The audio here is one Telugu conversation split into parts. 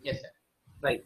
ఎస్ సార్ రైట్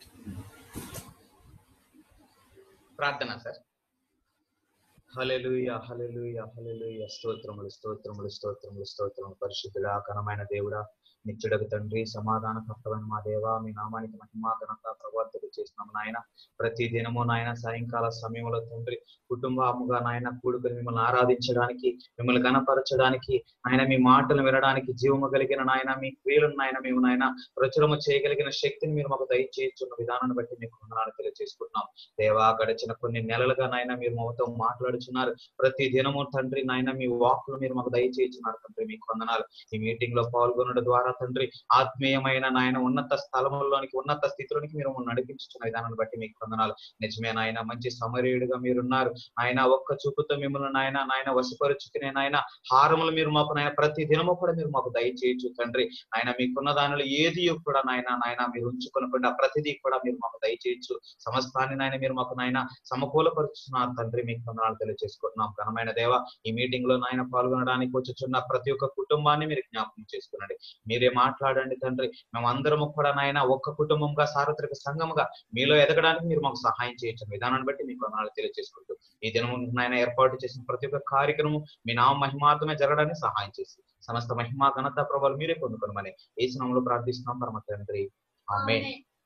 ప్రార్థన సార్ హల్లెలూయా హల్లెలూయా హల్లెలూయా స్తోత్రములు స్తోత్రములు స్తోత్రములు స్తోత్రములు పరిశుద్ధుడా ఘనమైన దేవుడా నిత్యుడకు తండ్రి సమాధానకర్తమైన మా దేవా మీ నామానికి మహిమా ఘనత ప్రవర్తలు చేస్తున్నాం నాయన ప్రతి దినము నాయన సాయంకాల సమయంలో తండ్రి కుటుంబముగా నాయన కూడుకుని మిమ్మల్ని ఆరాధించడానికి మిమ్మల్ని గణపరచడానికి ఆయన మీ మాటలు వినడానికి జీవము కలిగిన నాయన మీ క్రియలను నాయన మేము నాయన ప్రచురము చేయగలిగిన శక్తిని మీరు మాకు దయచేస్తున్న విధానాన్ని బట్టి మీకు వందనాలు తెలియజేసుకుంటున్నాం దేవా గడిచిన కొన్ని నెలలుగా నాయన మీరు మాతో మాట్లాడుచున్నారు ప్రతి దినము తండ్రి నాయన మీ వాక్కులు మీరు మాకు దయచేస్తున్నారు తండ్రి మీకు వందనాలు ఈ మీటింగ్ లో పాల్గొనడం ద్వారా తండ్రి ఆత్మీయమైన నాయన ఉన్నత స్థలముల్లోనికి ఉన్నత స్థితిలోనికి మీరు మమ్మల్ని నడిపించుతున్న విధానాన్ని బట్టి మీకు వందనాలు నిజమే నాయన మంచి సమరీయుడిగా మీరున్నారు ఆయన ఒక్క చూపుతో మిమ్మల్ని నాయన నాయన వశపరుచుకునే నాయన హారములు మీరు మాకు నాయన ప్రతి దినము కూడా మీరు మాకు దయచేయచ్చు తండ్రి ఆయన మీకున్న దానిలో ఏది కూడా నాయన నాయన మీరు ఉంచుకొనకుండా ప్రతిదీ కూడా మీరు మాకు దయచేయచ్చు సమస్తాన్ని నాయన మీరు మాకు నాయన సమకూలపరుచున్నారు తండ్రి మీకు వందనాలు తెలియజేసుకుంటున్నాం ఘనమైన దేవ ఈ మీటింగ్ లో నాయన పాల్గొనడానికి వచ్చుచున్న ప్రతి ఒక్క కుటుంబాన్ని మీరు జ్ఞాపకం చేసుకునండి మీరే మాట్లాడండి తండ్రి మేమందరము కూడా నాయన ఒక్క కుటుంబంగా సార్వత్రిక సంఘముగా మీలో ఎదగడానికి మీరు మాకు సహాయం చేయొచ్చు విధానాన్ని బట్టి మీకు వందనాలు తెలియజేసుకుంటూ ఈ దినము నాయన ఏర్పాటు చేసిన ప్రతి ఒక్క కార్యక్రమం మీ నామ మహిమార్థమే జరగడానికి సహాయం చేసి సమస్త మహిమా ఘనత ప్రభావాలు మీరే పొందుకోనమని ఏ స్నామంలో ప్రార్థిస్తున్నాం పరమ తండ్రి ఆమె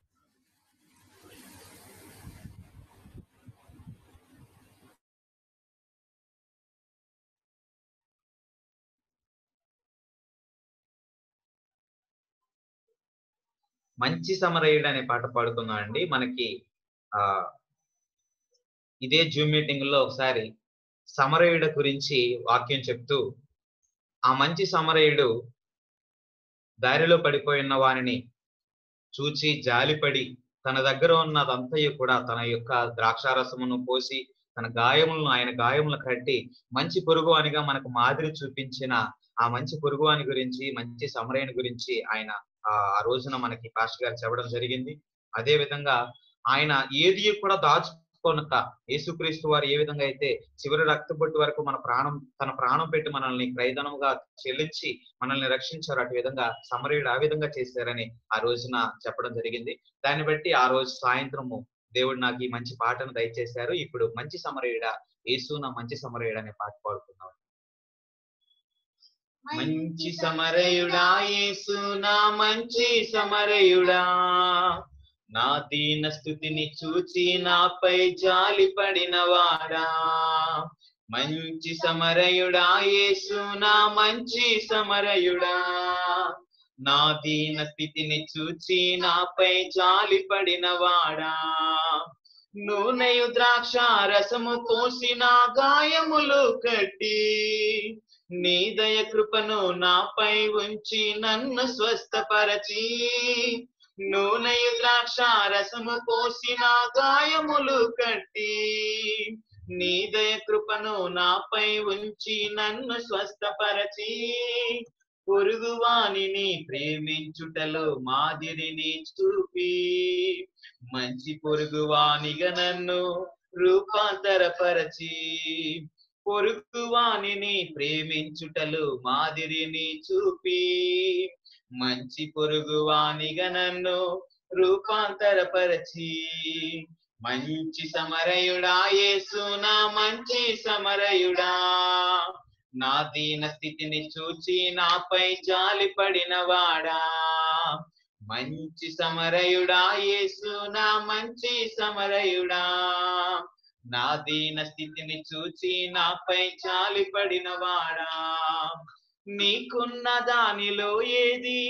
మంచి సమరయుడు అనే పాట పాడుకుందాం అండి మనకి ఆ ఇదే జూమ్ మీటింగ్ లో ఒకసారి సమరయుడు గురించి వాక్యం చెప్తూ ఆ మంచి సమరయుడు దారిలో పడిపోయిన వారిని చూచి జాలిపడి తన దగ్గర ఉన్నదంతయు కూడా తన యొక్క ద్రాక్షారసమును పోసి తన గాయములను ఆయన గాయములు కట్టి మంచి పొరుగు అనిగా మనకు మాదిరి చూపించిన ఆ మంచి పొరుగు అని గురించి మంచి సమరయుని గురించి ఆయన ఆ ఆ రోజున మనకి పాస్టర్ గారు చెప్పడం జరిగింది అదే విధంగా ఆయన ఏది కూడా దాచుకోనక యేసుక్రీస్తు వారు ఏ విధంగా అయితే చివరి రక్తబొట్టు వరకు మన ప్రాణం తన ప్రాణం పెట్టి మనల్ని క్రైదనముగా చెల్లించి మనల్ని రక్షించారు అటు విధంగా సమరయుడు ఆ విధంగా చేశారని ఆ రోజున చెప్పడం జరిగింది దాన్ని బట్టి ఆ రోజు సాయంత్రము దేవుడు నాకు ఈ మంచి పాటను దయచేశారు ఇప్పుడు మంచి సమరయుడా యేసు నా మంచి సమరయుడు అనే పాట పాడుతున్నాం మంచి సమరయుడా యేసు నా మంచి సమరయుడా నా దీన స్థుతిని చూచి నాపై జాలి పడిన వాడా మంచి సమరయుడా యేసు నా మంచి సమరయుడా నా దీన స్థితిని చూచి నాపై జాలి పడిన వాడా నూనెయు ద్రాక్ష రసము పోసిన గాయములు కట్టి నీ దయ కృపను నాపై ఉంచి నన్ను స్వస్థపరచి నూనెయు ద్రాక్ష రసము పోసిన గాయములు కట్టి నీ దయ కృపను నాపై ఉంచి నన్ను స్వస్థపరచి పొరుగువానిని ప్రేమించుటలో మాదిరిని చూపి మంచి పొరుగువానిగా నన్ను రూపాంతరపరచి పొరుగువానిని ప్రేమించుటలు మాదిరిని చూపి మంచి పొరుగువానిగా నన్ను రూపాంతరపరచి మంచి సమరయుడా యేసు నా మంచి సమరయుడా నా దీన స్థితిని చూచి నాపై జాలి పడిన వాడా మంచి సమరయుడా యేసు నా మంచి సమరయుడా నా దీన స్థితిని చూచి నాపై జాలి పడిన వాడా నీకున్న దానిలో ఏది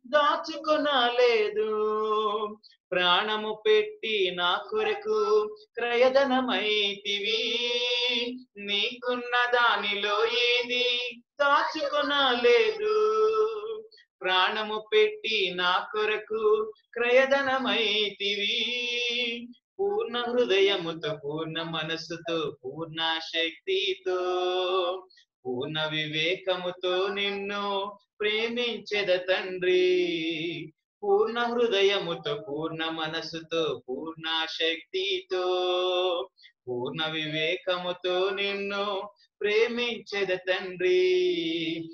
దాచుకొనలేదు ప్రాణము పెట్టి నా కొరకు క్రయధనమైతివి నీకున్న దానిలో ఏది దాచుకొనలేదు ప్రాణము పెట్టి నా కొరకు క్రయధనమైతివి పూర్ణ హృదయముతో పూర్ణ మనస్సుతో పూర్ణ శక్తితో పూర్ణ వివేకముతో నిన్ను ప్రేమించెద తండ్రి పూర్ణ హృదయముతో పూర్ణ మనస్సుతో పూర్ణ శక్తితో పూర్ణ వివేకముతో నిన్ను ప్రేమించెద తండ్రి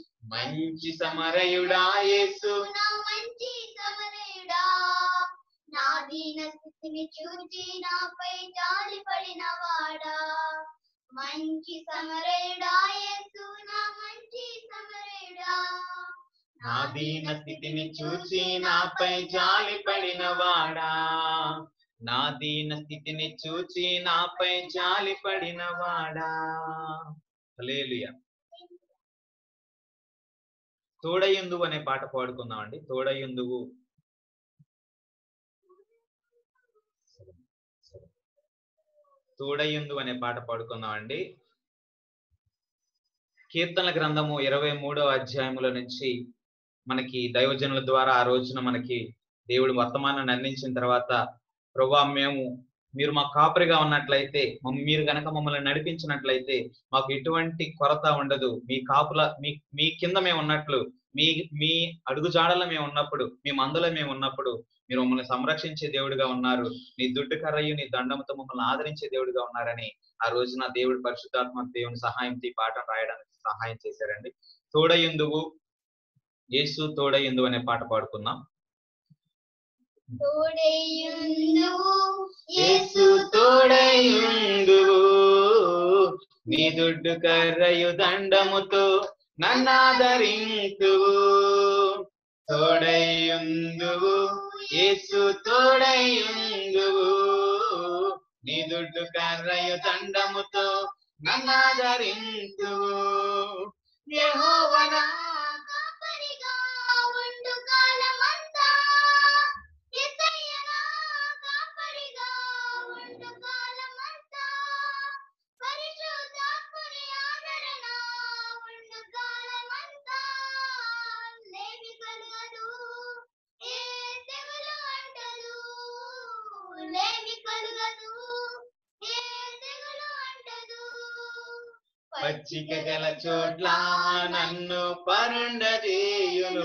మంచి సమరయుడా యేసు నా మంచి సమరయుడా దీన స్థితిని చూచి నాపై జాలి పడిన వాడా మంచి సమరేడా యేసు నా మంచి సమరేడా నా దీన స్థితిని చూసి నాపై జాలి పడిన వాడా నా దీన స్థితిని చూచి నాపై జాలి పడిన వాడా హల్లెలూయా తోడయుందువు అనే పాట పాడుకుందాం అండి తోడయుందువు తోడయుందు అనే పాట పాడుకుందాం అండి కీర్తనల గ్రంథము ఇరవై మూడో అధ్యాయముల నుంచి మనకి దైవజనుల ద్వారా ఆ రోజున మనకి దేవుడు వర్తమానాన్ని అందించిన తర్వాత ప్రభా మేము మీరు మా కాపరిగా ఉన్నట్లయితే మమ్మ- మీరు గనక మమ్మల్ని నడిపించినట్లయితే మాకు ఎటువంటి కొరత ఉండదు మీ కాపుల మీ మీ కింద మేము ఉన్నట్లు మీ మీ అడుగుజాడలో మేము ఉన్నప్పుడు మీ మందులో మేము ఉన్నప్పుడు మీరు మమ్మల్ని సంరక్షించే దేవుడిగా ఉన్నారు నీ దుడ్డు కర్రయ్యు నీ దండంతో మమ్మల్ని ఆదరించే దేవుడిగా ఉన్నారని ఆ రోజున దేవుడు పరిశుద్ధాత్మ దేవుని సహాయంతో ఈ పాటను రాయడానికి సహాయం చేశారండి తోడయుందువు యేసు తోడయుందు అనే పాట పాడుకుందాం తోడేయుందువు యేసు తోడయుందువు నీ దుడ్డు కర్రయు దండముతో నన్నాదరింతువు తోడయుందువు యేసు తోడయుందువు నీ దుడ్డు కర్రయు దండముతో నన్నాదరింతువు యెహోవనా కాపరిగా ఉండు కాలమంతా యేసయ్య నా కాపరిగా ఉండు కాలమంతా పరిశుద్ధాత్ముని ఆదరణ ఉండు కాలమంతా లేమి కలగదు ఏ తెగులు అంటదు లేమి కలగదు ఏ తెగులు అంటదు పచ్చిక గల చోట్ల నన్ను పరుండజేయును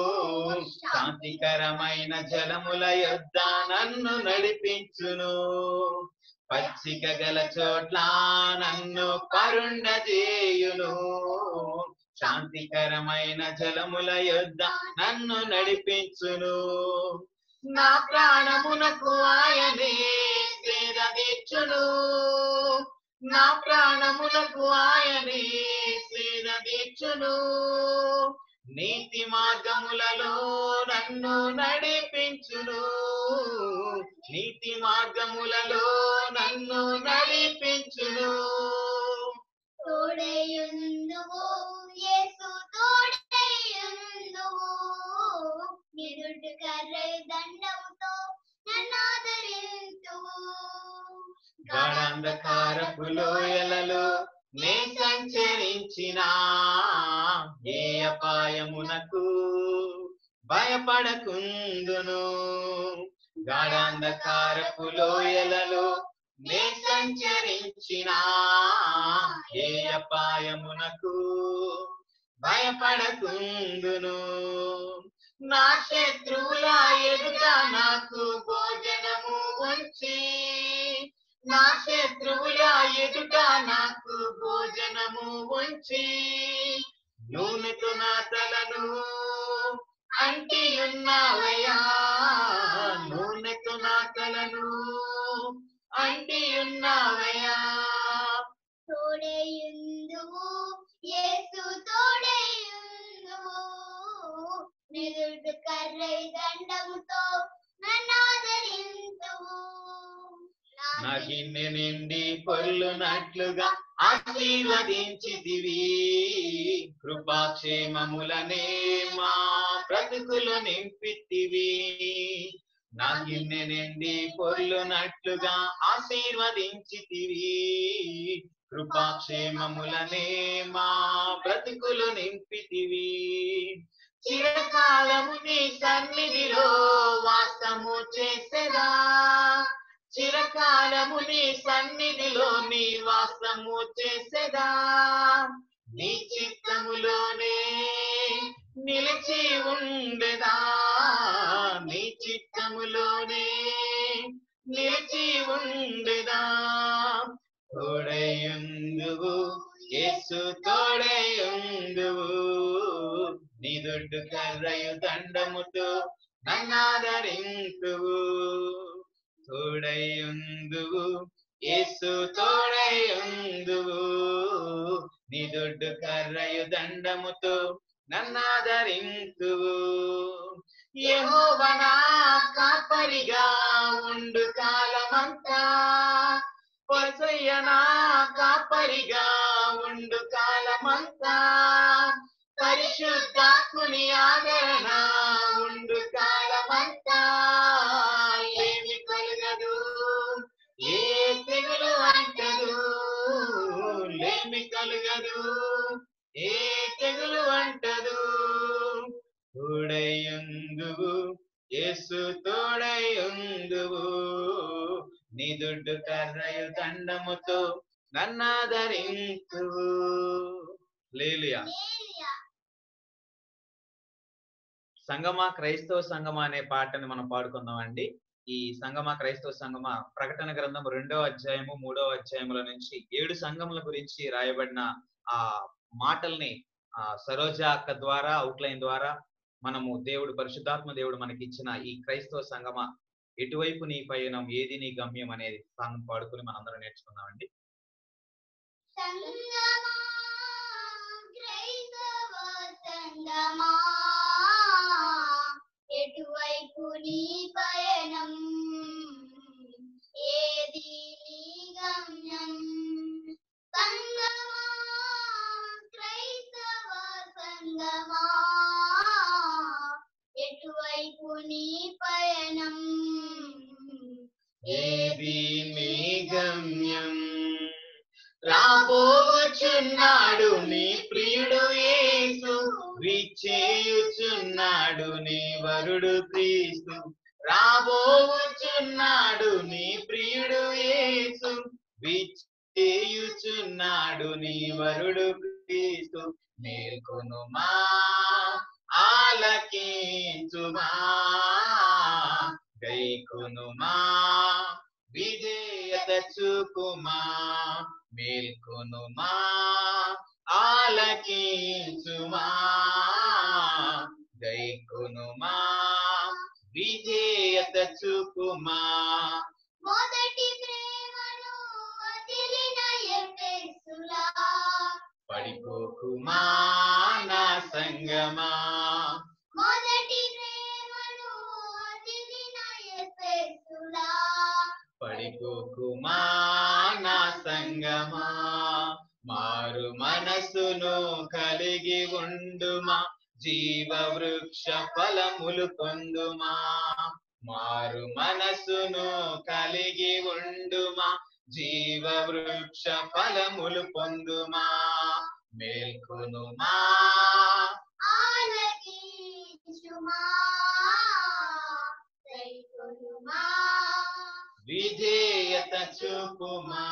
శాంతికరమైన జలముల యొద్ద నన్ను నడిపించును పచ్చిక గల చోట్ల నన్ను పరుండజేయును శాంతికరమైన జలముల యొద్ద నన్ను నడిపించును నా ప్రాణమునకు ఆయనే సేద తీర్చును నా ప్రాణములకు ఆయనే సేద తీర్చును నీతి మార్గములలో నన్ను నడిపించును నీతి మార్గములలో నన్ను నడిపించును తోడేయుందువు యేసు తోడేయుందువు నిరుడు కర్రై దండముతో నన్నాదరింతువు గాఢాంధకారపు లోయలలో నే సంచరించిన ఏ అపాయమునకు భయపడకుందును గాఢాంధకారపు లోయలలో నే సంచరించిన ఏ అపాయమునకు భయపడకుందును నా శత్రువుల ఎదుట నాకు భోజనము ఉంచి నా శత్రువుల ఎదుట నాకు భోజనము ఉంచి నూనెతో నా తలను అంటి ఉన్నావయ్యా నూనెతో నా తలను అంటి ఉన్నావయ్యా తోడేయుందువు యేసు తోడేయుందువు నిరుడు కర్రై దండముతో నన్నాదరింతువు నా గిన్నె నిండి పొర్లునట్లుగా ఆశీర్వదించితివి కృపాక్షేమములనే మా బ్రతుకులు నింపితివి నా గిన్నె నిండి పొర్లునట్లుగా ఆశీర్వదించితివి కృపాక్షేమములనే మా బ్రతుకులు నింపితివి చిరకాలము నీ సన్నిధిలో వాసము చేసేదా చిరకాలము నీ సన్నిధిలో నీ వాసము చేసేదా నీ చిత్తములోనే నిలిచి ఉండేదా నీ చిత్తములోనే నిలిచి ఉండేదా తోడయుందువు యేసు తోడయుందువు నీ దొడ్డు కర్రయు దండముతో నన్నాదరింతువు తోడయుందువు యేసు తోడయుందువు నీ దొడ్డు కర్రయు దండముతో నన్నాదరింతువు యెహోవనా కాపరిగా ఉండు కాలమంతా పొసయ్యనా కాపరిగా ఉండు కాలమంతా పరిశుద్ధాత్ముని ఆదరణ ఉండు కాలమంతా ఏమి కలగదు ఏ తెగులు అంటదు లేమి కలగదు ఏ తెగులు అంటదు తోడయుందువు యేసు తోడయుందువు నీ దుడ్డు కర్రయు దండముతో నన్నాదరింతువు లేలియా హల్లెలూయా. సంగమా క్రైస్తవ సంగమా అనే పాటని మనం పాడుకుందామండి ఈ సంగమా క్రైస్తవ సంగమా ప్రకటన గ్రంథం రెండో అధ్యాయము మూడో అధ్యాయముల నుంచి ఏడు సంఘముల గురించి రాయబడిన ఆ మాటల్ని ఆ సరోజ అక్క ద్వారా అవుట్లైన్ ద్వారా మనము దేవుడు పరిశుద్ధాత్మ దేవుడు మనకి ఇచ్చిన ఈ క్రైస్తవ సంగమ ఎటువైపు నీ పయనం ఏది నీ గమ్యం అనేది సాంగ్ పాడుకుని మనందరం నేర్చుకుందామండి సంగమా క్రైస్తవ సంగమా ఎటువైపు నీ పయనం ఏది నీ గమ్యం సంగమా క్రైస్తవ సంగమా ఎటువైపు నీ పయనం ఏది నీ గమ్యం రాబోచున్నాడు నీ ప్రియుడు యేసు విచ్చేయుచున్నాడు నీ వరుడు క్రీస్తు రాబోచున్నాడు నీ ప్రియుడు యేసు విచ్చేయుచున్నాడు నీ వరుడు క్రీస్తు మేల్కొనుమా ఆలకించుమా గైకొనుమా విజేయత చూపుమా మేల్కొనుమా ఆలకించుమా గైకొనుమా విజేయత చూపుమా మొదటి ప్రేమను వదిలిన ఎఫెసులా పడిపోకుమా నా సంగమా మొదటి ప్రేమను వదిలిన ఎఫెసులా పడిపోకుమా నా సంగమా మారు మనసును కలిగి ఉండుమా జీవ వృక్ష ఫలములు పొందుమా మారు మనసును కలిగి ఉండుమా జీవ వృక్ష ఫలములు పొందుమా మేల్కొనుమా ఆలకించుమా దైకొనుమా విజేయత చూపుమా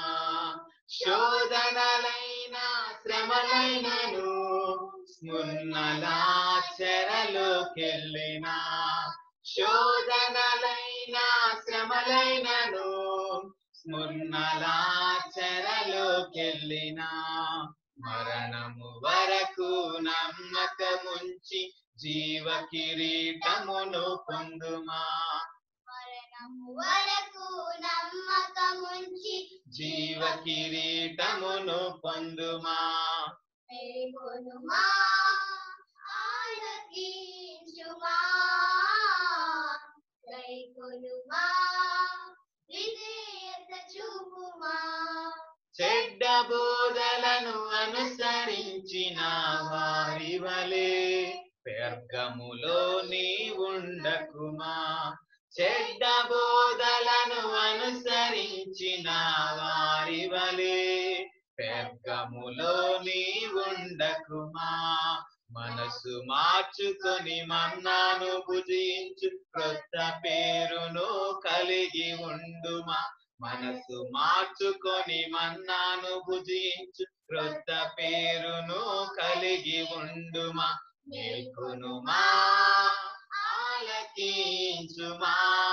శోధనలైన శ్రమలైనను స్మున్నలా చెరలోకెళ్ళినా శోధనలైన శ్రమలైనను స్మున్నలా చెరలోకెళ్ళినా మరణము వరకు నమ్మకముంచి జీవ కిరీటమును పొందుమా మరణము వరకు నమ్మకముంచి జీవ కిరీటమును పొందుమా మేల్కొనుమా ఆలకించుమా దైకొనుమా విధేయత చూపుమా చెడ్డ బోధలను అనుసరించిన వారి వలె పెర్గములో నీ ఉండకుమా చెడ్డ బోధలను అనుసరించిన వారి వలె పెర్గములో నీ ఉండకుమా మనసు మార్చుకొని మన్నాను భుజించు క్రొత్త పేరును కలిగి ఉండుమా మనసు మార్చుకొని మన్నాను భుజించు క్రొత్త పేరును కలిగి ఉండుమా మేల్కొనుమా ఆలకించుమా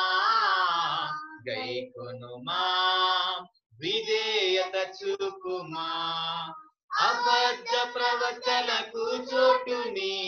గైకొనుమా విధేయత చూపుమా అబద్ధ ప్రవక్తలకు చోటు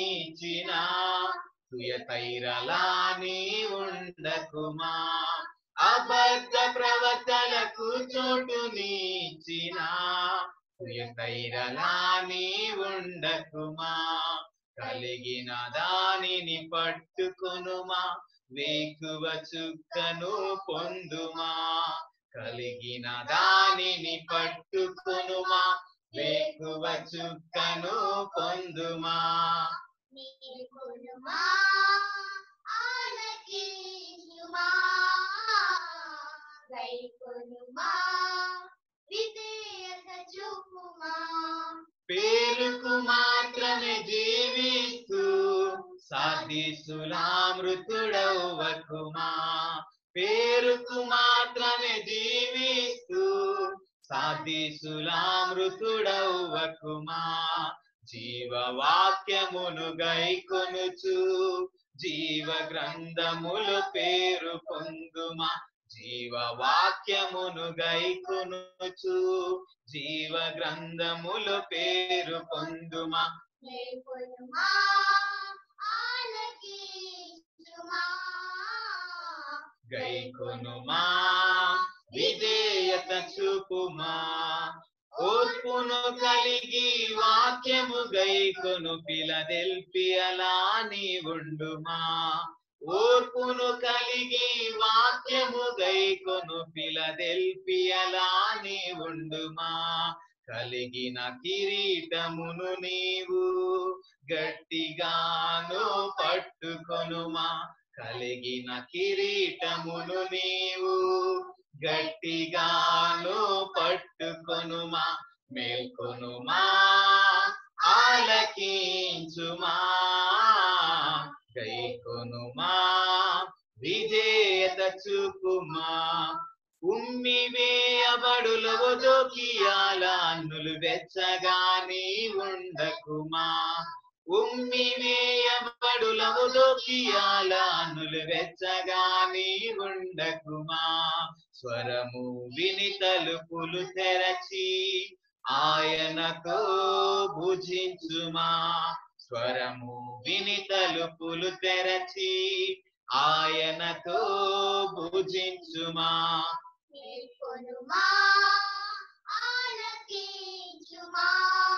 నీచిన తుయతైరలా నీ ఉండకుమా అబద్ధ ప్రవక్తలకు చోటు నీచిన తైరలా నీ ఉండకుమా కలిగిన దానిని పట్టుకొనుమా వేకువ చుక్కను పొందుమా కలిగిన దానిని పట్టుకొనుమా వేకువ చుక్కను పొందుమా నీకునుమా ఆలకించుమా గైకొనుమా విధేయత చూపుమా పేరుకు మాత్రమే జీవిస్తూ సాధిసులామృతుడవ్వకుమా పేరుకు మాత్రమే జీవిస్తూ సాధిసులామృతుడవ్వకుమా జీవవాక్యమును గైకొనుచు జీవ గ్రంథములు పేరు పొందుమా జీవవాక్యమును గైకొనుచు జీవ గ్రంథములు పేరు పొందుమా లేకొనుమా ఆలకించుమా గైకొనుమా విధేయత చూపుమా ఓర్పును కలిగి వాక్యము గైకొను పిలదెల్పియలా నీ ఉండుమా ఓర్పును కలిగి వాక్యము గైకొను పిలదెల్పియలా నీ ఉండుమా కలిగిన కిరీటమును నీవు గట్టిగాను పట్టుకొనుమా కలిగిన కిరీటమును నీవు గట్టిగాను పట్టుకొనుమా మేల్కొనుమా ఆలకించుమా గైకొనుమా విజేత చూపుమా ఉమ్మి వేయబడులవు దొకియాలన్నులు వెచ్చగాని ఉండకుమా ఉమ్మి వేయబడులవు దొకియాలన్నులు వెచ్చగాని ఉండకుమా స్వరము విని తలుపులు తెరచి ఆయనతో భుజించుమా స్వరము విని తలుపులు తెరచి ఆయనతో భుజించుమా లేకొనుమా ఆలకించుమా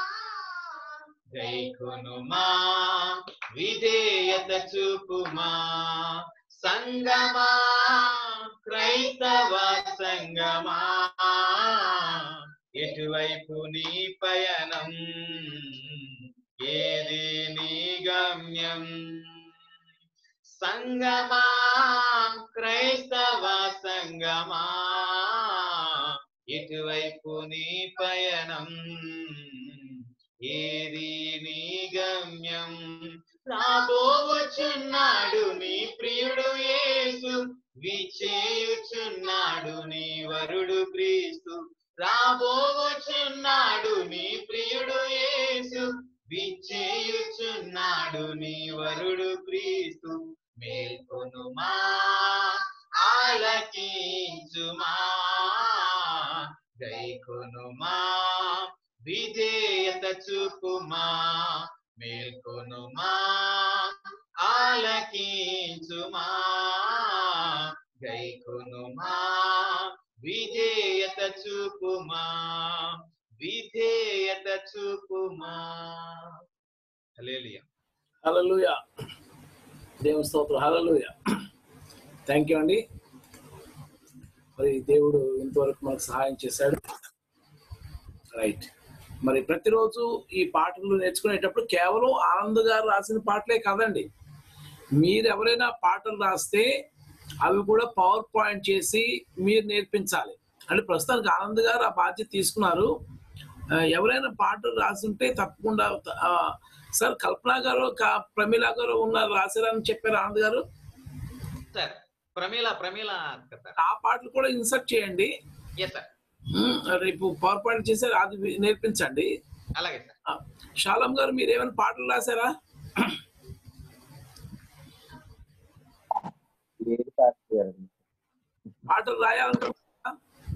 గైకొనుమా విధేయత చూపుమా సంగమా క్రైస్తవ సంగమా ఎటువైపు నీ పయనం ఏది నీ గమ్యం సంగమా క్రైస్తవ సంగమా ఎటువైపు నీ పయనం ఏది నీ గమ్యం రాబోవచ్చున్నాడు నీ ప్రియుడు యేసు విచేయుచున్నాడు నీ వరుడు క్రీస్తు రాబోవచ్చున్నాడు నీ ప్రియుడు యేసు విచేయుచున్నాడు నీ వరుడు క్రీస్తు మేల్కొనుమా ఆలకించుమా గైకొనుమా విధేయత చూపుమా మేల్కొనుమా ఆలకించుమా గైకొనుమా విధేయత చూపుమా విధేయత చూపుమా హల్లెలూయా హలలుయ దేవుని స్తోత్రం హలలుయ థ్యాంక్ యూ అండి మరి దేవుడు ఇంతవరకు మనకు సహాయం చేశాడు రైట్ మరి ప్రతిరోజు ఈ పాటలు నేర్చుకునేటప్పుడు కేవలం ఆనంద్ గారు రాసిన పాటలే కాదండి మీరు ఎవరైనా పాటలు రాస్తే అవి కూడా పవర్ పాయింట్ చేసి మీరు నేర్పించాలి అంటే ప్రస్తుతానికి ఆనంద్ గారు ఆ బాధ్యత తీసుకున్నారు ఆ, ఎవరైనా పాటలు రాసుంటే తప్పకుండా ఆ, సార్ కల్పన గారు క- ప్రమీల గారు ఉన్నారు రాశారని చెప్పారు ఆనంద్ గారు సార్ ప్రమీల ప్రమీల సార్ ఆ పాటలు కూడా ఇన్సర్ట్ చేయండి ఎస్ సార్ ఉమ్, రేపు పవర్ పాయింట్ చేశారు అది నేర్పించండి అలాగే సార్ ఆ, శాలం గారు మీరు ఏమైనా పాటలు రాశారా లేదు పాస్టర్ గారు పాటలు రాయాలనుకుంటున్నారా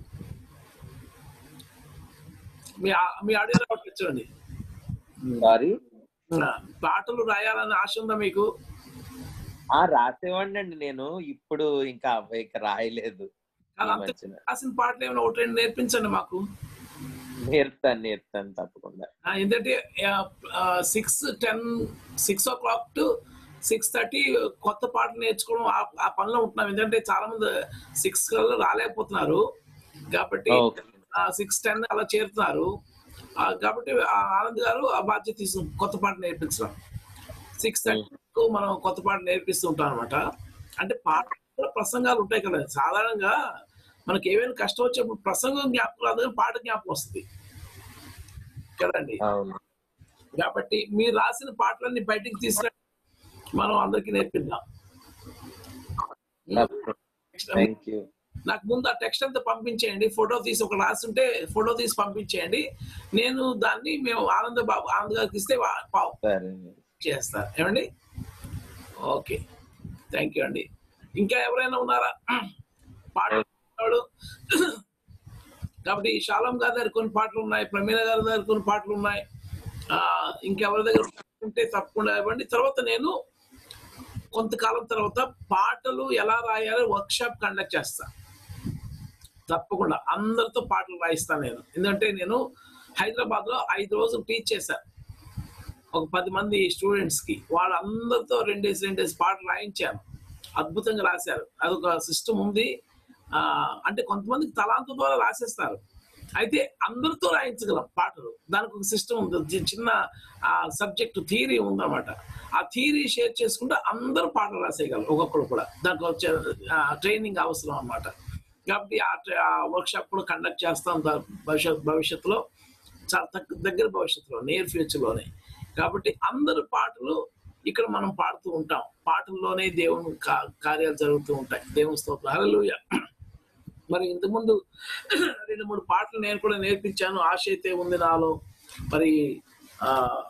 మీ ఆ- మీ ఆడియో రావట్లేదు చూడండి సారీ ఆ, పాటలు రాయాలని ఆశ ఉందా మీకు ఆ రాసేవాడిని అండి నేను ఇప్పుడు ఇంకా అవ్వ ఇక రాయలేదు కానీ ఈ అంత మధ్యన రాసిన పాటలు ఏమైనా ఒకటి రెండు నేర్పించండి మాకు నేర్తాను నేర్తాను తప్పకుండా ఆ, ఎందుకంటే six ten six o'clock to six thirty కొత్త పాటలు నేర్చుకోవడం ఆ- ఆ పనిలో ఉంటున్నాం ఎందుకంటే చాలా మంది సిక్స్ కల్లా రాలేకపోతున్నారు కాబట్టి ఓకే సిక్స్ టెన్ అలా చేరుతున్నారు ఆ, కాబట్టి ఆ ఆనంద్ గారు ఆ బాధ్యత తీసుకు కొత్త పాట నేర్పించడం సిక్స్ థర్టీ మనం కొత్త పాట నేర్పిస్తూ ఉంటాం అనమాట అంటే పాట ప్రసంగాలు ఉంటాయి కదా సాధారణంగా మనకి ఏమైనా కష్టం వచ్చేప్పుడు ప్రసంగం జ్ఞాపకం రాదు కానీ పాట జ్ఞాపకం వస్తుంది కదండి అవును కాబట్టి మీరు రాసిన పాటలన్నీ బయటికి తీసుకుని మనం అందరికి నేర్పిద్దాం థ్యాంక్ యూ నాకు ముందు ఆ టెక్స్ట్ అంతా పంపించేయండి ఫోటో తీసి ఒక రాసి ఉంటే ఫోటో తీసి పంపించేయండి నేను దాన్ని మేము ఆనంద బాబు ఆనంద్ గారికి ఇస్తే వా- పా- సరే చేస్తారు ఏమండి ఓకే థ్యాంక్ యూ అండి ఇంకా ఎవరైనా ఉన్నారా పాట పాడేవాడు? కాబట్టి శాలం గారి దగ్గర కొన్ని పాటలు ఉన్నాయి ప్రమీల గారి దగ్గర కొన్ని పాటలు ఉన్నాయి ఆ, ఇంకెవరి దగ్గర ఉంటే తప్పకుండా ఇవ్వండి తర్వాత నేను కొంతకాలం తర్వాత పాటలు ఎలా రాయాలో వర్క్ షాప్ కండక్ట్ చేస్తా తప్పకుండా అందరితో పాటలు రాయిస్తాను నేను ఎందుకంటే నేను హైదరాబాద్ లో ఐదు రోజులు టీచ్ చేశాను ఒక పది మంది స్టూడెంట్స్ కి వాళ్ళందరితో రెండేసి రెండేసి పాటలు రాయించాను అద్భుతంగా రాశారు అదొక సిస్టమ్ ఉంది ఆ, అంటే కొంతమందికి తలాంత ద్వారా రాసేస్తారు అయితే అందరితో రాయించగలం పాటలు దానికి ఒక సిస్టమ్ ఉంది చి- చిన్న సబ్జెక్ట్ థియరీ ఉందన్నమాట ఆ థియరీ షేర్ చేసుకుంటే అందరూ పాటలు రాసేయగలరు ఒక్కొక్కరు కూడా దానికి వచ్చే ట్రైనింగ్ అవసరం అన్నమాట కాబట్టి ఆ వర్క్ షాప్ కూడా కండక్ట్ చేస్తాం దా- భవిష్యత్ భవిష్యత్తులో చాలా తక్కువ దగ్గర భవిష్యత్తులో నియర్ ఫ్యూచర్ లోనే కాబట్టి అందరు పాటలు ఇక్కడ మనం పాడుతూ ఉంటాం పాటల్లోనే దేవుని కా- కార్యాలు జరుగుతూ ఉంటాయి దేవుని స్తోత్రం హల్లెలూయా మరి ఇంతకుముందు రెండు మూడు పాటలు నేను కూడా నేర్పించాను ఆశ అయితే ఉంది నాలో మరి ఆ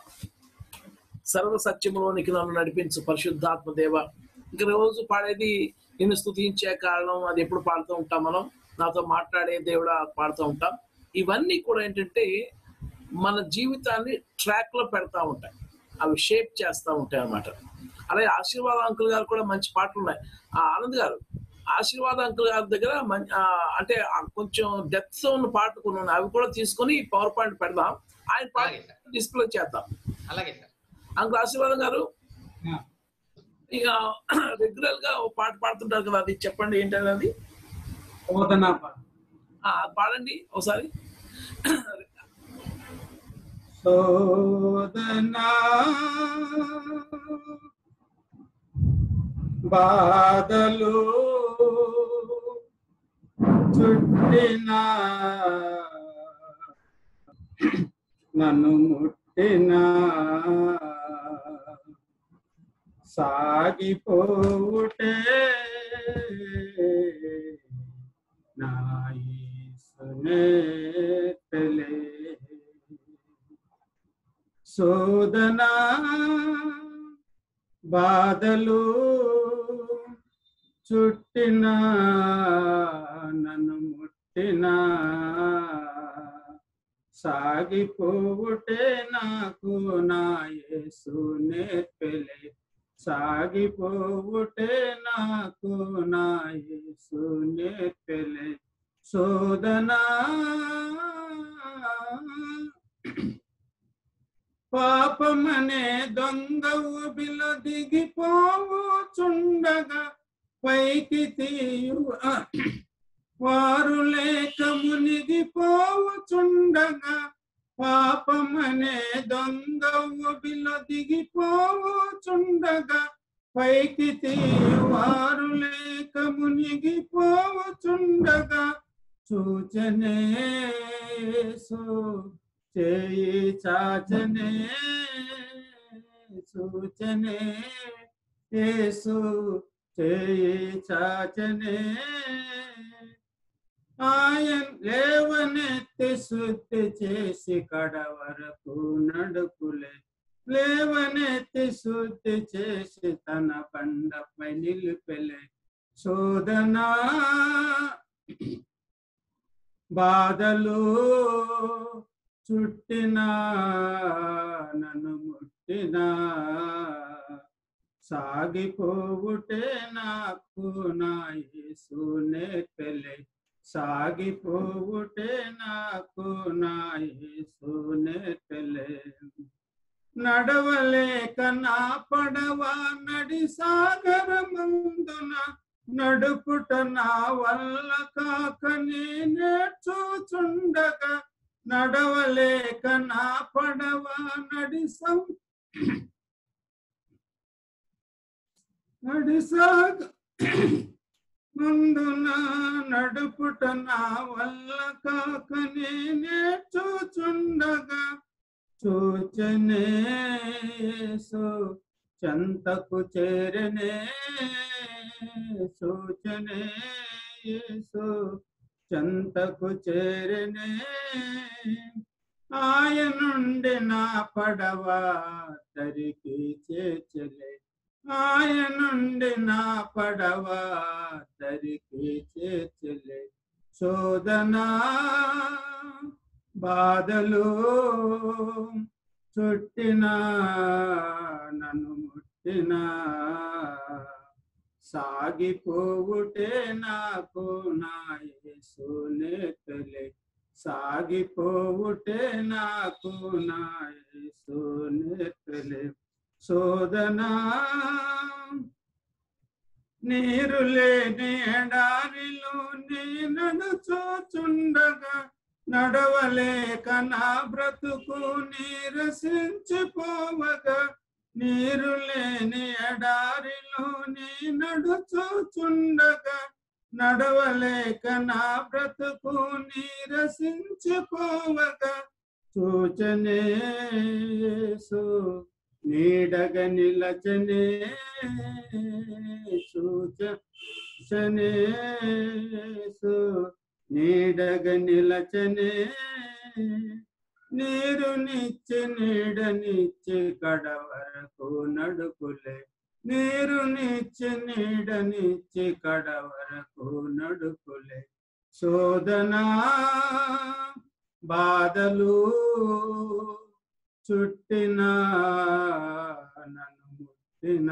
సర్వ సత్యములోనికి నన్ను నడిపించు పరిశుద్ధాత్మ దేవ ఇంక రోజు పాడేది నిన్ను స్తుతించే కారణం అది ఎప్పుడు పాడుతూ ఉంటాం మనం నాతో మాట్లాడే దేవుడా పాడుతూ ఉంటాం ఇవన్నీ కూడా ఏంటంటే మన జీవితాన్ని ట్రాక్ లో పెడతా ఉంటాయి అవి షేప్ చేస్తూ ఉంటాయి అన్నమాట అలాగే ఆశీర్వాద అంకుల్ గారు కూడా మంచి పాటలు ఉన్నాయి ఆ ఆనంద్ గారు ఆశీర్వాద అంకుల్ గారి దగ్గర మం- ఆ, అంటే ఆ కొంచెం డెప్త్ ఉన్న పాటలు కొన్ని ఉన్నాయి అవి కూడా తీసుకొని పవర్ పాయింట్ పెడదాం ఆయన పాట అలాగే సార్ డిస్ప్లే చేద్దాం అలాగే సార్ అంకుల్ ఆశీర్వాదం గారు ఇక రెగ్యులర్ గా ఓ పాట పాడుతుంటారు కదా అది చెప్పండి ఏంటది అది శోధన పాట. ఆ, అది పాడండి ఒకసారి శోధన బాధలు చుట్టిన నన్ను ముట్టిన సాగిపోవుటే నా యేసునే తెలే శోధన బాధలు చుట్టిన నన్ను ముట్టిన సాగిపోవుటే నాకు నా యేసు నేర్పెలే సాగిపోవుటే నాకు నా యేసు నేర్పెలే శోధనా పాపమనే దొంగ ఊబిల దిగిపోవుచుండగా పైకి తీయు వారు లేక మునిగిపోవుచుండగా పాపమనే దొంగ ఊబిల దిగిపోవుచుండగా పైకి తీయు వారు లేక మునిగిపోవుచుండగా సూచనే యేసు చేయి చాచనే సూచనే యేసు చేయి చాచనే ఆయన లేవనెత్తి శుద్ధి చేసి కడ వరకు నడుపులే లేవనెత్తి శుద్ధి చేసి తన బండపై నిలిపెలే శోధనా బాధలు చుట్టిన నన్ను ముట్టిన సాగిపోవుటే నాకు నా యేసు నేర్పెలే సాగిపోవుటే నాకు నా యేసునే తెలియను నడవలేక నా పడవ నడి సాగరమందున నడుపుట నా వల్ల కాక నేనే చూచుండగా నడవలేక నా పడవ నడి సం నడి సాగ ముందున నడుపుట నా వల్ల కాక నేనే చూచుండగా చూచనే యేసు చెంతకు చేరనే సూచనే యేసు చెంతకు చేరనే ఆయనుండి నా పడవ తరికి చేర్చలే ఆయనుండి నా పడవ తరికి చేర్చలే శోధనా బాధలు చుట్టిన నన్ను ముట్టిన సాగిపోవుటే నాకు నా యేసునే తొలి సాగిపోవుటే నాకు నా యేసునే తొలి శోధనా నీరు లేని ఎడారిలో నేను చూచుండగా నడవలేక నా బ్రతుకు నీరసించిపోవగా నీరు లేని ఎడారిలో నీ నడుచుచుండగా నడవలేక నా బ్రతుకు నీరసించిపోవగా సూచనే యేసు నీడగ నిలచనే సూచనే యేసు నీడగ నిలచనే నీరు నిచ్చి నీడనిచ్చి కడ వరకు నడుపులే నీరు నిచ్చి నీడనిచ్చి కడ వరకు నడుపులే శోధనా బాధలు చుట్టిన నన్ను ముట్టిన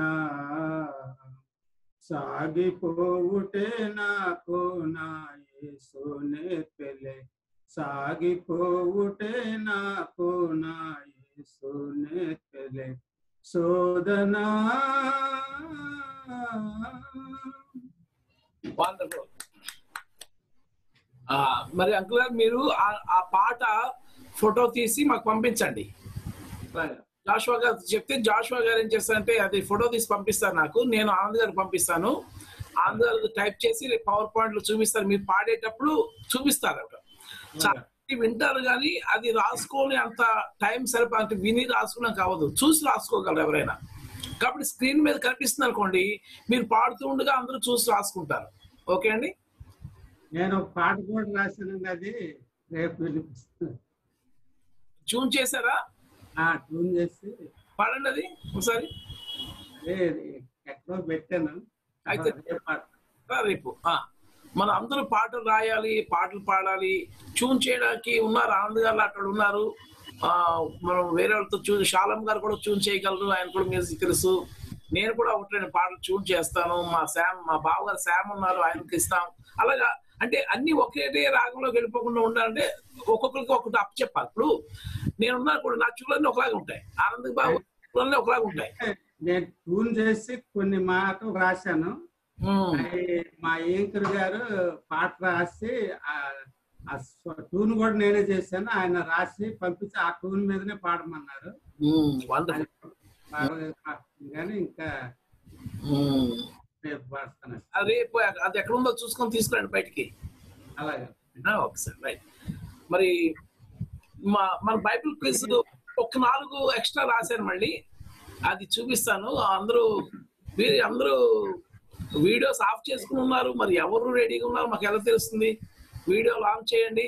సాగిపోవుటే నాకు నా యేసునే పెళ్ళే సాగిపోవుటే నాకు నా యేసునే పెళ్ళే శోధనా వండర్ఫుల్ మరి అంకుల్ గారు మీరు ఆ- ఆ పాట ఫోటో తీసి మాకు పంపించండి జాషువా గారు చెప్తే జాషువా గారు ఏం చేస్తారంటే అది ఫోటో తీసి పంపిస్తారు నాకు నేను ఆనంద్ గారికి పంపిస్తాను ఆనంద్ గారు టైప్ చేసి పవర్ పాయింట్ లో చూపిస్తారు మీరు పాడేటప్పుడు చూపిస్తారు అక్కడ చాలా మంది వింటారు కానీ అది రాసుకొని అంత టైం సరిపో అంటే విని రాసుకున్నాం కావద్దు చూసి రాసుకోగలరు ఎవరైనా కాబట్టి స్క్రీన్ మీద కనిపిస్తుంది అనుకోండి మీరు పాడుతూ ఉండగా అందరూ చూసి రాసుకుంటారు ఓకే అండి నేను ఒక పాట కూడా రాశానండి అది రేపు వినిపిస్తాను ట్యూన్ చేశారా ఆ ట్యూన్ చేసి పాడండి అది ఒకసారి అదే ఎక్కడో పెట్టాను అయితే రేపు పాట. రా రేపు ఆ. మన అందరూ పాటలు రాయాలి పాటలు పాడాలి ట్యూన్ చేయడానికి ఉన్నారు ఆనంద్ గారు అక్కడ ఉన్నారు ఆ మనం వేరే వాళ్ళతో ట్యూన్ శాలం గారు కూడా ట్యూన్ చేయగలరు ఆయన కూడా మ్యూజిక్ తెలుసు నేను కూడా ఒకటి రెండు పాటలు ట్యూన్ చేస్తాను మా శామ్ మా బావగారు శామ్ ఉన్నారు ఆయనకి ఇస్తాం అలాగా అంటే అన్ని ఒకే రాగంలోకి వెళ్ళిపోకుండా ఉండాలంటే ఒక్కొక్కరికి ఒకటి అప్పు చెప్పాలి ఇప్పుడు నేనున్నా కూడా నా చూడన్నీ ఒకలాగా ఉంటాయి ఆనంద్ బాబు చూడన్నీ ఒకలాగా ఉంటాయి నేను ట్యూన్ చేసి కొన్ని మాటలు రాశాను ఉమ్. అవి మా ఏంకర్ గారు పాట రాసి ఆ ఆ స్వ- ట్యూన్ కూడా నేనే చేశాను ఆయన రాసి పంపించి ఆ ట్యూన్ మీదనే పాడమన్నారు ఉమ్, wonderful. బాగా కానీ ఇంకా ఉమ్. రేపు పాడతాను అది రేపు అది ఎక్కడ ఉందో చూసుకొని తీసుకురండి బయటికి అలాగే ఆ, ఒకసారి రైట్ మరి మా మన బైబిల్ క్విజ్ ఒక నాలుగు ఎక్స్ట్రా రాశాను మళ్ళీ అది చూపిస్తాను అందరూ వీరు అందరూ వీడియోస్ ఆఫ్ చేసుకుని ఉన్నారు మరి ఎవరు రెడీగా ఉన్నారు మాకు ఎలా తెలుస్తుంది వీడియో ఆన్ చేయండి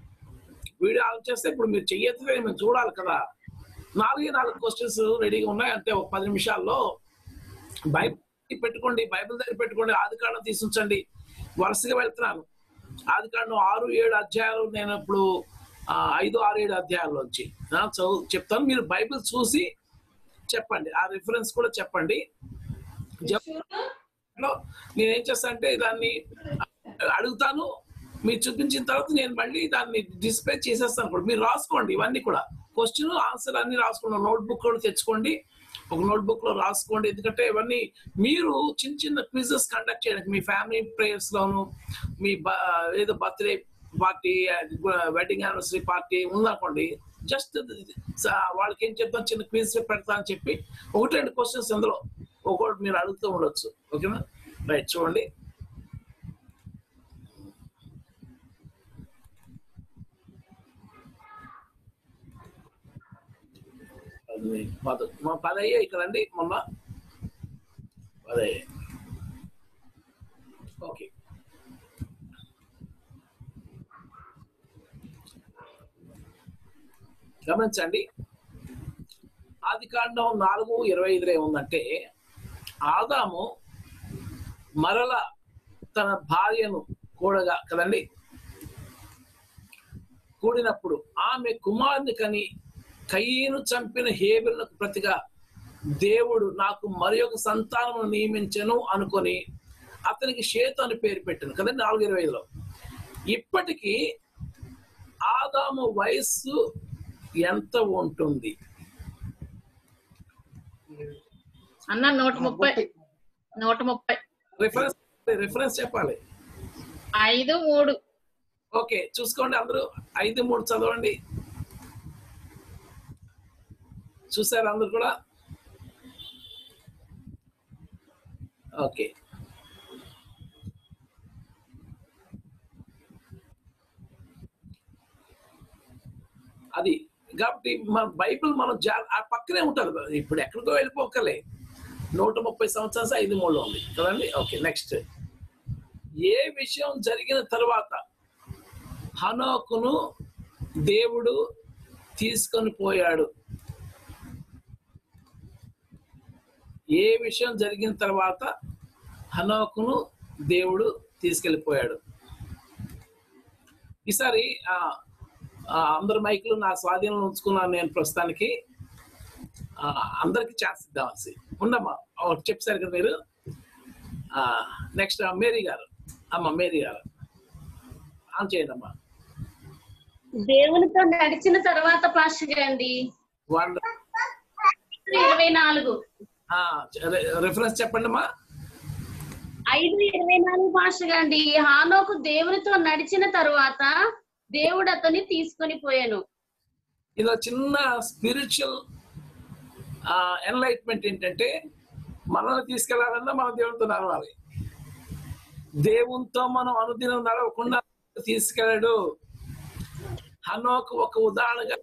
వీడియో ఆన్ చేస్తే ఇప్పుడు మీరు చెయ్యొద్దు మేము చూడాలి కదా నాలుగే నాలుగు క్వశ్చన్స్ రెడీగా ఉన్నాయి అంటే ఒక పది నిమిషాల్లో బైబిల్ పెట్టుకోండి బైబిల్ దగ్గర పెట్టుకోండి ఆది కాండం తీసుంచండి వరుసగా వెళ్తున్నాను ఆది కాండం ఆరు ఏడు అధ్యాయాలు నేను ఇప్పుడు ఆ, ఐదు ఆరు ఏడు అధ్యాయాల్లోంచి ఆ, చదువు చెప్తాను మీరు బైబిల్ చూసి చెప్పండి ఆ రిఫరెన్స్ కూడా చెప్పండి జప్- లో నేనేం చేస్తానంటే దాన్ని అడుగుతాను మీరు చూపించిన తర్వాత నేను మళ్ళీ దాన్ని డిస్ప్లే చేసేస్తాను కూడా మీరు రాసుకోండి ఇవన్నీ కూడా క్వశ్చన్ ఆన్సర్ అన్ని రాసుకోండి నోట్ బుక్ కూడా తెచ్చుకోండి ఒక నోట్ బుక్ లో రాసుకోండి ఎందుకంటే ఇవన్నీ మీరు చిన్న చిన్న క్విజెస్ కండక్ట్ చేయడానికి మీ ఫ్యామిలీ ప్రేయర్స్ లోను మీ బ- ఏదో birthday party wedding anniversary party ఉందనుకోండి జస్ట్ వాళ్ళకి ఏం చెప్తాం చిన్న క్విజ్ పెడతా అని చెప్పి ఒకటి రెండు క్వశ్చన్స్ అందులో ఒకటి మీరు అడుగుతూ ఉండొచ్చు ఓకేనా రైట్ చూడండి అది పద మా పది అయ్యాయి కదండి మొన్న పది అయ్యాయి ఓకే గమనించండి ఆది కాండం నాలుగు ఇరవై ఐదులో ఏముందంటే ఆదాము మరల తన భార్యను కూడగా కదండి కూడినప్పుడు ఆమె కుమారుని కని కయ్యను చంపిన హేబెలకు ప్రతిగా దేవుడు నాకు మరి ఒక సంతానము నియమించను అనుకొని అతనికి షేతు అని పేరు పెట్టాను కదండి నాలుగు ఇరవై ఐదులో ఇప్పటికీ ఆదాము వయస్సు ఎంత ఉంటుంది అన్న నూట ముప్పై నూట ముప్పై రిఫరెన్స్ రిఫరెన్స్ చెప్పాలి ఐదు మూడు ఓకే చూసుకోండి అందరూ ఐదు మూడు చదవండి చూసారు అందరు కూడా ఓకే అది కాబట్టి మన బైబిల్ మనం జా- ఆ పక్కనే ఉంటుంది ఇప్పుడు ఎక్కడికో వెళ్ళిపోకలే నూట ముప్పై సంవత్సరాలు ఐదు మూడు ఉంది కదండి ఓకే నెక్స్ట్ ఏ విషయం జరిగిన తర్వాత హనోకును దేవుడు తీసుకొని పోయాడు ఏ విషయం జరిగిన తర్వాత హనోకును దేవుడు తీసుకెళ్ళిపోయాడు ఈసారి ఆ, ఆ, అందరి మైకులు నా స్వాధీనంలో ఉంచుకున్నాను నేను ప్రస్తుతానికి ఆ, అందరికి ఛాన్స్ ఇద్దామని ఉండమ్మా ఒకటి చెప్పారు కదా మీరు నెక్స్ట్ మేరీ గారు అమ్మ మేరీ గారు ఆన్ చేయండి అమ్మా దేవునితో నడిచిన తర్వాత పాస్టర్ అండి వాళ్ళు ఇరవై నాలుగు రిఫరెన్స్ చెప్పండి అమ్మా ఐదు ఇరవై నాలుగు పాస్టర్ అండి హానోకు దేవునితో నడిచిన తరువాత దేవుడు అతన్ని తీసుకొని పోయాను ఇలా చిన్న స్పిరిచువల్ ఎన్లైట్మెంట్ ఏంటంటే మనల్ని తీసుకెళ్లాలన్నా మన దేవునితో నడవాలి దేవునితో మనం అనుదినం నడవకుండా తీసుకెళ్ళాడు హనోకు ఒక ఉదాహరణగా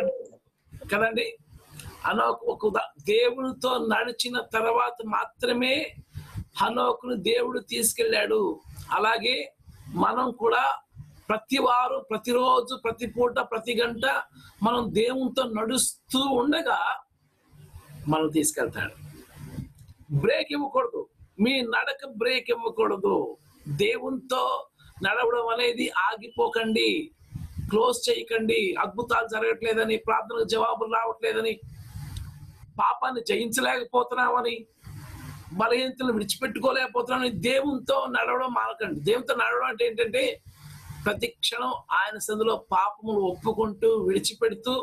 కదండి హనోకు ఒక ఉదా దేవునితో నడిచిన తర్వాత మాత్రమే హనోకును దేవుడు తీసుకెళ్ళాడు అలాగే మనం కూడా ప్రతి వారు ప్రతిరోజు ప్రతి పూట ప్రతి గంట మనం దేవునితో నడుస్తూ ఉండగా మనం తీసుకెళ్తాడు బ్రేక్ ఇవ్వకూడదు మీ నడక బ్రేక్ ఇవ్వకూడదు దేవునితో నడవడం అనేది ఆగిపోకండి క్లోజ్ చేయకండి అద్భుతాలు జరగట్లేదని ప్రార్థనకు జవాబులు రావట్లేదని పాపాన్ని జయించలేకపోతున్నామని బలహీనతలు విడిచిపెట్టుకోలేకపోతున్నామని దేవునితో నడవడం మానకండి దేవునితో నడవడం అంటే ఏంటంటే ప్రతి క్షణం ఆయన సందులో పాపములు ఒప్పుకుంటూ విడిచిపెడుతూ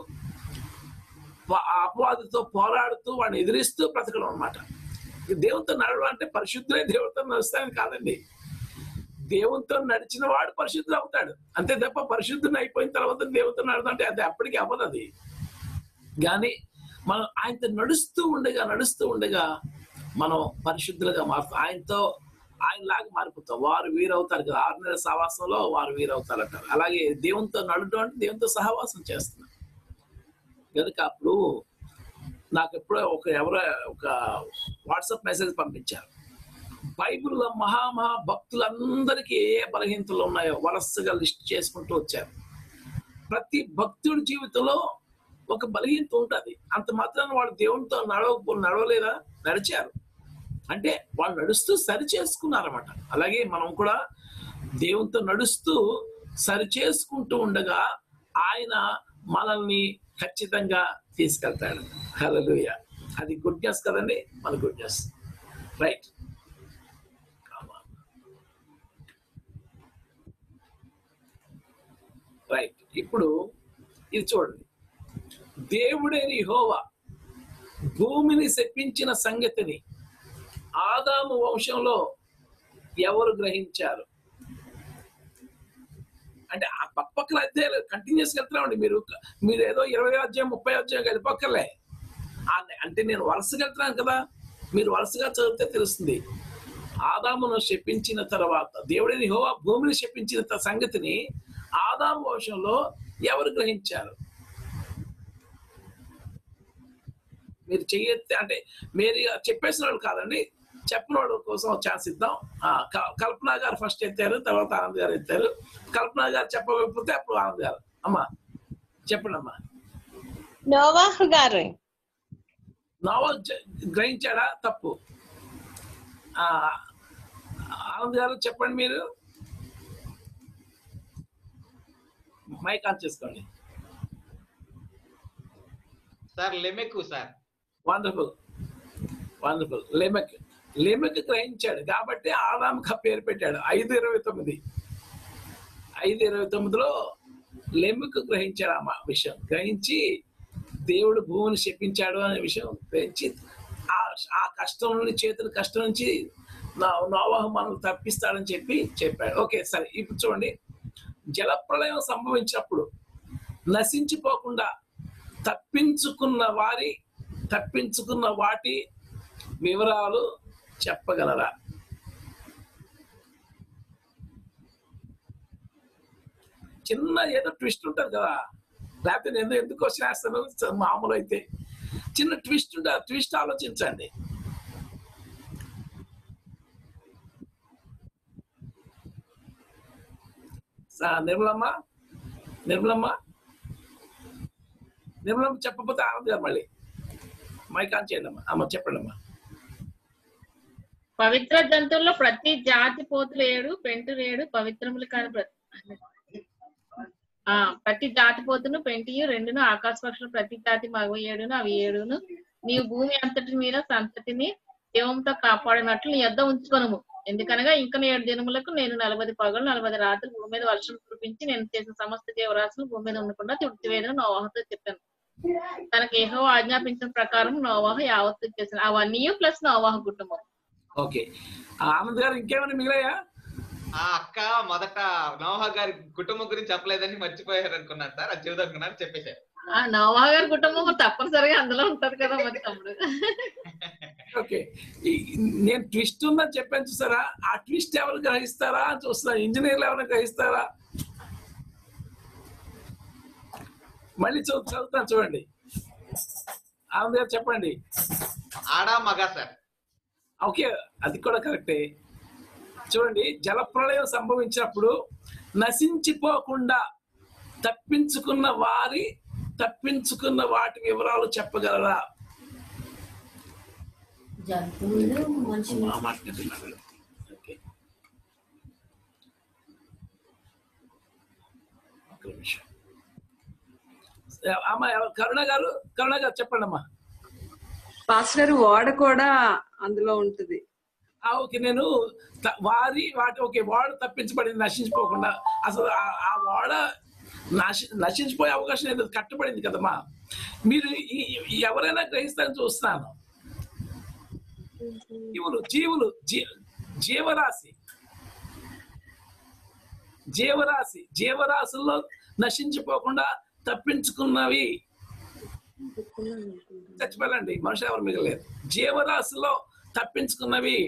వా- ఆ అపవాదితో పోరాడుతూ వాడిని ఎదిరిస్తూ బ్రతకడం అన్నమాట ఈ దేవునితో నడవడం అంటే పరిశుద్ధులే దేవునితో నడుస్తాయని కాదండి దేవునితో నడిచిన వాడు పరిశుద్ధుడు అవుతాడు అంతే తప్ప పరిశుద్ధుని అయిపోయిన తర్వాత దేవునితో నడవడం అంటే అది అప్పటికి అవ్వదు అది కానీ మనం ఆయనతో నడుస్తూ ఉండగా నడుస్తూ ఉండగా మనం పరిశుద్ధులుగా మారుతాం ఆయనతో ఆయనలాగా మారిపోతాం వారు వీరవుతారు కదా ఆరు నెలల సహవాసంలో వారు వీరవుతారు అంటారు అలాగే దేవునితో నడవడం అంటే దేవునితో సహవాసం చేస్తున్నారు కనుక అప్పుడు నాకు ఎప్పుడో ఒక ఎవరో ఒక వాట్సాప్ మెసేజ్ పంపించారు బైబిల్లో మహామహా భక్తులందరికీ ఏ ఏ బలహీనతలు ఉన్నాయో వరసగా లిస్ట్ చేసుకుంటూ వచ్చారు ప్రతి భక్తుడి జీవితంలో ఒక బలహీనత ఉంటుంది అంత మాత్రాన వాళ్ళు దేవునితో నడవ నడవలేదా నడిచారు అంటే వాళ్ళు నడుస్తూ సరి చేసుకున్నారన్నమాట అలాగే మనం కూడా దేవునితో నడుస్తూ సరి చేసుకుంటూ ఉండగా ఆయన మనల్ని ఖచ్చితంగా తీసుకెళ్తాడు హల్లెలూయా అది గుడ్ న్యూస్ కదండి మన గుడ్ న్యూస్ రైట్ రైట్ ఇప్పుడు ఇది చూడండి దేవుడైన యెహోవా భూమిని శపించిన సంగతిని ఆదాము వంశంలో ఎవరు గ్రహించారు అంటే ఆ పక్క పక్కల అధ్యాయులు కంటిన్యూస్ వెళ్తున్నామండి మీరు మీరు ఏదో ఇరవై అధ్యాయం ముప్పై అధ్యాయం వెళ్ళిపోక్కర్లే ఆ- అంటే నేను వరుసగా వెళ్తున్నాను కదా మీరు వరుసగా చదివితే తెలుస్తుంది ఆదామును శపించిన తర్వాత దేవుడిని హోవా భూమిని శపించిన త- సంగతిని ఆదాము వంశంలో ఎవరు గ్రహించారు మీరు చెయ్యెత్తే అంటే మీరు చెప్పేసిన వాళ్ళు కాదండి చెప్పిన వాళ్ళ కోసం ఛాన్స్ ఇద్దాం ఆ, క- కల్పన గారు ఫస్ట్ ఎత్తారు తర్వాత ఆనంద్ గారు ఎత్తారు కల్పన గారు చెప్పకపోతే అప్పుడు ఆనంద్ గారు అమ్మా చెప్పండి అమ్మా నోవాహు గారు నోవా జ- గ్రహించాడా తప్పు ఆ, ఆనంద్ గారు చెప్పండి మీరు మైక్ ఆన్ చేసుకోండి సార్ లెమెకు sir wonderful wonderful Lamech Lamech గ్రహించాడు కాబట్టి ఆదాముకు ఆ పేరు పెట్టాడు ఐదు ఇరవై తొమ్మిది ఐదు ఇరవై తొమ్మిదిలో లెమెక్ గ్రహించాడు ఆ మా- విషయం గ్రహించి దేవుడు భూమిని శపించాడు అనే విషయం గ్రహించి ఆ ఆ కష్టం నుండి చేతుల కష్టం నుంచి నా నోవాహు మనల్ని తప్పిస్తాడని చెప్పి చెప్పాడు ఓకే సరే ఇప్పుడు చూడండి జలప్రలయం సంభవించినప్పుడు నశించిపోకుండా తప్పించుకున్న వారి తప్పించుకున్న వాటి వివరాలు చెప్పగలరా చిన్న ఏదో ట్విస్ట్ ఉంటుంది కదా లేకపోతే నేను ఎందుకు క్వశ్చన్ వేస్తాను స- మామూలు అయితే చిన్న ట్విస్ట్ ఉంటుంది ఆ ట్విస్ట్ ఆలోచించండి స- నిర్మలమ్మ నిర్మలమ్మ నిర్మలమ్మ చెప్పకపోతే ఆనంద్ గారు మళ్ళీ మైక్ ఆన్ చేయండి అమ్మా అమ్మ చెప్పండి అమ్మా పవిత్ర జంతువుల్లో ప్రతి జాతి పోతులు ఏడు పెంటులు ఏడు పవిత్రములు కాని ప్రతి ఆ ప్రతి జాతి పోతును పెంటియు రెండును ఆకాశ పక్షులు ప్రతి జాతి మగ ఏడును అవి ఏడును నీవు భూమి అంతటి మీద సంతతిని దేవంతో కాపాడినట్లు నీ యొద్ద ఉంచుకొనుము ఎందుకనగా ఇంకా ఏడు దినములకు నేను నలభై పగలు నలభై రాత్రులు భూమి మీద వర్షం కురిపించి నేను చేసిన సమస్త జీవరాశులు భూమి మీద ఉండకుండా తుడిచివేయను నోవాహుతో చెప్పాను తనకు ఏహో ఆజ్ఞాపించిన ప్రకారం నోవాహు యావత్తు చేసిన అవన్నీ ప్లస్ నోవాహు కుటుంబం ఓకే ఆనంద్ గారు ఇంకేమైనా మిగిలాయా ఆ అక్క మొదట నోహ గారి కుటుంబం గురించి చెప్పలేదని మర్చిపోయారు అనుకున్నాను సార్ అది చెబుదనుకున్నారు చెప్పేశారు ఆ నోవా గారి కుటుంబం తప్పనిసరిగా అందులో ఉంటది కదా మరి తమ్ముడు ఓకే ఈ- నేను ట్విస్ట్ ఉందని చెప్పాను చూసారా ఆ ట్విస్ట్ ఎవరు గ్రహిస్తారా అని చూస్తున్నా ఇంజనీర్లు ఎవరైనా గ్రహిస్తారా మళ్ళీ చదువు చదువుతాను చూడండి ఆనంద్ గారు చెప్పండి ఆడా మగ సార్ ఓకే అది కూడా కరెక్టే చూడండి జలప్రళయం సంభవించినప్పుడు నశించిపోకుండా తప్పించుకున్న వారి తప్పించుకున్న వాటి వివరాలు చెప్పగలరా జంతువులు మనుషులు ఆ మాట వింటున్నాను. ఓకే. ఒక్క నిమిషం. అమ్మ ఎవ- కరుణ గారు కరుణ గారు చెప్పండి అమ్మా పాస్టర్ గారు ఓడ కూడా అందులో ఉంటుంది ఆ, ఓకే నేను త- వారి వాటి ఓకే వాడు తప్పించబడింది నశించిపోకుండా అసలు ఆ- ఆ వాడ నశి నశించిపోయే అవకాశం లేదు కట్టబడింది కదమ్మా మీరు ఈ- ఈ- ఎవరైనా గ్రహిస్తారని చూస్తున్నాను జీవులు జీవులు జీ- జీవరాశి జీవరాశి జీవరాశుల్లో నశించిపోకుండా తప్పించుకున్నవి చచ్చిపోయాలండి మనుషులు ఎవరు మిగలేదు జీవరాశిలో తప్పించుకున్నవి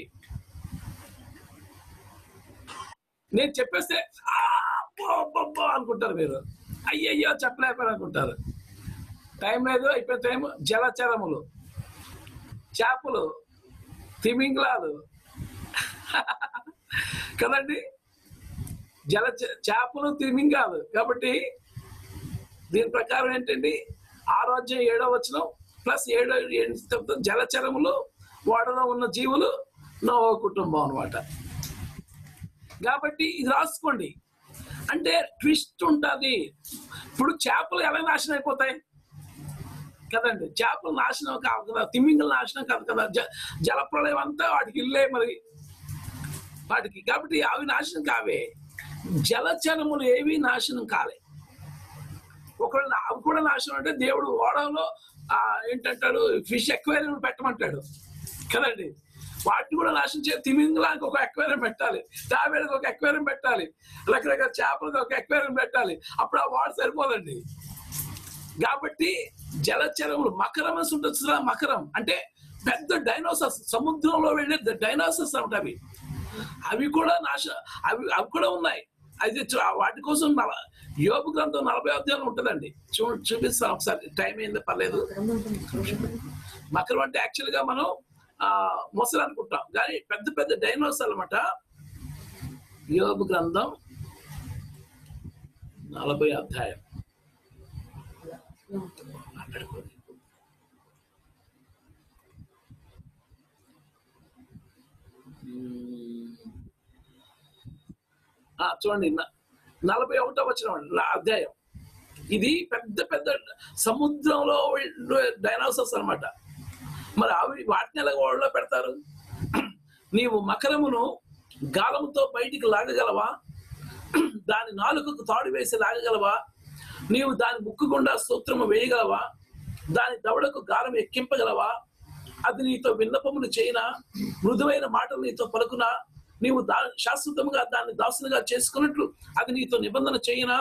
నేను చెప్పేస్తే "ఆ, అబ్బో, అబ్బో, అబ్బో" అనుకుంటారు మీరు అయ్యయ్యో చెప్పలేకపోయారు అనుకుంటారు టైం లేదు అయిపోయిన టైం జలచరములు చేపలు తిమింగ్లాలు కదండి జల చేపలు తిమింగాలు కాబట్టి దీని ప్రకారం ఏంటండి ఆరోగ్యం ఏడో వచనం ప్లస్ ఏడో ఏడు చెప్తాం జలచరములు ఓడలో ఉన్న జీవులు నోవ కుటుంబం అన్నమాట కాబట్టి ఇది రాసుకోండి అంటే ట్విస్ట్ ఉంటుంది ఇప్పుడు చేపలు ఎలా నాశనం అయిపోతాయి కదండి చేపలు నాశనం కావు కదా తిమ్మింగలు నాశనం కాదు కదా జ జలప్రలయం అంతా వాటికి ఇల్లే మరి వాటికి కాబట్టి అవి నాశనం కావే జలచరములు ఏవి నాశనం కాలే ఒకవేళ అవి కూడా నాశనం అంటే దేవుడు ఓడలో ఆ ఏంటంటాడు ఫిష్ ఎక్వేరియం పెట్టమంటాడు కదండి వాటిని కూడా నాశనం చేయాలి తిమింగలానికి ఒక ఎక్వేరియం పెట్టాలి తాబేలకు ఒక ఎక్వేరియం పెట్టాలి రకరకాల చేపలకు ఒక ఎక్వేరియం పెట్టాలి అప్పుడు ఆ వాటర్ సరిపోదండి కాబట్టి జలచరములు మకరం అని ఉంటుంది చూసారా? మకరం అంటే పెద్ద డైనోసర్స్ సముద్రంలో వెళ్ళే డైనోసర్స్ అంటే అవి అవి కూడా నాశ అవి అవి కూడా ఉన్నాయి అయితే చూ- వాటి కోసం నల- యోబు గ్రంథం నలభై అధ్యాయం ఉంటుందండి చూ చూపిస్తాను ఒకసారి టైం అయింది పర్లేదు మకరం అంటే యాక్చువల్ గా మనం ఆ మొసలు అనుకుంటాం కానీ పెద్ద పెద్ద డైనోసర్ అనమాట యోబు గ్రంథం నలభై అధ్యాయం ఆ, చూడండి న- నలభై ఒకటో వచ్చిన అధ్యాయం ఇది పెద్ద పెద్ద సముద్రంలో డైనోసర్స్ అన్నమాట మరి అవి వాటిని ఎలా ఓడలో పెడతారు నీవు మకరమును గాలముతో బయటికి లాగగలవా దాని నాలుకకు తాడు వేసి లాగగలవా నీవు దాని ముక్కు గుండా సూత్రము వేయగలవా దాని దవడకు గాలం ఎక్కింపగలవా అది నీతో విన్నపములు చేయనా మృదువైన మాటలు నీతో పలుకునా నీవు దా శాశ్వతముగా దాన్ని దాసునిగా చేసుకున్నట్లు అది నీతో నిబంధన చేయనా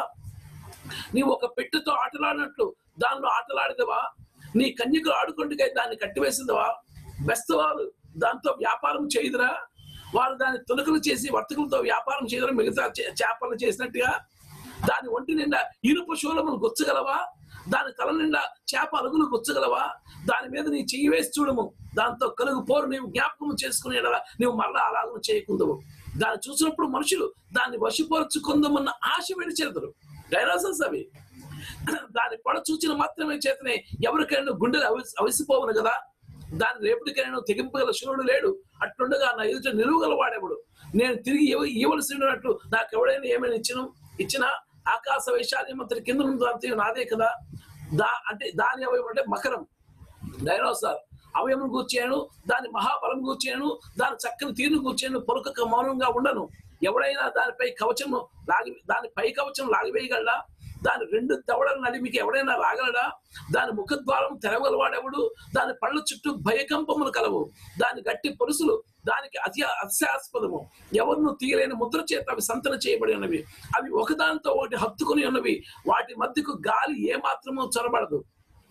నీవు ఒక పెట్టెతో ఆటలాడినట్లు దానిలో ఆటలాడిదవా నీ కన్యకు ఆడుకుంటుకై దాన్ని కట్టివేసిందవా బెస్తవారు దాంతో వ్యాపారం చేయుదురా వారు దాన్ని తునకలు చేసి వర్తకులతో వ్యాపారం చేయడం మిగతా చే- చేపలు చేసినట్టుగా దాని ఒంటి నిండా ఇనుప శూలములు గుచ్చగలవా దాని తల నిండా చేప అలుగులు గుచ్చగలవా దాని మీద నీ చెయ్యి వేసి చూడము దాంతో కలుగు పోరు నీవు జ్ఞాపకం చేసుకునే నీవు మరలా అలాగను చేయకుందవు దాన్ని చూసినప్పుడు మనుషులు దాన్ని వశపరుచుకుందామన్న ఆశ విడిచెదరు డైనోసర్స్ అవి దాని పొడ చూచిన మాత్రమే చేతనే ఎవరికైనా గుండెలు అవి- అవిసిపోవును కదా దాని రేపటికైనా తెగింపగల శివుడు లేడు అట్లుండగా నా ఎదుట నిలువగల వాడెవడు నేను తిరిగి ఇవ్వ- ఇవ్వవలసి ఉన్నట్లు నాకు ఎవడైనా ఏమైనా ఇచ్చిను ఇచ్చిన ఆకాశ వైశాల్యం అంతటి కింద ఉన్నది అంతే నాదే కదా దా అంటే దాని అవయవం అంటే మకరం డైనోసార్ అవయవం కూర్చాను దాని మహాబలం కూర్చాను దాని చక్కని తీరును కూర్చాను పొరక మౌనంగా ఉండను ఎవడైనా దానిపై కవచము లాగి దాని పై కవచం లాగివేయగలడా దాని రెండు దవడల నడిమికి ఎవడైనా రాగలడా దాని ముఖద్వారం తెరవగలవాడెవడు దాని పళ్ళ చుట్టూ భయకంపములు కలవు దాని గట్టి పొరుసులు దానికి అతి అత్యాస్పదము ఎవరిను తీయలేని ముద్ర చేత అవి సంతన చేయబడి ఉన్నవి అవి ఒకదానితో ఒకటి హత్తుకుని ఉన్నవి వాటి మధ్యకు గాలి ఏ మాత్రము చొరబడదు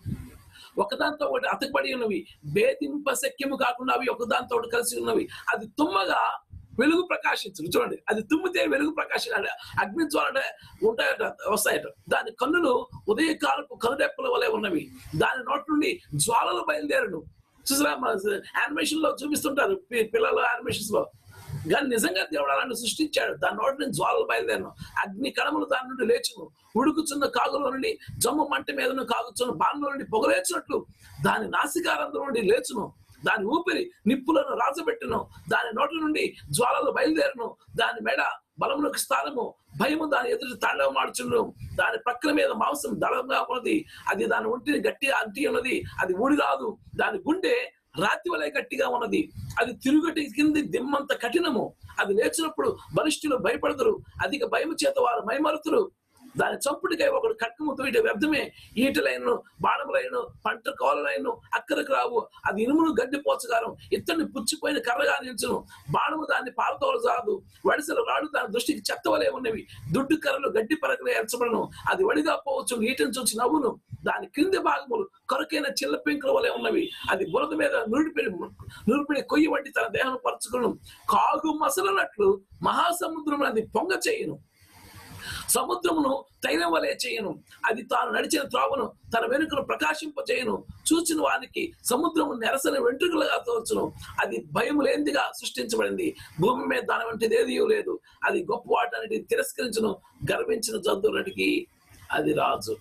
ఒకదాంతో ఒకటి అతకబడి ఉన్నవి భేదింప శక్యము కాకుండా అవి ఒకదాంతో ఒకటి కలిసి ఉన్నవి అది తుమ్మగా వెలుగు ప్రకాశించు చూడండి అది తుమ్మితే వెలుగు ప్రకాశం అంటే అగ్ని జ్వాల ఉంటాయట వస్తాయట దాని కన్నులు ఉదయకాలపు కనురెప్పల వలె ఉన్నవి దాని నోటి నుండి జ్వాలలు బయలుదేరను చూసారా మన యానిమేషన్ లో చూపిస్తుంటారు పి- పిల్లలు యానిమేషన్స్ లో కానీ నిజంగా దేవుడు అలాంటి సృష్టించాడు దాని నోటి నుంచి జ్వాలలు బయలుదేరను అగ్ని కణములు దాని నుండి లేచును ఉడుకుచున్న కాగులో నుండి జమ్ము మంట మీదను కాగుచున్న బాణలో నుండి పొగలేచినట్లు దాని నాసికారంధ్రం నుండి లేచును దాని ఊపిరి నిప్పులను రాజబెట్టును దాని నోట్ల నుండి జ్వాలలు బయలుదేరును దాని మెడ బలమునకు స్థానము భయము దాని ఎదురు తాండవ మాడుచుండు దాని పక్కల మీద మాంసం దళంగా ఉన్నది అది దాని ఒంటిని గట్టిగా అంటి ఉన్నది అది ఊడి రాదు దాని గుండె రాతి వలె గట్టిగా ఉన్నది అది తిరుగటి కింది దిమ్మంత కఠినము అది లేచినప్పుడు బలిష్ఠులు భయపడదురు అధిక భయము చేత వారు మైమరుతురు దాని చంపుడికై ఒకడు కట్కము తోయట వ్యర్థమే ఈటలైన బాణములైన పంట కోలలైన అక్కరకు రావు అది ఇనుమును గడ్డిపోచగారం ఇత్తడిని పుచ్చిపోయిన కర్రగా నిల్చును బాణము దాన్ని పారతోలజాదు వడిసెల రాడు దాని దృష్టికి చెత్తవలే ఉన్నవి దుడ్డు కర్రలు గడ్డి పరకలు ఏర్చబడను అది వడిగా పోవచ్చు నీటిని చూసి నవ్వును దాని క్రింది భాగములు కొరకైన చిల్ల పెంకుల వలె ఉన్నవి అది బురద మీద నుడిపిడి నుడిపిడి కొయ్యి వంటి తన దేహం పరచుకును కాగు మసలనట్లు మహాసముద్రం అది పొంగ చేయును సముద్రమును తైలం వలె చేయను అది తాను నడిచిన త్రోవను తన వెనుకను ప్రకాశింప చేయను చూచిన వారికి సముద్రము నెరసని వెంట్రుకలుగా తోచును అది భయం లేనిదిగా సృష్టించబడింది భూమి మీద దాని వంటిది ఏదీ లేదు అది గొప్ప వాటన్నిటిని తిరస్కరించును గర్వించిన జంతువులకి అది రాజు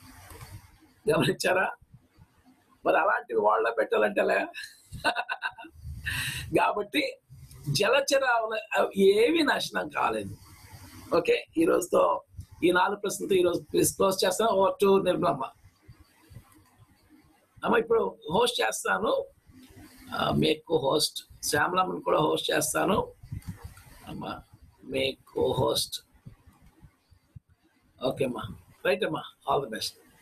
గమనించారా మరి అలాంటివి వాళ్ళ పెట్టాలంటే ఎలా? కాబట్టి జలచరాలు ఏవి నాశనం కాలేదు ఓకే ఈ రోజుతో ఈ నాలుగు ప్రశ్నలతో ఈ రోజు క్లోజ్ చేస్తాను ఓవర్ టు నిర్మలమ్మ అమ్మ ఇప్పుడు హోస్ట్ చేస్తాను మీకు హోస్ట్ శ్యామలమ్మని కూడా హోస్ట్ చేస్తాను అమ్మా మీకు హోస్ట్ ఓకే అమ్మా రైట్ అమ్మా ఆల్ ది బెస్ట్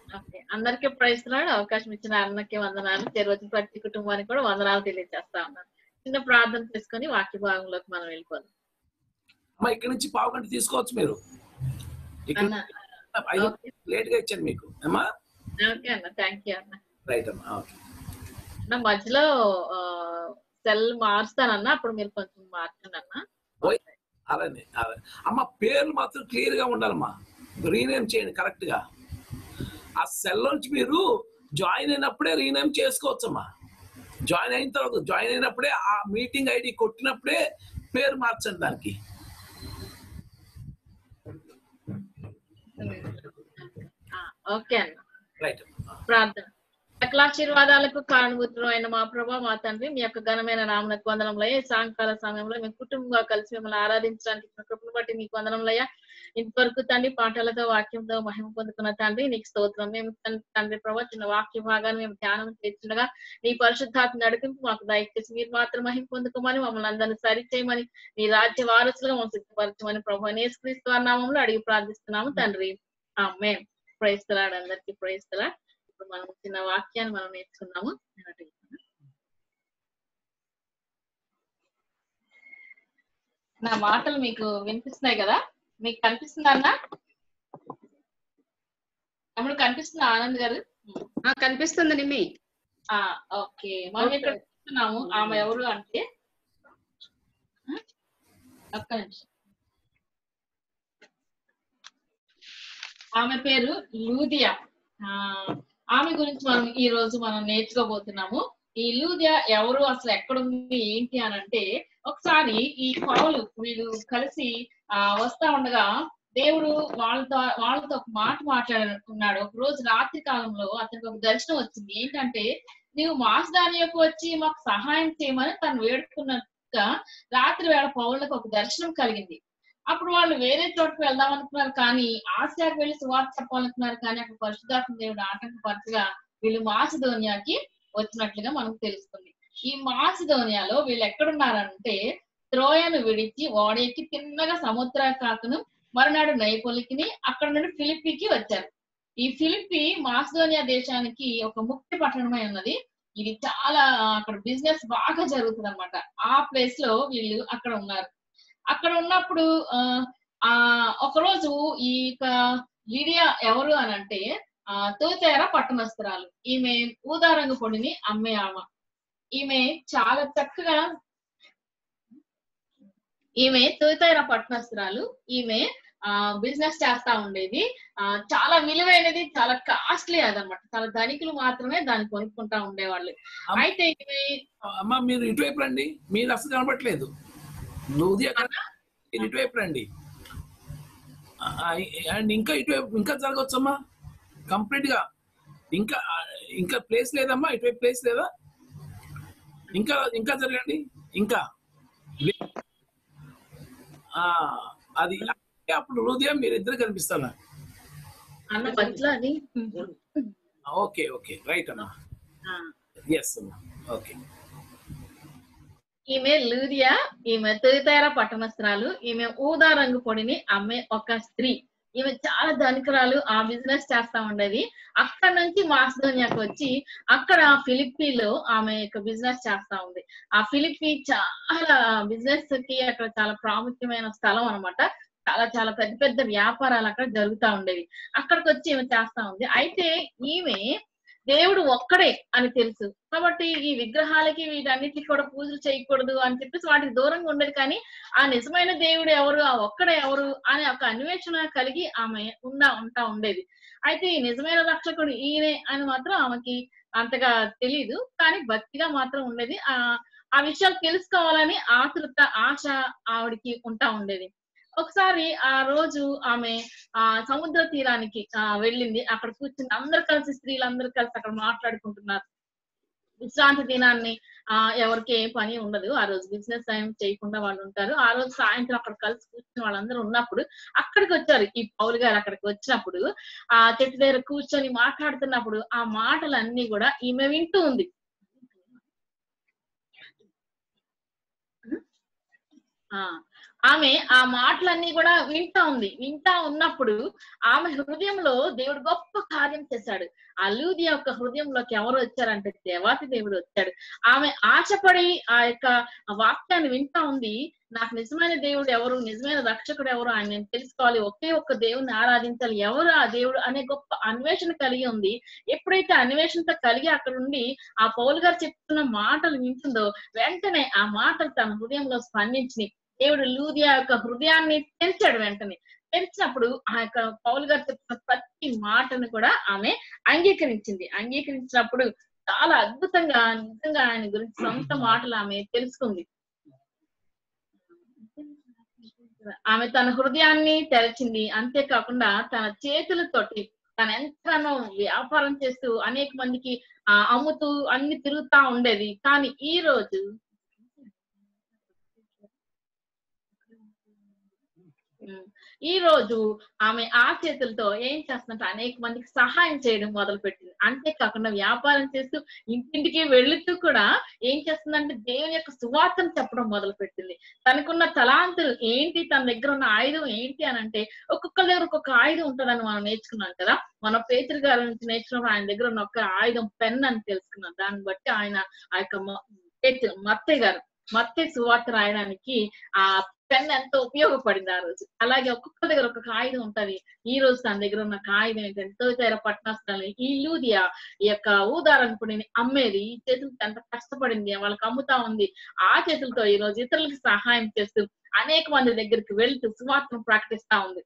ఓకే అందరికీ ప్రైస్తున్నాడు అవకాశం ఇచ్చిన అన్నకి వందనాలు తెరవచ్చిన ప్రతి కుటుంబానికి కూడా వందనాలు తెలియజేస్తా ఉన్నాను చిన్న ప్రార్థన చేసుకొని వాక్య భాగంలోకి మనం వెళ్ళిపోదాం అమ్మా ఇక్కడ నుంచి పావు గంట తీసుకోవచ్చు మీరు ఇక్కడ అన్న ఐదు లేట్ గా ఇచ్చాను మీకు అమ్మా ఓకే అన్న థ్యాంక్ యూ అన్న రైట్ అమ్మా ఓకే అన్న మధ్యలో సెల్ మారుస్తానన్న అప్పుడు మీరు కొంచెం మార్చండి అన్న ఓయ్ అలానే అలానే అమ్మ పేర్లు మాత్రం క్లియర్ గా ఉండాలమ్మా రీనేమ్ చేయండి కరెక్ట్ గా ఆ సెల్ నుంచి మీరు జాయిన్ అయినప్పుడే రీనేమ్ చేసుకోవచ్చమ్మా జాయిన్ అయిన తర్వాత జాయిన్ అయినప్పుడే ఆ మీటింగ్ ఐడి కొట్టినప్పుడే పేరు మార్చండి దానికి ఓకే అన్న రైట్ ప్రార్థన సకలాశీర్వాదాలకు కారణభూతులు అయిన మా ప్రభా మా తండ్రి మీ యొక్క ఘనమైన నామనకు వందనంలయ్య ఈ సాయంకాల సమయంలో మేము కుటుంబంగా కలిసి మిమ్మల్ని ఆరాధించడానికి ఇచ్చిన కృపను బట్టి మీకు వందనంలయ్య ఇంతవరకు తండ్రి పాటలతో వాక్యంతో మహిమ పొందుకున్న తండ్రి నీకు స్తోత్రం మేము తన్- తండ్రి ప్రభా చిన్న వాక్య భాగాన్ని మేము ధ్యానం చేస్తుండగా నీ పరిశుద్ధాత్మ నడిపింపు మాకు దయచేసి మీరు మాత్రం మహిమ పొందుకోమని మమ్మల్ని అందరినీ సరి చేయమని నీ రాజ్య వారసులుగా మమ్మల్ని సిద్ధపరచమని ప్రభు నేసుక్రీస్తు వారి నామంలో అడిగి ప్రార్థిస్తున్నాము తండ్రి ఆమె ప్రైస్తలాడు అందరికి ప్రైస్తలా ఇప్పుడు మనం చిన్న వాక్యాన్ని మనం నేర్చుకున్నాము నేను అడుగుతాను. నా మాటలు మీకు వినిపిస్తున్నాయి కదా మీకు కనిపిస్తుందా అన్న తమ్ముడు కనిపిస్తుందా ఆనంద్ గారు కనిపిస్తుంది నిమ్మి ఆ ఓకే మనం ఇక్కడ చూస్తున్నాము ఆమె ఎవరు అంటే ఆ? ఒక్క నిమిషం ఆమె పేరు లూదియా ఆ ఆమె గురించి మనం ఈ రోజు మనం నేర్చుకోబోతున్నాము ఈ లూదియా ఎవరు అసలు ఎక్కడుంది ఏంటి అని అంటే ఒకసారి ఈ పౌలు వీళ్ళు కలిసి ఆ వస్తా ఉండగా దేవుడు వాళ్ళతో వాళ్ళతో ఒక మాట మాట్లాడుకున్నాడు ఒక రోజు రాత్రి కాలంలో అతనికి ఒక దర్శనం వచ్చింది ఏంటంటే నీవు మాసదానియకు వచ్చి మాకు సహాయం చేయమని తను వేడుకున్నట్టుగా రాత్రి వేళ పౌరులకు ఒక దర్శనం కలిగింది అప్పుడు వాళ్ళు వేరే చోటుకు వెళ్దాం అనుకున్నారు కానీ ఆసియాకు వెళ్ళి సువార్త చెప్పాలనుకున్నారు కానీ అక్కడ పరిశుధాత్మ దేవుడు ఆటంకపరచగా వీళ్ళు మాసిధోనియాకి వచ్చినట్లుగా మనకు తెలుస్తుంది ఈ మాసిధోనియాలో వీళ్ళు ఎక్కడున్నారంటే త్రోయను విడిచి ఓడెక్కి తిన్నగా సముద్ర కాకును మరునాడు నైపొలికిని అక్కడ నుండి ఫిలిప్పీకి వచ్చారు ఈ ఫిలిప్పి మాసిధోనియా దేశానికి ఒక ముఖ్య పట్టణమై ఉన్నది ఇది చాలా ఆ, అక్కడ బిజినెస్ బాగా జరుగుతుంది అనమాట ఆ ప్లేస్ లో వీళ్ళు అక్కడ ఉన్నారు అక్కడ ఉన్నప్పుడు ఆ ఆ ఒకరోజు ఈ యొక్క లిడియా ఎవరు అని అంటే ఆ తోతేర పట్టణస్తురాలు ఈమె ఊదారంగు పొడిని అమ్మే ఆమె ఈమె చాలా చక్కగా ఈమె తొలితైన పట్టణస్తురాలు ఈమె ఆ బిజినెస్ చేస్తా ఉండేది ఆ చాలా విలువైనది చాలా కాస్ట్లీ అదనమాట చాలా ధనికులు మాత్రమే దాన్ని కొనుక్కుంటా ఉండేవాళ్ళు అయితే ఈమె అమ్మ మీరు ఇటువైపు రండి మీరు అసలు కనబట్లేదు నువ్వు మీరు ఇటువైపు రండి ఆ, అండ్ ఇంకా ఇటువైపు ఇంకా జరగవచ్చమ్మా కంప్లీట్ గా ఇంకా ఆ, ఇంకా ప్లేస్ లేదమ్మా ఇటువైపు ప్లేస్ లేదా ఇంకా ఇంకా జరగండి ఇంకా ఆ, అది అప్పుడు హృదయం మీరు ఇద్దరు కనిపిస్తారు నాకు. అన్న మధ్యలో అది ఓకే ఓకే రైట్ అమ్మా ఆ, ఎస్ అమ్మా ఓకే ఈమె లూరియా ఈమె తొలితేర పట్టణస్తురాలు ఈమె ఊదా రంగు పొడిని అమ్మే ఒక స్త్రీ ఈమె చాలా ధనికురాలు ఆ బిజినెస్ చేస్తా ఉండేది అక్కడ నుంచి మాసిదోనియాకి వచ్చి అక్కడ ఫిలిప్పీలో ఆమె యొక్క బిజినెస్ చేస్తా ఉంది ఆ ఫిలిప్పీ చాలా బిజినెస్ కి అక్కడ చాలా ప్రాముఖ్యమైన స్థలం అన్నమాట చాలా చాలా పెద్ద పెద్ద వ్యాపారాలు అక్కడ జరుగుతా ఉండేవి అక్కడికి వచ్చి ఈమె చేస్తా ఉంది అయితే ఈమె దేవుడు ఒక్కడే అని తెలుసు కాబట్టి ఈ విగ్రహాలకి వీటన్నిటికి కూడా పూజలు చేయకూడదు అని చెప్పేసి వాటికి దూరంగా ఉండేది కానీ ఆ నిజమైన దేవుడు ఎవరు ఆ ఒక్కడే ఎవరు అనే ఒక అన్వేషణ కలిగి ఆమె ఉండా ఉంటా ఉండేది అయితే ఈ నిజమైన రక్షకుడు ఈయనే అని మాత్రం ఆమెకి అంతగా తెలియదు కానీ భక్తిగా మాత్రం ఉండేది ఆ ఆ విషయాలు తెలుసుకోవాలని ఆతృత ఆశ ఆవిడికి ఉంటా ఉండేది ఒకసారి ఆ రోజు ఆమె ఆ సముద్ర తీరానికి ఆ వెళ్ళింది అక్కడ కూర్చుని అందరు కలిసి స్త్రీలందరూ కలిసి అక్కడ మాట్లాడుకుంటున్నారు విశ్రాంతి దినాన్ని ఆ ఎవరికి ఏ పని ఉండదు ఆ రోజు బిజినెస్ టైం చేయకుండా వాళ్ళు ఉంటారు ఆ రోజు సాయంత్రం అక్కడ కలిసి కూర్చుని వాళ్ళందరూ ఉన్నప్పుడు అక్కడికి వచ్చారు ఈ పౌలు గారు అక్కడికి వచ్చినప్పుడు ఆ చెట్టు దగ్గర కూర్చొని మాట్లాడుతున్నప్పుడు ఆ మాటలన్నీ కూడా ఈమె వింటూ ఉంది ఆ ఆమె ఆ మాటలన్నీ కూడా వింటా ఉంది వింటా ఉన్నప్పుడు ఆమె హృదయంలో దేవుడు గొప్ప కార్యం చేశాడు ఆ లూది యొక్క హృదయంలోకి ఎవరు వచ్చారంటే దేవాతి దేవుడు వచ్చాడు ఆమె ఆశపడి ఆ యొక్క వాక్యాన్ని వింటా ఉంది నాకు నిజమైన దేవుడు ఎవరు నిజమైన రక్షకుడు ఎవరు ఆయన నేను తెలుసుకోవాలి ఒకే ఒక్క దేవుని ఆరాధించాలి ఎవరు ఆ దేవుడు అనే గొప్ప అన్వేషణ కలిగి ఉంది ఎప్పుడైతే అన్వేషణతో కలిగి అక్కడ ఉండి ఆ పౌలు గారు చెప్తున్న మాటలు వింటుందో వెంటనే ఆ మాటలు తన హృదయంలో స్పందించి దేవుడు లూదియా యొక్క హృదయాన్ని తెరిచాడు వెంటనే తెరిచినప్పుడు ఆ యొక్క పౌలు గారు చెప్తున్న ప్రతి మాటను కూడా ఆమె అంగీకరించింది అంగీకరించినప్పుడు చాలా అద్భుతంగా నిజంగా ఆయన గురించి సొంత మాటలు ఆమె తెలుసుకుంది ఆమె తన హృదయాన్ని తెరచింది అంతేకాకుండా తన చేతులతోటి తను ఎంతగానో వ్యాపారం చేస్తూ అనేక మందికి ఆ, అమ్ముతూ అన్ని తిరుగుతా ఉండేది కానీ ఈ రోజు ఉమ్, ఈ రోజు ఆమె ఆ చేతులతో ఏం చేస్తుందంటే అనేక మందికి సహాయం చేయడం మొదలు పెట్టింది అంతేకాకుండా వ్యాపారం చేస్తూ ఇంటింటికి వెళుతూ కూడా ఏం చేస్తుందంటే దేవుని యొక్క సువార్తను చెప్పడం మొదలు పెట్టింది తనకున్న తలాంతులు ఏంటి తన దగ్గర ఉన్న ఆయుధం ఏంటి అని అంటే ఒక్కొక్కరి దగ్గర ఒక్కొక్క ఆయుధం ఉంటుందని మనం నేర్చుకున్నాం కదా మన పేతురు గారి నుంచి నేర్చుకున్నప్పుడు ఆయన దగ్గర ఉన్న ఒక ఆయుధం పెన్ అని తెలుసుకున్నాం దాన్ని బట్టి ఆయన ఆ యొక్క మ- పేతురు మత్తయ్య గారు మత్తయ్య సువార్త రాయడానికి ఆ పెన్ ఎంతో ఉపయోగపడింది ఆ రోజు అలాగే ఒక్కొక్క దగ్గర ఒక్కొక్క ఆయుధం ఉంటది ఈ రోజు తన దగ్గర ఉన్న ఆయుధం ఏంటంటే తొలితేర పట్టణస్థలం ఈ లూదియా ఈ యొక్క ఊదారంపుడిని అమ్మేది ఈ చేతులతో ఎంత కష్టపడింది వాళ్ళకి అమ్ముతా ఉంది ఆ చేతులతో ఈ రోజు ఇతరులకు సహాయం చేస్తూ అనేక మంది దగ్గరికి వెళ్తూ సువార్తను ప్రకటిస్తా ఉంది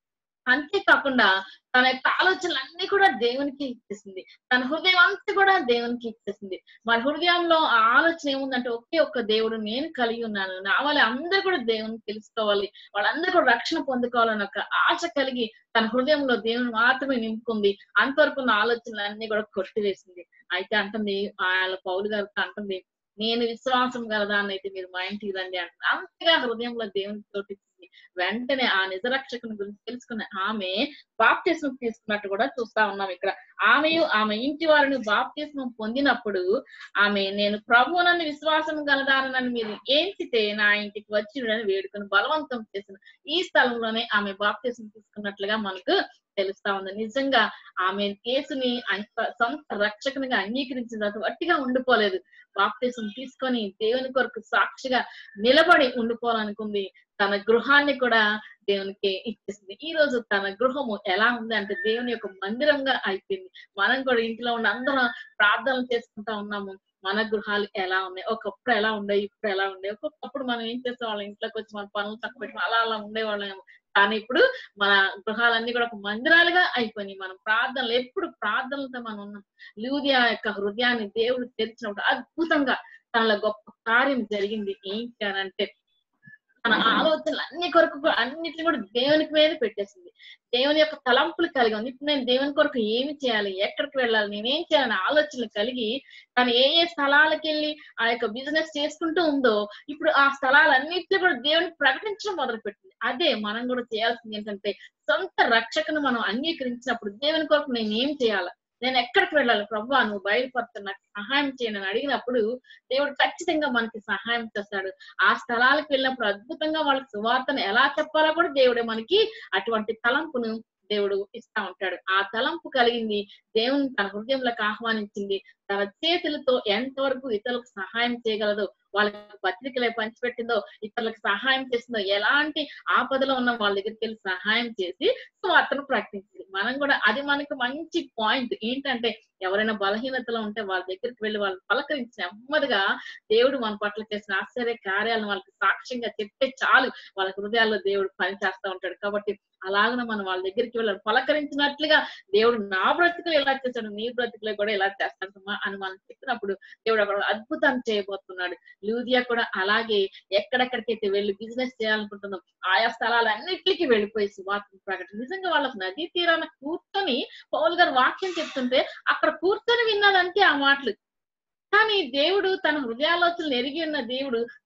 అంతేకాకుండా తన యొక్క ఆలోచనలు అన్ని కూడా దేవునికి ఇచ్చేసింది తన హృదయం అంతా కూడా దేవునికి ఇచ్చేసింది మన హృదయంలో ఆ ఆలోచన ఏముందంటే ఒకే ఒక్క దేవుడు నేను కలిగి ఉన్నాను నా వాళ్ళ అందరూ కూడా దేవుని తెలుసుకోవాలి వాళ్ళందరూ కూడా రక్షణ పొందుకోవాలని ఒక ఆశ కలిగి తన హృదయంలో దేవుని మాత్రమే నింపుకుంది అంతవరకు ఉన్న ఆలోచనలు అన్ని కూడా కొట్టివేసింది అయితే అంటుంది వాళ్ళ పౌలు గారితో అంటుంది నేను విశ్వాసం గలదాన్ని అయితే మీరు మా ఇంటికి రండి అంటుంది అంతగా హృదయంలో దేవుని చోటిచ్చింది వెంటనే ఆ నిజరక్షకుని గురించి తెలుసుకున్న ఆమె బాప్తిస్మం తీసుకున్నట్టు కూడా చూస్తా ఉన్నాం ఇక్కడ ఆమెయు ఆమె ఇంటి వారిని బాప్తిస్మం పొందినప్పుడు ఆమె నేను ప్రభువునని విశ్వాసం గలదానని మీరు ఏంచితే నా ఇంటికి వచ్చి వేడుకొని బలవంతం చేసిన ఈ స్థలంలోనే ఆమె బాప్తిస్మం తీసుకున్నట్లుగా మనకు తెలుస్తా ఉంది నిజంగా ఆమె కేసుని అంత సొంత రక్షకునిగా అంగీకరించిన తర్వాత వట్టిగా ఉండిపోలేదు బాప్తిసం తీసుకొని దేవుని కొరకు సాక్షిగా నిలబడి ఉండిపోవాలనుకుంది తన గృహాన్ని కూడా దేవునికి ఇచ్చేసింది ఈ రోజు తన గృహము ఎలా ఉంది అంటే దేవుని యొక్క మందిరంగా అయిపోయింది మనం కూడా ఇంట్లో ఉన్న అందరం ప్రార్థనలు చేసుకుంటా ఉన్నాము మన గృహాలు ఎలా ఉన్నాయి ఒకప్పుడు ఎలా ఉండే ఇప్పుడు ఎలా ఉండే ఒక్కొక్కప్పుడు మనం ఏం చేసే వాళ్ళం ఇంట్లోకి వచ్చి మన పనులు తక్కువ పెట్టి అలా అలా ఉండేవాళ్ళం కానీ ఇప్పుడు మన గృహాలన్నీ కూడా ఒక మందిరాలుగా అయిపోయినాయి మనం ప్రార్థనలు ఎప్పుడు ప్రార్థనలతో మనం ఉన్నాం లూదియా యొక్క హృదయాన్ని దేవుడు తెరిచినప్పుడు అద్భుతంగా తనలో గొప్ప కార్యం జరిగింది ఏంటి అని అంటే తన ఆలోచనలు అన్ని కొరకు కూడా అన్నిటిని కూడా దేవునికి మీద పెట్టేసింది దేవుని యొక్క తలంపులు కలిగి ఉంది ఇప్పుడు నేను దేవుని కొరకు ఏమి చేయాలి ఎక్కడికి వెళ్ళాలి నేనేం చేయాలని ఆలోచనలు కలిగి తను ఏ ఏ స్థలాలకు వెళ్ళి ఆ యొక్క బిజినెస్ చేసుకుంటూ ఉందో ఇప్పుడు ఆ స్థలాలన్నింటినీ కూడా దేవునికి ప్రకటించడం మొదలు పెట్టింది అదే మనం కూడా చేయాల్సింది ఏంటంటే సొంత రక్షకను మనం అంగీకరించినప్పుడు దేవుని కొరకు నేను ఏం చేయాలి నేను ఎక్కడికి వెళ్ళాలి ప్రభా నువ్వు బయలుపరుతు నాకు సహాయం చేయను అని అడిగినప్పుడు దేవుడు ఖచ్చితంగా మనకి సహాయం చేస్తాడు ఆ స్థలాలకు వెళ్ళినప్పుడు అద్భుతంగా వాళ్ళకి సువార్తను ఎలా చెప్పాలో కూడా దేవుడే మనకి అటువంటి తలంపును దేవుడు ఇస్తా ఉంటాడు ఆ తలంపు కలిగింది దేవుని తన హృదయంలోకి ఆహ్వానించింది తన చేతులతో ఎంతవరకు ఇతరులకు సహాయం చేయగలదో వాళ్ళకి పత్రికలే పంచిపెట్టిందో ఇతరులకు సహాయం చేసిందో ఎలాంటి ఆపదలో ఉన్న వాళ్ళ దగ్గరికి వెళ్ళి సహాయం చేసి సువార్తను ప్రకటించింది మనం కూడా అది మనకు మంచి పాయింట్ ఏంటంటే ఎవరైనా బలహీనతలో ఉంటే వాళ్ళ దగ్గరికి వెళ్ళి వాళ్ళు పలకరించి నెమ్మదిగా దేవుడు మన పట్ల చేసిన ఆశ్చర్య కార్యాలను వాళ్ళకి సాక్ష్యంగా చెప్తే చాలు వాళ్ళ హృదయాల్లో దేవుడు పని చేస్తా ఉంటాడు కాబట్టి అలాగన మనం వాళ్ళ దగ్గరికి వెళ్ళాలి పలకరించినట్లుగా దేవుడు నా బ్రతుకులు ఎలా చేశాడు నీ బ్రతుకులో కూడా ఎలా చేస్తాడమ్మా అని మనం చెప్పినప్పుడు దేవుడు అక్కడ అద్భుతాన్ని చేయబోతున్నాడు లూదియా కూడా అలాగే ఎక్కడెక్కడికైతే వెళ్ళి బిజినెస్ చేయాలనుకుంటుందో ఆయా స్థలాలన్నిటికీ వెళ్ళిపోయి సువార్తను ప్రకటన నిజంగా వాళ్ళకి నదీ తీరాన కూర్చొని పౌల్ గారు వాక్యం చెప్తుంటే అక్కడ కూర్చొని విన్నదంటే ఆ మాటలు కానీ దేవుడు తన హృదయాలోచనలు ఎరిగి ఉన్న దేవుడు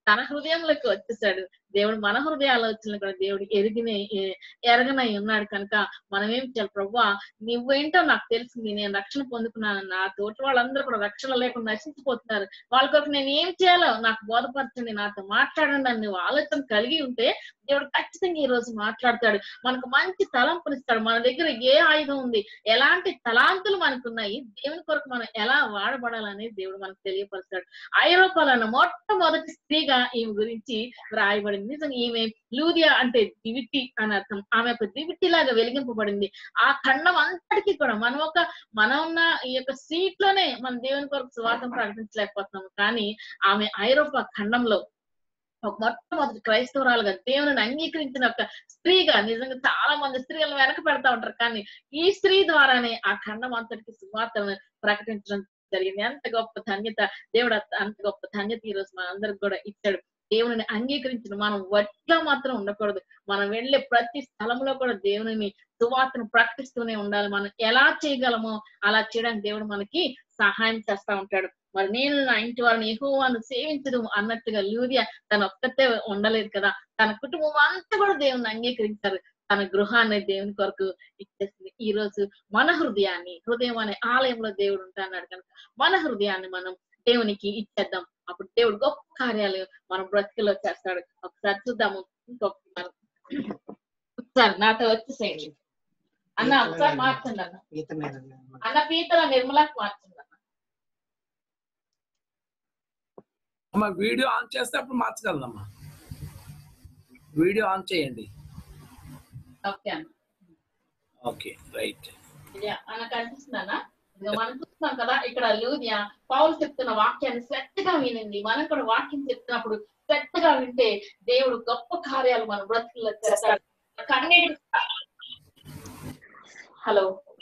తన హృదయంలోకి వచ్చేసాడు దేవుడు మన హృదయ ఆలోచనలు కూడా దేవుడు ఎరిగిన ఎరగనై ఉన్నాడు కనుక మనం ఏం చేయాలి ప్రభా నువ్వేంటో నాకు తెలిసింది నేను రక్షణ పొందుకున్నాను నా తోటి వాళ్ళందరూ కూడా రక్షణ లేకుండా నశించిపోతున్నారు వాళ్ళ కొరకు నేను ఏం చేయాలో నాకు బోధపరచండి నాతో మాట్లాడండి అని నువ్వు ఆలోచన కలిగి ఉంటే దేవుడు ఖచ్చితంగా ఈ రోజు మాట్లాడతాడు మనకు మంచి తలంపునిస్తాడు మన దగ్గర ఏ ఆయుధం ఉంది ఎలాంటి తలాంతులు మనకున్నాయి దేవుని కొరకు మనం ఎలా వాడబడాలనేది దేవుడు మనకు తెలియపరుస్తాడు ఐరోపాలను మొట్టమొదటి స్త్రీగా ఈమె గురించి రాయబడింది నిజంగా ఈమె లూదియా అంటే దివిటి అని అర్థం ఆమె ఒక దివిటి లాగా వెలిగింపబడింది ఆ ఖండం అంతటికి కూడా మనం ఒక మనం ఉన్న ఈ యొక్క సీట్ లోనే మన దేవుని కొరకు స్వార్థం ప్రకటించలేకపోతున్నాము కానీ ఆమె ఐరోపా ఖండంలో ఒక మొట్టమొదటి క్రైస్తవురాలుగా దేవుని అంగీకరించిన ఒక స్త్రీగా నిజంగా చాలా మంది స్త్రీలను వెనక పెడతా ఉంటారు కానీ ఈ స్త్రీ ద్వారానే ఆ ఖండం అంతటికి సువార్తను ప్రకటించడం జరిగింది ఎంత గొప్ప ధన్యత దేవుడు అంత- అంత గొప్ప ధన్యత ఈ రోజు మనందరికి కూడా ఇచ్చాడు దేవుని అంగీకరించిన మనం వట్లా మాత్రం ఉండకూడదు మనం వెళ్ళే ప్రతి స్థలంలో కూడా దేవుని సువార్తను ప్రకటిస్తూనే ఉండాలి మనం ఎలా చేయగలమో అలా చేయడానికి దేవుడు మనకి సహాయం చేస్తా ఉంటాడు మరి నేను నా ఇంటి వారిని యెహోవాను సేవించదు అన్నట్టుగా లూరియా తన ఒక్కతే ఉండలేదు కదా తన కుటుంబం అంతా కూడా దేవుని అంగీకరించారు తన గృహాన్ని దేవుని కొరకు ఇచ్చేసింది ఈ రోజు మన హృదయాన్ని హృదయం అనే ఆలయంలో దేవుడు ఉంటాన్నాడు కనుక మన హృదయాన్ని మనం దేవునికి ఇచ్చేద్దాం అప్పుడు దేవుడు గొప్ప కార్యాలు మన బ్రతికలో చేస్తాడు ఒకసారి చూద్దాము ఇంకొక మనం ఒకసారి నాతో వచ్చేసేయండి అన్న ఒకసారి మార్చండి అన్న అన్న పీతల నిర్మలాకి మార్చండి అన్న అమ్మ వీడియో ఆన్ చేస్తే అప్పుడు మార్చగలనమ్మా వీడియో ఆన్ చేయండి ఓకే అన్న ఓకే రైట్ యా, అన్న కనిపిస్తుందన్న ఇదిగో మనం చూస్తున్నాం కదా ఇక్కడ లూదియా పౌలు చెప్తున్న వాక్యాన్ని శ్రద్ధగా వినింది మనం కూడా వాక్యం చెప్తున్నప్పుడు శ్రద్ధగా వింటే దేవుడు గొప్ప కార్యాలు మన బ్రతుకుల్లో చేస్తాడు కన్నీటి హలో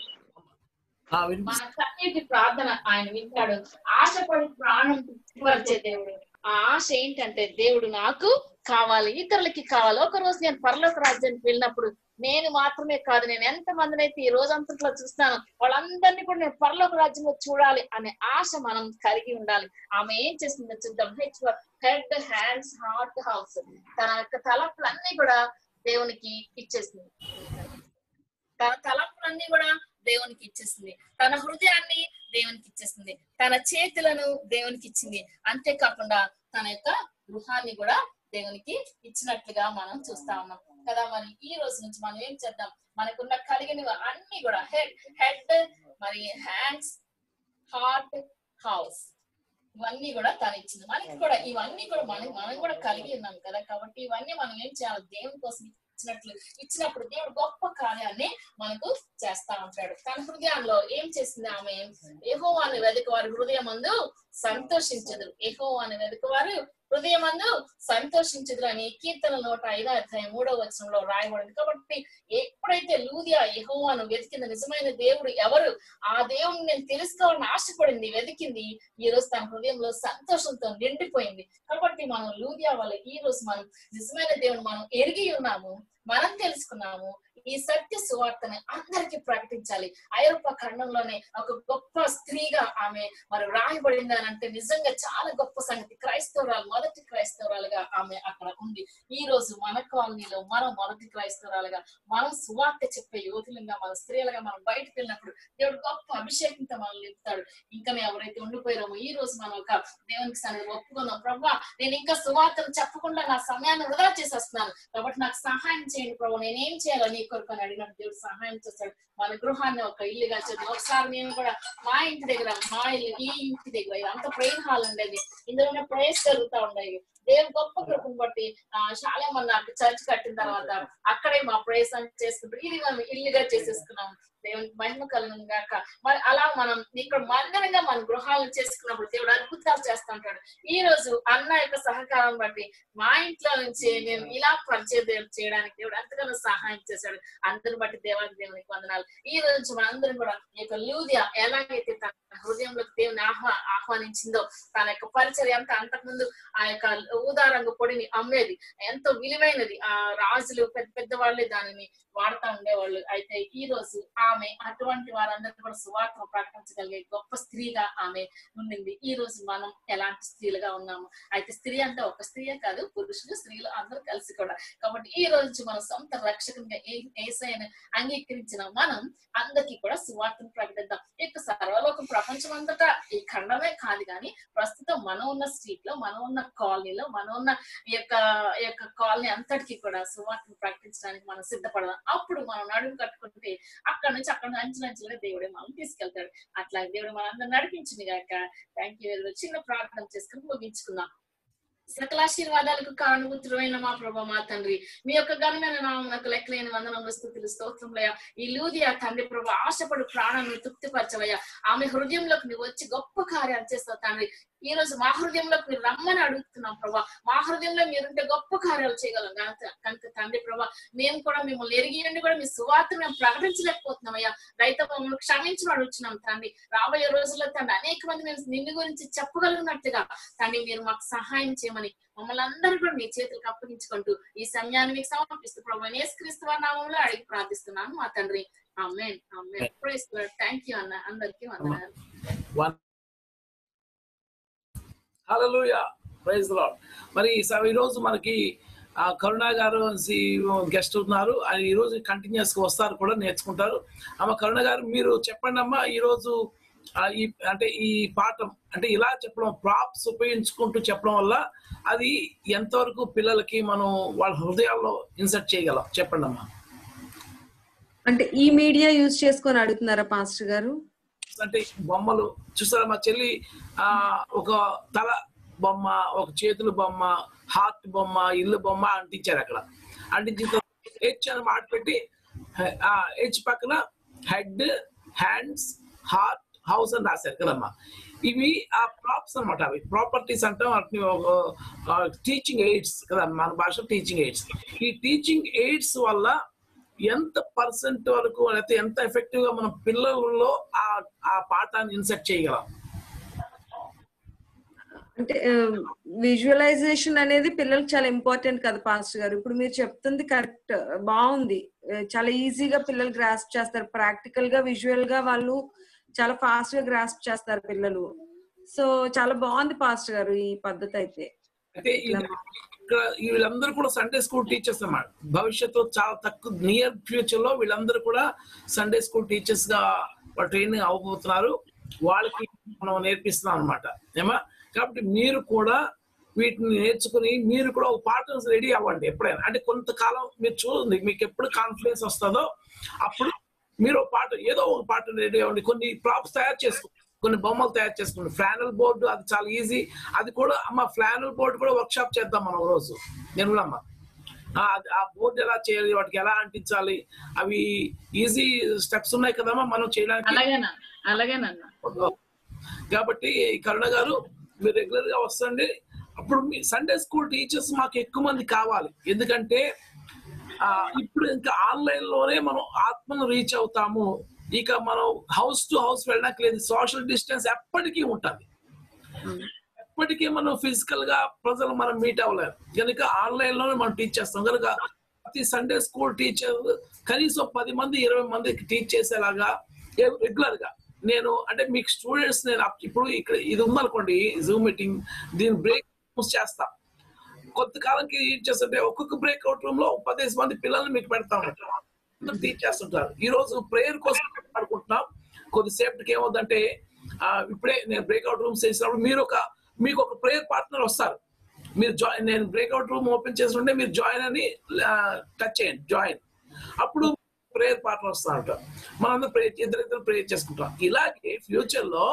మన కన్నీటి ప్రార్థన ఆయన వింటాడు ఆశపడి ప్రాణం తృప్తిపరిచే దేవుడు ఆ ఆశ ఏంటంటే దేవుడు నాకు కావాలి ఇతరులకి కావాలి ఒక రోజు నేను పరలోక రాజ్యానికి వెళ్ళినప్పుడు నేను మాత్రమే కాదు నేను ఎంత మందిని అయితే ఈ రోజంతట్లో చూస్తాను వాళ్ళందరినీ కూడా నేను పరలోక రాజ్యంలో చూడాలి అనే ఆశ మనం కలిగి ఉండాలి ఆమె ఏం చేస్తుందో చూద్దాం H head hands heart house తన యొక్క తలపులన్నీ కూడా దేవునికి ఇచ్చేసింది తన తలపులన్నీ కూడా దేవునికి ఇచ్చేసింది తన హృదయాన్ని దేవునికి ఇచ్చేసింది తన చేతులను దేవునికి ఇచ్చింది అంతేకాకుండా తన యొక్క గృహాన్ని కూడా దేవునికి ఇచ్చినట్లుగా మనం చూస్తా ఉన్నాం కదా మరి ఈ రోజు నుంచి మనం ఏం చేద్దాం మనకున్న కలిగినవి అన్ని కూడా హెడ్ హెడ్ మరి హ్యాండ్స్ హార్ట్ హౌస్ ఇవన్నీ కూడా తను ఇచ్చింది మనకి కూడా ఇవన్నీ కూడా మనం మనం కూడా కలిగి ఉన్నాం కదా కాబట్టి ఇవన్నీ మనం ఏం చేయాలి దేవుని కోసం ఇచ్చినట్లు ఇచ్చినప్పుడు దేవుడు గొప్ప కార్యాన్ని మనకు చేస్తా ఉంటాడు తన హృదయంలో ఏం చేసింది ఆమె యెహోవాను వెదక వారి హృదయం మందు సంతోషించదు యెహోవాను వెదక వారు హృదయమందు సంతోషించదు అని కీర్తన నూట ఐదో అధ్యాయం మూడో వచనంలో రాయబడింది కాబట్టి ఎప్పుడైతే లూదియా యెహోవాను వెతికింది నిజమైన దేవుడు ఎవరు ఆ దేవుడిని నేను తెలుసుకోవాలని ఆశపడింది వెతికింది ఈ రోజు తన హృదయంలో సంతోషంతో నిండిపోయింది కాబట్టి మనం లూదియా వల్ల ఈ రోజు మనం నిజమైన దేవుని మనం ఎరిగి ఉన్నాము మనం తెలుసుకున్నాము ఈ సత్య సువార్తని అందరికీ ప్రకటించాలి ఐరోపా ఖండంలోనే ఒక గొప్ప స్త్రీగా ఆమె మరి రాయబడింది అని అంటే నిజంగా చాలా గొప్ప సంగతి క్రైస్తవురాలు మొదటి క్రైస్తవురాలుగా ఆమె అక్కడ ఉంది ఈ రోజు మన కాలనీలో మనం మొదటి క్రైస్తవురాలుగా మనం సువార్త చెప్పే యువతులుగా మన స్త్రీలుగా మనం బయటకు వెళ్ళినప్పుడు దేవుడు గొప్ప అభిషేకంతో మనల్ని నింపుతాడు ఇంకా ఎవరైతే ఉండిపోయారో ఈ రోజు మనం ఒక దేవునికి సన్నిధి ఒప్పుకుందాం ప్రభా నేను ఇంకా సువార్తను చెప్పకుండా నా సమయాన్ని వృధా చేసేస్తున్నాను కాబట్టి నాకు సహాయం చేయండి ప్రభు నేనేం చేయాలో నీ కొరకు అని అడిగినప్పుడు దేవుడు సహాయం చేస్తాడు మన గృహాన్ని ఒక ఇల్లుగా చేద్దాం ఒకసారి మేము కూడా మా ఇంటి దగ్గర మా ఇల్లు ఈ ఇంటి దగ్గర ఇదంతా ప్రేయర్ హాల్ ఉండేది ఇందులో ప్రేయర్స్ జరుగుతూ ఉండేవి దేవుడు గొప్ప కృపను బట్టి ఆ చాలా మంది నాకు చర్చ్ కట్టిన తర్వాత అక్కడే మా ప్రేయర్స్ చేసుకుంటారు ఇది మనం ఇల్లుగా చేసేసుకున్నాం దేవునికి మహిమ కలుగును గాక మరి అలా మనం ఇక్కడ మందిరంగా మన గృహాలను చేసుకున్నప్పుడు దేవుడు అద్భుతాలు చేస్తుంటాడు ఈ రోజు అన్న యొక్క సహకారం బట్టి మా ఇంట్లో నుంచి నేను ఇలా పరిచయం చేయడానికి దేవుడు ఎంతగానో సహాయం చేశాడు అందరిని బట్టి దేవాది దేవునికి వందనాలు ఈ రోజు మనందరం కూడా ఈ యొక్క లూదియా ఎలాగైతే తన హృదయంలోకి దేవుని ఆహ్వా ఆహ్వానించిందో తన యొక్క పరిచయం అంతా అంతకుముందు ఆ యొక్క ఊదారంగు పొడిని అమ్మేది ఎంతో విలువైనది ఆ రాజులు పెద్ద పెద్ద వాళ్ళే దానిని వాడుతూ ఉండేవాళ్ళు అయితే ఈ రోజు ఆమె అటువంటి వారందరికీ కూడా సువార్త ప్రకటించగలిగే గొప్ప స్త్రీగా ఆమె ఉండింది ఈ రోజు మనం ఎలాంటి స్త్రీలుగా ఉన్నాము అయితే స్త్రీ అంటే ఒక స్త్రీయే కాదు పురుషులు స్త్రీలు అందరూ కలిసి కూడా కాబట్టి ఈ రోజు మన సొంత రక్షకునిగా ఏ- ఏసయ్యను అంగీకరించిన మనం అందరికీ కూడా సువార్తను ప్రకటిద్దాం ఇక సర్వలోకం ప్రపంచం అంతటా ఈ ఖండమే కాదు కానీ ప్రస్తుతం మనం ఉన్న స్ట్రీట్ లో మనం ఉన్న కాలనీలో మనం ఉన్న ఈ యొక్క ఈ యొక్క కాలనీ అంతటికి కూడా సువార్తను ప్రకటించడానికి మనం సిద్ధపడదాం అప్పుడు మనం నడుము కట్టుకుంటే అక్కడ నుంచి అక్కడ నుంచి అంచులంచులుగా దేవుడే మనం తీసుకెళ్తాడు అట్లా దేవుడు మనందరం నడిపించింది గాక థ్యాంక్ యూ చిన్న ప్రార్థన చేసుకుని ముగించుకుందాం సకలాశీర్వాదాలకు కారణభూతుడైన మా ప్రభా మా తండ్రి మీ యొక్క ఘనమైన నామకు లెక్కలేని వందనములు స్థుతులు స్తోత్రములయ్యా ఈ లూదియా తండ్రి ప్రభు ఆశపడు ప్రాణాన్ని తృప్తిపరచవయ్యా ఆమె హృదయంలోకి నువ్వు వచ్చి గొప్ప కార్యాలు చేస్తావు తండ్రి ఈ రోజు మా హృదయంలోకి మీరు రమ్మని అడుగుతున్నాం ప్రభా మా హృదయంలో మీరుంటే గొప్ప కార్యాలు చేయగలం కనుక కనుక తండ్రి ప్రభా మేము కూడా మిమ్మల్ని ఎరిగి ఉండి కూడా మీ సువార్త మేము ప్రకటించలేకపోతున్నాం అయ్యా రైతు మమ్మల్ని క్షమించమని అడుగుతున్నాం తండ్రి రాబోయే రోజుల్లో తండ్రి అనేక మంది మేము నిన్ను గురించి చెప్పగలిగినట్టుగా తండ్రి మీరు మాకు సహాయం చేయమని మమ్మల్ని అందరూ కూడా మీ చేతులకు అప్పగించుకుంటూ ఈ సమయాన్ని మీకు సమర్పిస్తూ ప్రభు యేసుక్రీస్తు వారి నామంలో అడిగి ప్రార్థిస్తున్నాను మా తండ్రి amen amen praise thank you అన్న అందరికీ వందనాలు వన్ హల్లెలూయా ప్రైజ్ లార్డ్ మరి స- ఈ రోజు మనకి ఆ, కరుణా గారు గెస్ట్ ఉన్నారు ఆయన ఈ రోజు కంటిన్యూస్ గా వస్తారు కూడా నేర్చుకుంటారు అమ్మ కరుణ గారు మీరు చెప్పండి అమ్మా ఈ రోజు ఆ, ఈ అంటే ఈ పాఠం అంటే ఇలా చెప్పడం ప్రాప్స్ ఉపయోగించుకుంటూ చెప్పడం వల్ల అది ఎంతవరకు పిల్లలకి మనం వాళ్ళ హృదయాల్లో ఇన్సర్ట్ చేయగలం చెప్పండి అమ్మా అంటే ఈ మీడియా యూజ్ చేసుకొని అడుగుతున్నారా పాస్టర్ గారు అంటే బొమ్మలు చూసారా మా చెల్లి ఆ ఒక తల బొమ్మ ఒక చేతుల బొమ్మ హార్ట్ బొమ్మ ఇల్లు బొమ్మ అంటించారు అక్కడ అంటించిన హెచ్ అని మాట పెట్టి ఆ హెచ్ పక్కన హెడ్ హ్యాండ్స్ హార్ట్ హౌస్ అని రాశారు కదమ్మా ఇవి ఆ ప్రాప్స్ అన్నమాట అవి ప్రాపర్టీస్ అంటాం వాటిని టీచింగ్ ఎయిడ్స్ కదా మన భాష టీచింగ్ ఎయిడ్స్ ఈ టీచింగ్ ఎయిడ్స్ వల్ల ఎంత పర్సెంట్ వరకు లేకపోతే ఎంత ఎఫెక్టివ్ గా మన పిల్లలలో ఆ ఆ పాఠాన్ని ఇన్సెట్ చేయగలం అంటే విజువలైజేషన్ అనేది పిల్లలకి చాలా ఇంపార్టెంట్ కదా పాస్టర్ గారు ఇప్పుడు మీరు చెప్తుంది కరెక్ట్ బాగుంది ఆ, చాలా ఈజీగా పిల్లలు గ్రాస్ప్ చేస్తారు ప్రాక్టికల్ గా విజువల్ గా వాళ్ళు చాలా ఫాస్ట్ గా గ్రాస్ప్ చేస్తారు పిల్లలు సో చాలా బాగుంది పాస్టర్ గారు ఈ పద్ధతి అయితే అయితే ఇది ఇక్కడ వీళ్ళందరూ కూడా సండే స్కూల్ టీచర్స్ అన్నమాట భవిష్యత్తులో చాలా తక్కువ నియర్ ఫ్యూచర్ లో వీళ్ళందరూ కూడా సండే స్కూల్ టీచర్స్ గా ట్రైనింగ్ అవ్వబోతున్నారు వాళ్ళకి మనం నేర్పిస్తున్నాం అనమాట ఏమా కాబట్టి మీరు కూడా వీటిని నేర్చుకుని మీరు కూడా ఒక పార్ట్నర్స్ రెడీ అవ్వండి ఎప్పుడైనా అంటే కొంతకాలం మీరు చూడండి మీకు ఎప్పుడు కాన్ఫిడెన్స్ వస్తుందో అప్పుడు మీరు ఒక పాట ఏదో ఒక పాట రెడీ అవ్వండి కొన్ని ప్రాప్స్ తయారు చేసుకోండి కొన్ని బొమ్మలు తయారు చేసుకోండి ఫ్లానల్ బోర్డు అది చాలా ఈజీ అది కూడా అమ్మ ఫ్లానల్ బోర్డు కూడా వర్క్ షాప్ చేద్దాం మనం ఒక రోజు నిర్మలమ్మ ఆ, అది- ఆ బోర్డు ఎలా చేయాలి వాటికి ఎలా అంటించాలి అవి ఈజీ స్టెప్స్ ఉన్నాయి కదమ్మా మనం చేయడానికి అలాగేనా అలాగేనన్నా కాబట్టి కరుణ గారు మీరు రెగ్యులర్ గా వస్తుంది అప్పుడు మీ సండే స్కూల్ టీచర్స్ మాకు ఎక్కువ మంది కావాలి ఎందుకంటే ఆ, ఇప్పుడు ఇంకా ఆన్లైన్ లోనే మనం ఆత్మను రీచ్ అవుతాము ఇక మనం హౌస్ టు హౌస్ వెళ్ళడానికి లేదు సోషల్ డిస్టెన్స్ ఎప్పటికీ ఉంటుంది ఎప్పటికీ మనం ఫిజికల్ గా ప్రజలు మనం మీట్ అవ్వలేము కనుక ఆన్లైన్ లోనే మనం టీచ్ చేస్తాం కనుక ప్రతి సండే స్కూల్ టీచర్ కనీసం పది మంది ఇరవై మందికి టీచ్ చేసేలాగా రెగ్యులర్ గా నేను అంటే మీకు స్టూడెంట్స్ నేను అప్- ఇప్పుడు ఇక్కడ ఇది ఉందనుకోండి జూమ్ మీటింగ్ దీని బ్రేక్ చేస్తా కొంతకాలంకి ఏం చేస్తుంటే ఒక్కొక్క బ్రేక్అవుట్ రూమ్ లో పదిహేను మంది పిల్లల్ని మీకు పెడతా ఉంటారు టీచ్ చేస్తుంటారు ఈ రోజు ప్రేయర్ కోసం అనుకుంటున్నాం కొద్దిసేపటికి ఏమవుతుందంటే ఆ, ఇప్పుడే నేను బ్రేక్అవుట్ రూమ్స్ చేసినప్పుడు మీరు ఒక మీకు ఒక ప్రేయర్ పార్ట్నర్ వస్తారు మీరు జాయిన్ నేను బ్రేక్అవుట్ రూమ్ ఓపెన్ చేస్తుంటే మీరు జాయిన్ అని టచ్ చేయండి జాయిన్ అప్పుడు ప్రేయర్ పార్ట్నర్ వస్తా ఉంటారు మనందరం ప్రేయర్ ఇద్దరిద్దరు ప్రేయర్ చేసుకుంటాం ఇలాగే ఫ్యూచర్ లో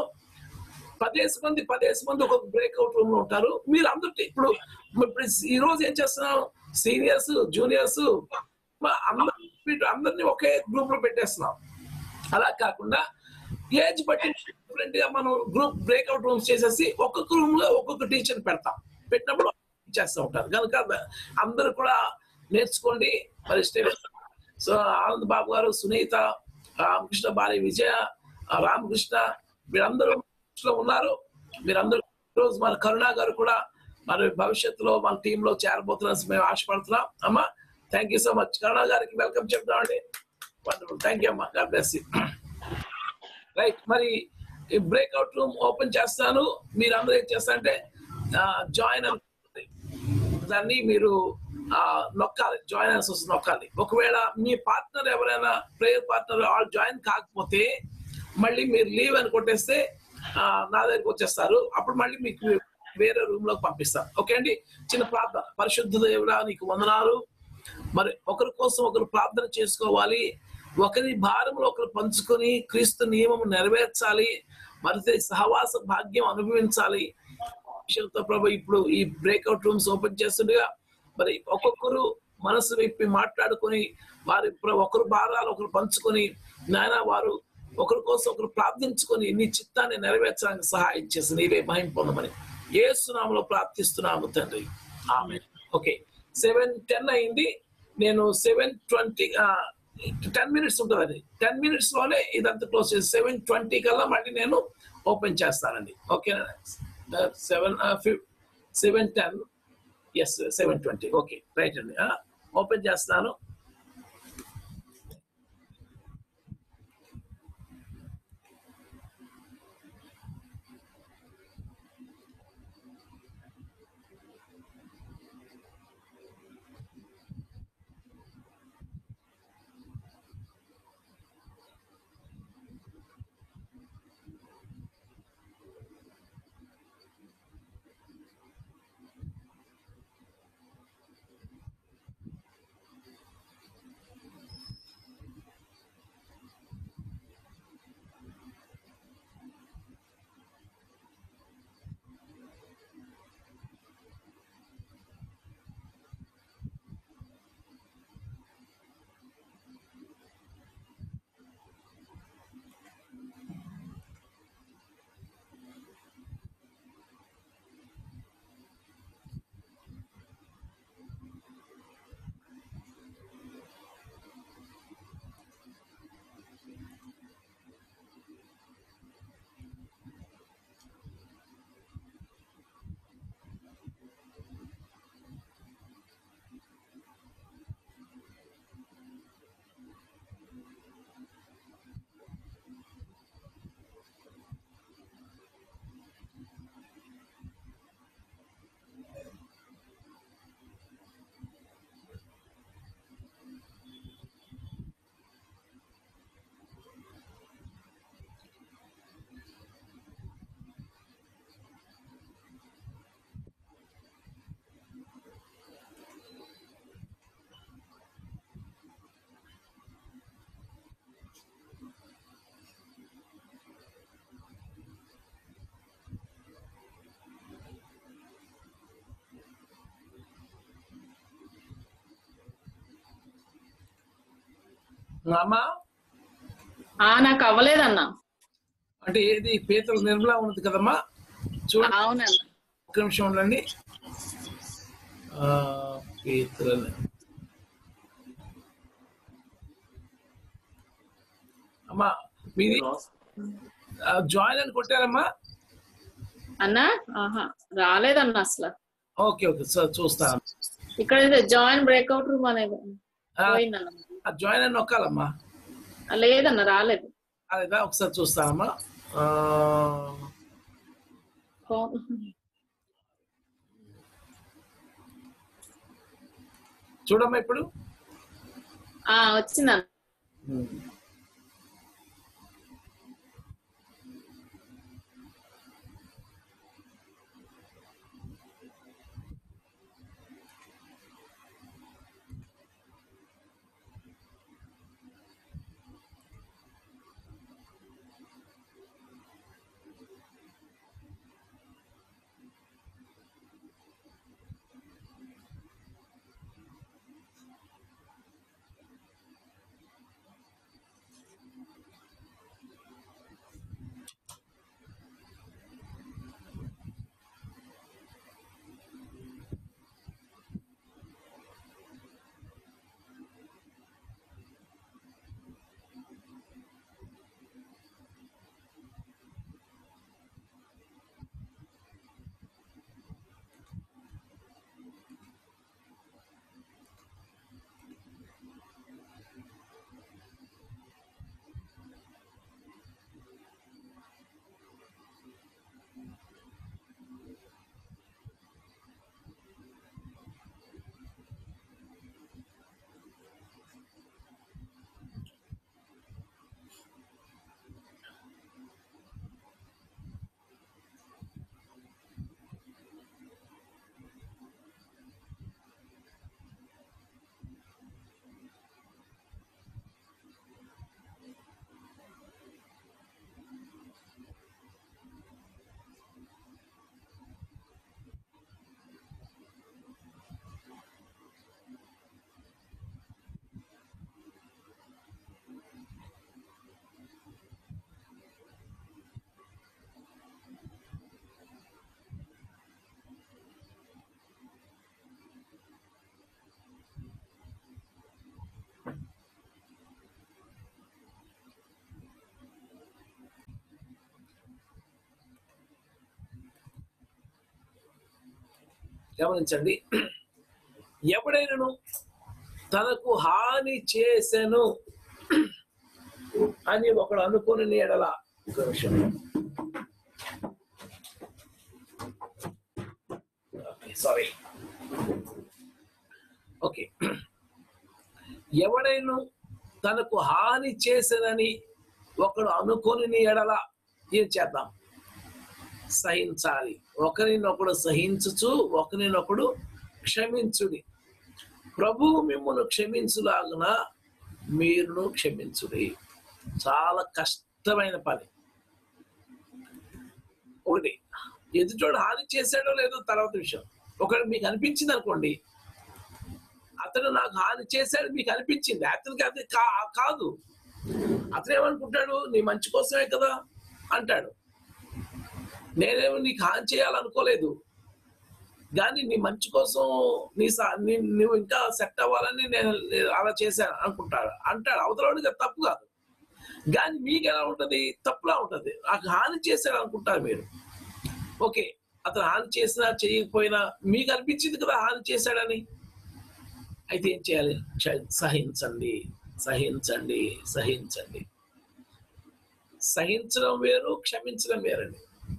పదేసి మంది పదేసి మంది ఒక బ్రేక్అవుట్ రూమ్ లో ఉంటారు మీరు అందరూ ఇప్పుడు ఇప్పుడు ఈ రోజు ఏం చేస్తున్నాం సీనియర్స్ జూనియర్స్ అందరు అందరినీ ఒకే గ్రూప్ లో పెట్టేస్తున్నాం అలా కాకుండా ఏజ్ బట్టి డిఫరెంట్ గా మనం గ్రూప్ బ్రేక్అవుట్ రూమ్స్ చేసేసి ఒక్కొక్క రూమ్ లో ఒక్కొక్క టీచర్ పెడతాం పెట్టినప్పుడు చేస్తూ ఉంటారు కనుక అందరూ కూడా నేర్చుకోండి మరి స్టేట్ సో ఆనంద్ బాబు గారు సునీత రామకృష్ణ భార్య విజయ ఆ రామకృష్ణ మీరందరూ లో ఉన్నారు మీరందరూ రోజు మన కరుణా గారు కూడా మరి భవిష్యత్తులో మన టీంలో చేరబోతున్నాం మేము ఆశపడుతున్నాం అమ్మా thank you so much Karuna గారికి వెల్కమ్ చెప్తామండి వండర్ఫుల్ థ్యాంక్ యూ అమ్మా గాడ్ బ్లెస్ రైట్ మరి ఈ బ్రేక్అవుట్ రూమ్ ఓపెన్ చేస్తాను మీరు అందరూ ఏం చేస్తారంటే జాయిన్ దాన్ని మీరు ఆ, నొక్కాలి జాయిన్ అన్స్ నొక్కాలి ఒకవేళ మీ పార్ట్నర్ ఎవరైనా ప్రేయర్ పార్ట్నర్ ఆల్ జాయిన్ కాకపోతే మళ్ళీ మీరు లీవ్ అని కొట్టేస్తే ఆ, నా దగ్గరికి వచ్చేస్తారు అప్పుడు మళ్ళీ మీకు వేరే రూమ్ లోకి పంపిస్తాను ఓకే అండి చిన్న ప్రార్థన పరిశుద్ధ దేవుడా నీకు వందనాలు మరి ఒకరి కోసం ఒకరు ప్రార్థన చేసుకోవాలి ఒకరి భారంలో ఒకరు పంచుకొని క్రీస్తు నియమం నెరవేర్చాలి మరి సహవాస భాగ్యం అనుభవించాలి విషయంతో ప్రభు ఇప్పుడు ఈ బ్రేక్అవుట్ రూమ్స్ ఓపెన్ చేస్తుండగా మరి ఒక్కొక్కరు మనసు విప్పి మాట్లాడుకొని వారి ప్ర- ఒకరు భారాలు ఒకరు పంచుకొని నాయన వారు ఒకరి కోసం ఒకరు ప్రార్థించుకొని నీ చిత్తాన్ని నెరవేర్చడానికి సహాయం చేసి నీవే మహిం పొందమని ఏ సునామలో ప్రార్థిస్తున్నాము తండ్రి ఆమె ఓకే సెవెన్ టెన్ అయింది నేను సెవెన్ ట్వంటీ టెన్ మినిట్స్ ఉంటుంది అది టెన్ మినిట్స్ లోనే ఇదంతా క్లోజ్ చేసి సెవెన్ ట్వంటీ కల్లా మళ్ళీ నేను ఓపెన్ చేస్తానండి ఓకేనా seven seven ten yes seven twenty okay right అండి ఓపెన్ చేస్తాను అమ్మా ఆ నాకు అవ్వలేదన్నా అంటే ఏది పీతల నిర్మలా ఉన్నది కదమ్మా చూడండి అవునన్నా ఒక్క నిమిషం ఉండండి ఆ, పీతల అమ్మా మీది జాయిన్ అని కొట్టారమ్మా అన్నా ఆహా రాలేదన్నా అసలు ఓకే ఓకే సార్ చూస్తాను ఇక్కడ జాయిన్ బ్రేక్అవుట్ రూమ్ అనేది పోయిందన్న జాయిన్ అని నొక్కాలమ్మా ఆ, లేదన్నా రాలేదు అదేదా ఒకసారి చూస్తానమ్మా ఆ, ఫోన్ చూడమ్మా ఇప్పుడు ఆ వచ్చిందన్న గమనించండి ఎవడైనను తనకు హాని చేసెను అని ఒకడు అనుకుని ఎడల ఒక నిమిషం సారీ ఓకే ఎవడైనా తనకు హాని చేసేదని ఒకడు అనుకొని ఎడల ఏం చేద్దాం సహించాలి ఒకరినొకడు సహించుచు ఒకరినొకడు క్షమించుడి ప్రభువు మిమ్మల్ని క్షమించులాగున మీరును క్షమించుడి చాలా కష్టమైన పని ఒకటి ఎదుటోడు హాని చేశాడో లేదో తర్వాత విషయం ఒకటి మీకు అనిపించింది అనుకోండి అతను నాకు హాని చేశాడు మీకు అనిపించింది అతనికి అది కా- కాదు అతను ఏమనుకుంటాడు నీ మంచి కోసమే కదా అంటాడు నేనేమో నీకు హాని చేయాలనుకోలేదు కానీ నీ మంచి కోసం నీ సా- నీ- నువ్వు ఇంకా సెట్ అవ్వాలని నేను నేను అలా చేశాను అనుకుంటాడు అంటాడు అవతలవాడికి అది తప్పు కాదు కానీ మీకు ఎలా ఉంటది తప్పులా ఉంటది నాకు హాని చేశాడు అనుకుంటారు మీరు ఓకే అతను హాని చేసినా చేయకపోయినా మీకు అనిపించింది కదా హాని చేశాడని అయితే ఏం చేయాలి క్ష- సహించండి సహించండి సహించండి సహించడం వేరు క్షమించడం వేరండి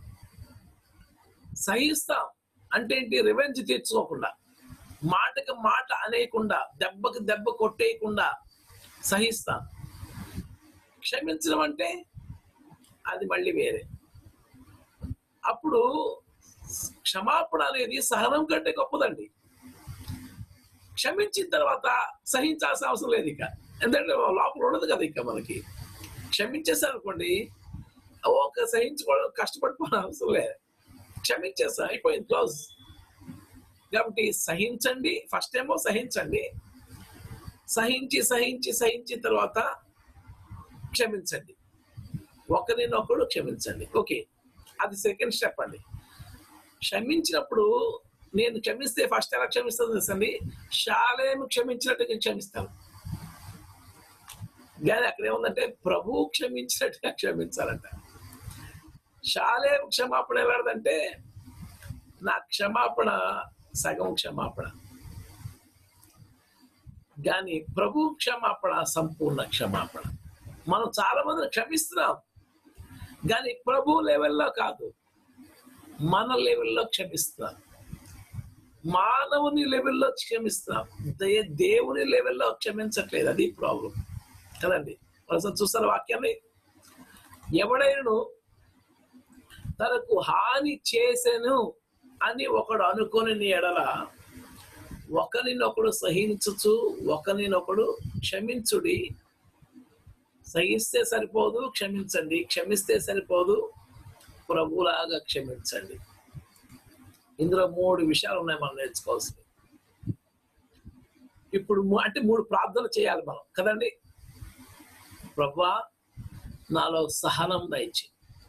సహిస్తాం అంటే ఏంటి రివెంజ్ తీర్చుకోకుండా మాటకి మాట అనేయకుండా దెబ్బకి దెబ్బ కొట్టేయకుండా సహిస్తాం క్షమించడం అంటే అది మళ్ళీ వేరే అప్పుడు క్షమాపణ అనేది సహనం కంటే గొప్పదండి క్షమించిన తర్వాత సహించాల్సిన అవసరం లేదు ఇక ఎందుకంటే లోపల ఉండదు కదా ఇక మనకి క్షమించేసారు అనుకోండి ఒక సహించుకోవడం కష్టపడిపోవడం అవసరం లేదు క్షమించేస్తాం అయిపోయింది క్లోజ్ కాబట్టి సహించండి ఫస్ట్ ఏమో సహించండి సహించి సహించి సహించిన తర్వాత క్షమించండి ఒకరినొకడు క్షమించండి ఓకే అది సెకండ్ స్టెప్ అండి క్షమించినప్పుడు నేను క్షమిస్తే ఫస్ట్ ఎలా క్షమిస్తాను తెలుసండి శాలేము క్షమించినట్టుగా క్షమిస్తాను కానీ అక్కడ ఏముందంటే ప్రభువు క్షమించినట్టుగా క్షమించాలంట శాలేము క్షమాపణ ఎలాంటిదంటే నా క్షమాపణ సగం క్షమాపణ కానీ ప్రభు క్షమాపణ సంపూర్ణ క్షమాపణ మనం చాలా మందిని క్షమిస్తున్నాం కానీ ప్రభు లెవెల్లో కాదు మన లెవెల్లో క్షమిస్తున్నాం మానవుని లెవెల్లో క్షమిస్తున్నాం దే- దేవుని లెవెల్లో క్షమించట్లేదు అది ప్రాబ్లం కదండి ఒకసారి చూస్తారు వాక్యాన్ని ఎవడైనను తనకు హాని చేసెను అని ఒకడు అనుకొని నీ ఎడల ఒకరినొకడు సహించుచు ఒకరినొకడు క్షమించుడి సహిస్తే సరిపోదు క్షమించండి క్షమిస్తే సరిపోదు ప్రభులాగా క్షమించండి ఇందులో మూడు విషయాలు ఉన్నాయి మనం నేర్చుకోవాల్సింది ఇప్పుడు ము- అంటే మూడు ప్రార్థనలు చేయాలి మనం కదండి ప్రభా నాలో సహనం దయచి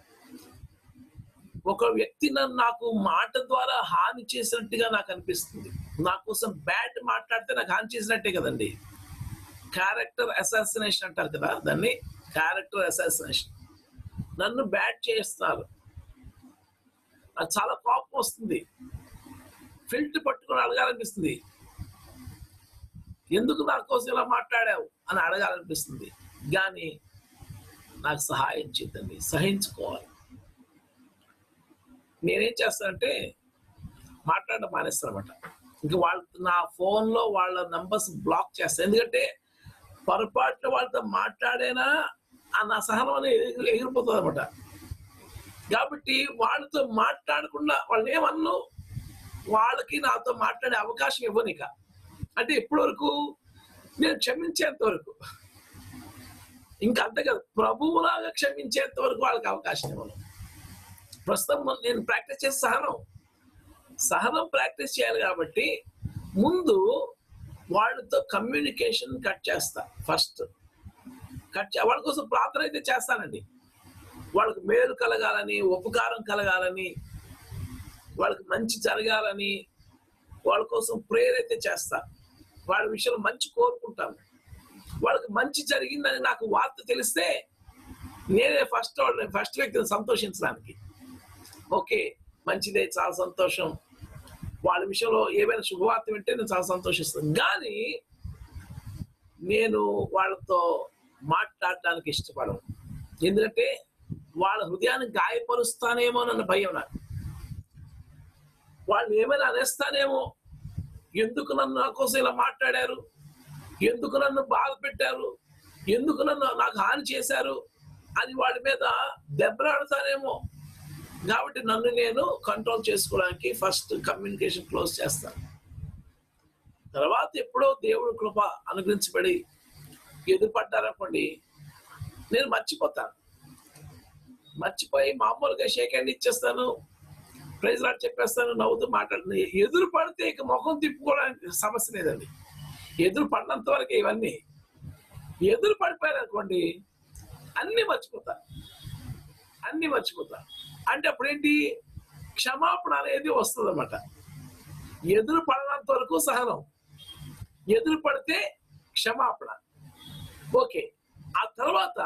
ఒక వ్యక్తి నన్ను నాకు మాట ద్వారా హాని చేసినట్టుగా నాకు అనిపిస్తుంది నా కోసం బ్యాడ్ మాట్లాడితే నాకు హాని చేసినట్టే కదండి క్యారెక్టర్ అసాసినేషన్ అంటారు కదా దాన్ని క్యారెక్టర్ అసాసినేషన్ నన్ను బ్యాడ్ చేస్తున్నారు నాకు చాలా కోపం వస్తుంది ఫిల్ట్ పట్టుకొని అడగాలనిపిస్తుంది ఎందుకు నా కోసం ఇలా మాట్లాడావు అని అడగాలనిపిస్తుంది కానీ నాకు సహాయం చేద్దండి సహించుకోవాలి నేనేం చేస్తానంటే మాట్లాడడం మానేస్తాను అనమాట ఇంకా వాళ్ళ నా ఫోన్లో వాళ్ళ నంబర్స్ బ్లాక్ చేస్తాను ఎందుకంటే పొరపాటున వాళ్ళతో మాట్లాడేనా ఆ నా సహనం అనేది ఎగిరి- ఎగిరిపోతుంది అనమాట కాబట్టి వాళ్ళతో మాట్లాడకుండా వాళ్ళని ఏమన్ను వాళ్ళకి నాతో మాట్లాడే అవకాశం ఇవ్వను ఇక అంటే ఎప్పటి వరకు నేను క్షమించేంత వరకు ఇంకా అంతే కదా ప్రభువులాగా క్షమించేంత వరకు వాళ్ళకి అవకాశం ఇవ్వను ప్రస్తుతం మన- నేను ప్రాక్టీస్ చేసే సహనం సహనం ప్రాక్టీస్ చేయాలి కాబట్టి ముందు వాళ్ళతో కమ్యూనికేషన్ కట్ చేస్తా ఫస్ట్ కట్ చే- వాళ్ళ కోసం ప్రార్థన అయితే చేస్తానండి వాళ్ళకి మేలు కలగాలని ఉపకారం కలగాలని వాళ్ళకి మంచి జరగాలని వాళ్ళ కోసం ప్రేయర్ అయితే చేస్తా వాళ్ళ విషయంలో మంచి కోరుకుంటాను వాళ్ళకి మంచి జరిగిందని నాకు వార్త తెలిస్తే నేనే ఫస్ట్ వాళ్ళని ఫస్ట్ వ్యక్తిని సంతోషించడానికి ఓకే మంచిదే చాలా సంతోషం వాళ్ళ విషయంలో ఏమైనా శుభవార్త వింటే నేను చాలా సంతోషిస్తాను కానీ నేను వాళ్ళతో మాట్లాడడానికి ఇష్టపడను ఎందుకంటే వాళ్ళ హృదయాన్ని గాయపరుస్తానేమో అన్న భయం నాకు వాళ్ళు ఏమైనా అనేస్తానేమో ఎందుకు నన్ను నా కోసం ఇలా మాట్లాడారు ఎందుకు నన్ను బాధ పెట్టారు ఎందుకు నన్ను నాకు హాని చేశారు అని వాడి మీద దెబ్బలాడతానేమో కాబట్టి నన్ను నేను కంట్రోల్ చేసుకోవడానికి ఫస్ట్ కమ్యూనికేషన్ క్లోజ్ చేస్తాను తర్వాత ఎప్పుడో దేవుడు కృప అనుగ్రహించబడి ఎదురుపడ్డారనుకోండి నేను మర్చిపోతాను మర్చిపోయి మామూలుగా షేక్ హ్యాండ్ ఇచ్చేస్తాను ప్రైజ్ లాట్ చెప్పేస్తాను నవ్వుతూ మాట్లాడుతుంది ఎదురు పడితే ఇక ముఖం తిప్పుకోవడానికి సమస్య లేదండి ఎదురు పడినంత వరకు ఇవన్నీ ఎదురు పడిపోయారు అనుకోండి అన్ని మర్చిపోతా అన్ని మర్చిపోతా అంటే అప్పుడేంటి క్షమాపణ అనేది వస్తుంది అనమాట ఎదురు పడినంత వరకు సహనం ఎదురు పడితే క్షమాపణ ఓకే ఆ తర్వాత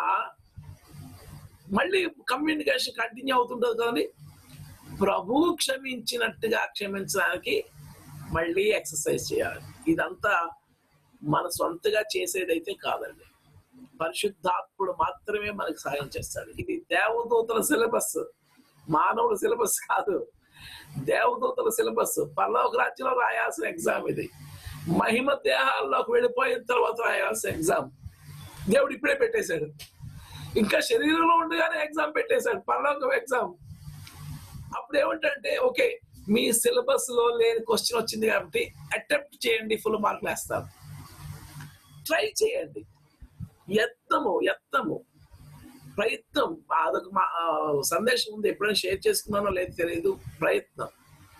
మళ్ళీ కమ్యూనికేషన్ కంటిన్యూ అవుతుంటుంది కదండి ప్రభువు క్షమించినట్టుగా క్షమించడానికి మళ్ళీ ఎక్సర్సైజ్ చేయాలి ఇదంతా మన సొంతగా చేసేదైతే కాదండి పరిశుద్ధాత్ముడు మాత్రమే మనకు సహాయం చేస్తాడు ఇది దేవదూతల సిలబస్ మానవుల సిలబస్ కాదు దేవదూతల సిలబస్ పర్లోక రాజ్యంలో రాయాల్సిన ఎగ్జామ్ ఇది మహిమ దేహాల్లోకి వెళ్ళిపోయిన తర్వాత రాయాల్సిన ఎగ్జామ్ దేవుడు ఇప్పుడే పెట్టేశాడు ఇంకా శరీరంలో ఉండగానే ఎగ్జామ్ పెట్టేశాడు పరలోకం ఎగ్జామ్ అప్పుడు ఏమంటే ఓకే మీ సిలబస్ లో లేని క్వశ్చన్ వచ్చింది కాబట్టి అటెంప్ట్ చేయండి ఫుల్ మార్కులు వేస్తాను ట్రై చేయండి యత్నము యత్నము ప్రయత్నం అదొక మా ఆ, సందేశం ఉంది ఎప్పుడైనా షేర్ చేసుకున్నానో లేదు తెలియదు ప్రయత్నం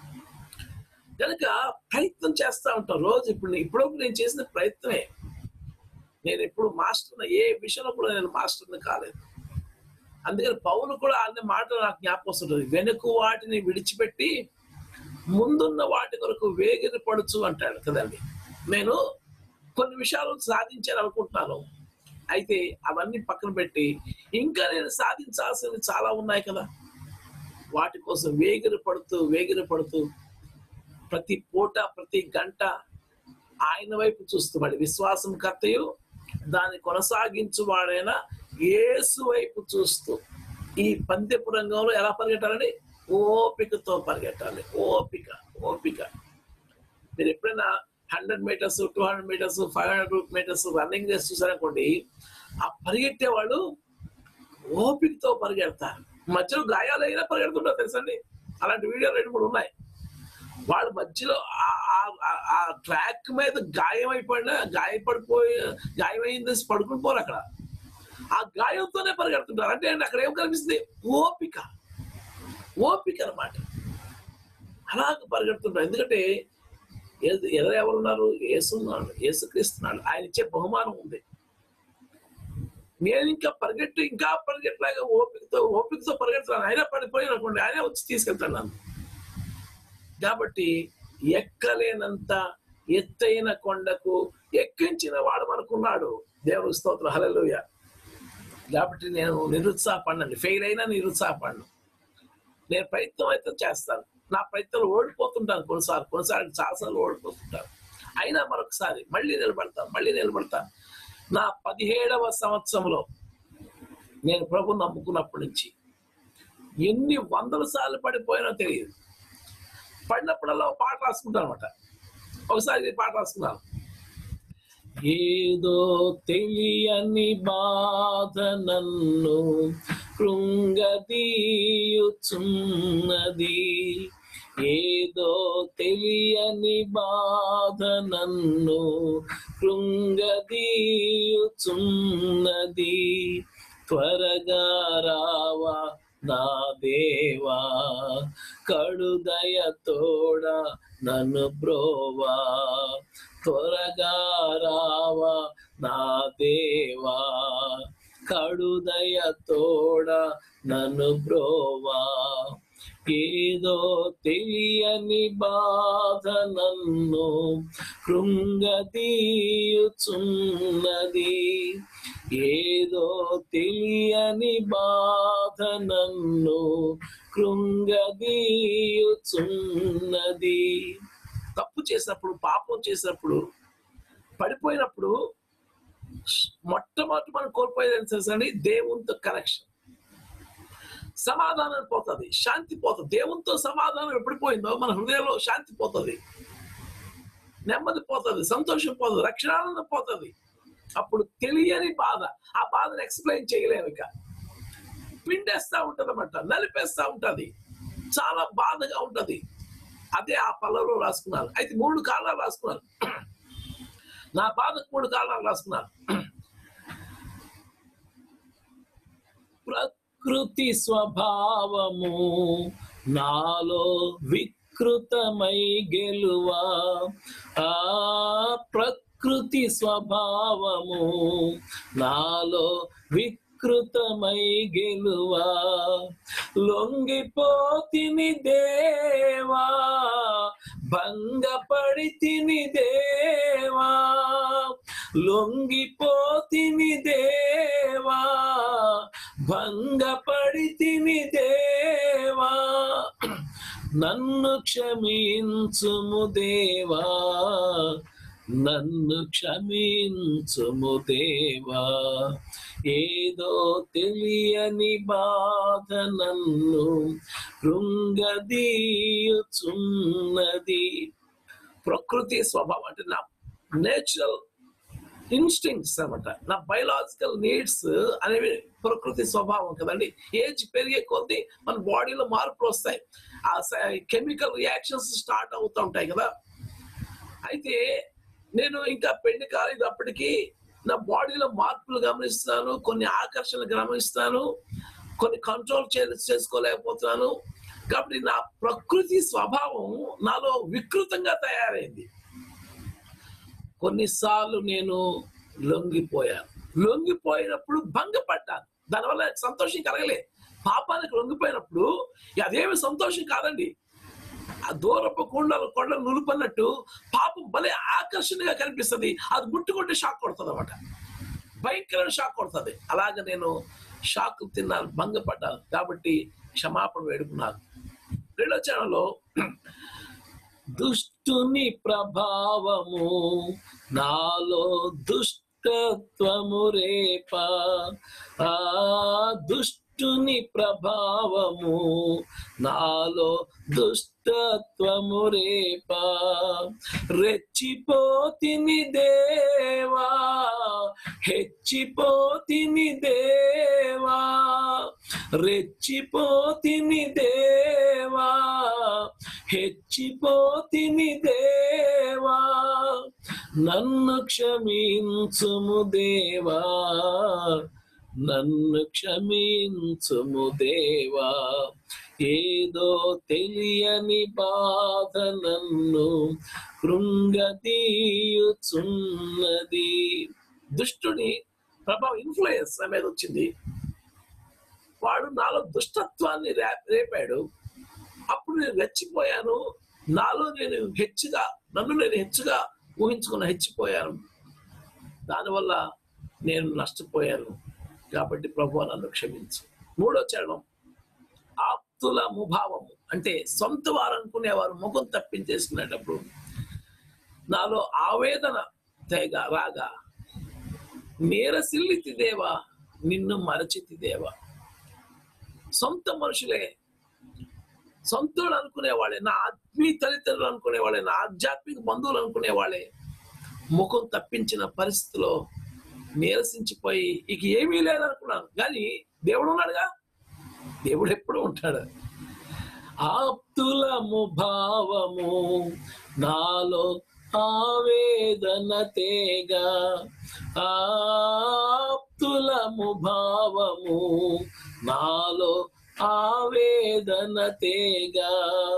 కనుక ప్రయత్నం చేస్తా ఉంటాం రోజు ఇప్పుడు నే- ఇప్పుడు నేను చేసిన ప్రయత్నమే నేను ఎప్పుడు మాస్టర్ ఏ విషయంలో కూడా నేను మాస్టర్ని కాలేదు అందుకని పౌలు కూడా అన్ని మాటలు నాకు జ్ఞాపకం వస్తుంటుంది వెనుక వాటిని విడిచిపెట్టి ముందున్న వాటి కొరకు వేగిరి పడుచు అంటాడు కదండి నేను కొన్ని విషయాలు సాధించాను అనుకుంటున్నాను అయితే అవన్నీ పక్కన పెట్టి ఇంకా నేను సాధించాల్సినవి చాలా ఉన్నాయి కదా వాటి కోసం వేగిరి పడుతూ వేగిరి పడుతూ ప్రతి పూట ప్రతి గంట ఆయన వైపు చూస్తున్నాడు విశ్వాసం కర్తయు దాన్ని కొనసాగించు వాడైనా యేసు వైపు చూస్తూ ఈ పందెపు రంగంలో ఎలా పరిగెట్టాలండి ఓపికతో పరిగెట్టాలి ఓపిక ఓపిక మీరు ఎప్పుడైనా hundred metres two hundred metres five hundred metres running చేసి చూసారనుకోండి ఆ పరిగెట్టే వాళ్ళు ఓపికతో పరిగెడతారు మధ్యలో గాయాలు అయినా పరిగెడుతుంటారు తెలుసండి అలాంటి వీడియో రెండు మూడు ఉన్నాయి వాళ్ళ మధ్యలో ఆ- ఆ- ఆ- ఆ ట్రాక్ మీద గాయం అయిపోయినా గాయపడిపోయి గాయమైంది పడుకుని పోరు అక్కడ ఆ గాయంతోనే పరిగెడుతుంటారు అంటే అండి అక్కడ ఏం కనిపిస్తుంది ఓపిక ఓపిక అన్నమాట అలాగ పరిగెడుతుంటారు ఎందుకంటే ఎదు- ఎదురు ఎవరున్నారు ఏసున్నాడు ఏసుక్రీస్తున్నాడు ఆయన ఇచ్చే బహుమానం ఉంది నేను ఇంకా పరిగెట్టి ఇంకా పరిగెట్టలాగా ఓపికతో ఓపికతో పరిగెడుతున్నాను అయినా పడిపోయి అనుకోండి ఆయనే వచ్చి తీసుకెళ్తాను నన్ను కాబట్టి ఎక్కలేనంత ఎత్తైన కొండకు ఎక్కించిన వాడు మనకున్నాడు దేవుడు స్తోత్రం హల్లెలూయ కాబట్టి నేను నిరుత్సాహపడినండి ఫెయిల్ అయినా నిరుత్సాహపడను నేను ప్రయత్నం అయితే చేస్తాను నా ప్రయత్నంలో ఓడిపోతుంటాను కొన్నిసార్లు కొన్నిసార్లు చాలాసార్లు ఓడిపోతుంటాను అయినా మరొకసారి మళ్ళీ నిలబడతాను మళ్ళీ నిలబడతాను నా పదిహేడవ సంవత్సరంలో నేను ప్రభు నమ్ముకున్నప్పటి నుంచి ఎన్ని వందల సార్లు పడిపోయినో తెలియదు పడినప్పుడల్లా ఒక పాట రాసుకుంటాను అనమాట ఒకసారి ఈ పాట రాసుకున్నాను ఏదో తెలియని బాధ నన్ను కృంగదీయుచున్నది ఏదో తెలియని బాధ నన్ను కృంగదీయుచున్నది త్వరగా రావా నా దేవా కడుదయ తోడ నన్ను బ్రోవా త్వరగా రావా నా దేవా కడుదయ తోడ నన్ను బ్రోవా ఏదో తెలియని బాధ నన్ను కృంగతీయుచున్నది ఏదో తెలియని బాధ నన్ను కృంగదీయుచున్నది తప్పు చేసినప్పుడు పాపం చేసినప్పుడు పడిపోయినప్పుడు మొట్టమొదటి మనం కోల్పోయేది ఏంటి తెలుసా అండి దేవునితో కనెక్షన్ సమాధానం పోతుంది శాంతి పోతుంది దేవునితో సమాధానం ఎప్పుడు పోయిందో మన హృదయంలో శాంతి పోతుంది నెమ్మది పోతుంది సంతోషం పోతుంది రక్షణానందం పోతుంది అప్పుడు తెలియని బాధ ఆ బాధను ఎక్స్ప్లెయిన్ చేయలేము ఇక పిండేస్తా ఉంటది అనమాట నలిపేస్తా ఉంటది చాలా బాధగా ఉంటది అదే ఆ పళ్ళలో రాసుకున్నారు అయితే మూడు కారణాలు రాసుకున్నారు నా బాధకు మూడు కారణాలు రాసుకున్నారు ప్రకృతి స్వభావము నాలో వికృతమై గెలువా ఆ ప్రకృతి స్వభావము నాలో వికృతమై గెలువా లొంగిపోతిని దేవా భంగపడి తిని దేవా లొంగిపోతిని దేవా భంగపడి తిని దేవా నన్ను క్షమించుము దేవా నన్ను క్షమించుము దేవా ఏదో తెలియని బాధ నన్ను కృంగదీయుచున్నది ప్రకృతి స్వభావం అంటే నా నేచురల్ ఇన్స్టింగ్స్ అనమాట నా బయలాజికల్ నీడ్స్ అనేవి ప్రకృతి స్వభావం కదండి ఏజ్ పెరిగే కొద్దీ మన బాడీలో మార్పులు వస్తాయి ఆ కెమికల్ రియాక్షన్స్ స్టార్ట్ అవుతూ ఉంటాయి కదా అయితే నేను ఇంకా పెళ్లి కాలేదు అప్పటికి నా బాడీలో మార్పులు గమనిస్తాను కొన్ని ఆకర్షణలు గమనిస్తాను కొన్ని కంట్రోల్ చేసుకోలేకపోతున్నాను కాబట్టి నా ప్రకృతి స్వభావం నాలో వికృతంగా తయారైంది కొన్నిసార్లు నేను లొంగిపోయాను లొంగిపోయినప్పుడు భంగపడ్డాను దానివల్ల సంతోషం కలగలే పాపానికి లొంగిపోయినప్పుడు అదేమి సంతోషం కాదండి ఆ దూరపు కొండలు కొండలు నులుపన్నట్టు పాపం భలే ఆకర్షణగా కనిపిస్తుంది అది ముట్టుకుంటే షాక్ కొడుతుంది అనమాట భయంకరమైన షాక్ కొడుతుంది అలాగ నేను షాక్ తిన్నాను భంగపడ్డాను కాబట్టి క్షమాపణ వేడుకున్నాను రెండో ఛానల్లో దుష్టుని ప్రభావము నాలో దుష్టత్వము రేప ఆ దుష్టుని ప్రభావము నాలో దుష్టత్వము రేప రెచ్చిపోతిని దేవా హెచ్చిపోతిని దేవా రెచ్చిపోతిని దేవా హెచ్చిపోతిని దేవా నన్ను క్షమించుము దేవా నన్ను క్షమించుము దేవా ఏదో తెలియని బాధ నన్ను కృంగతీయుచున్నది దుష్టుని ప్రభావం ఇన్ఫ్లుయెన్స్ నా మీద వచ్చింది వాడు నాలో దుష్టత్వాన్ని రే- రేపాడు అప్పుడు నేను రెచ్చిపోయాను నాలో నేను హెచ్చుగా నన్ను నేను హెచ్చుగా ఊహించుకున్న హెచ్చిపోయాను దానివల్ల నేను నష్టపోయాను కాబట్టి ప్రభు నన్ను క్షమించు మూడో చరణం ఆప్తుల ముభావము అంటే సొంత వారు అనుకునేవారు ముఖం తప్పించేసుకునేటప్పుడు నాలో ఆవేదన తెగ రాగా నీరసిల్లితి దేవా నిన్ను మరచితి దేవా సొంత మనుషులే సొంతుడు అనుకునేవాళ్ళే నా ఆత్మీయ తల్లిదండ్రులు అనుకునేవాళ్ళే నా ఆధ్యాత్మిక బంధువులు అనుకునేవాళ్ళే ముఖం తప్పించిన పరిస్థితిలో నీరసించిపోయి ఇక ఏమీ లేదనుకున్నాను కానీ దేవుడు ఉన్నాడుగా దేవుడు ఎప్పుడు ఉంటాడు ఆప్తులము భావము నాలో ఆవేదన తేగా ఆప్తులము భావము నాలో ఆవేదన తేగా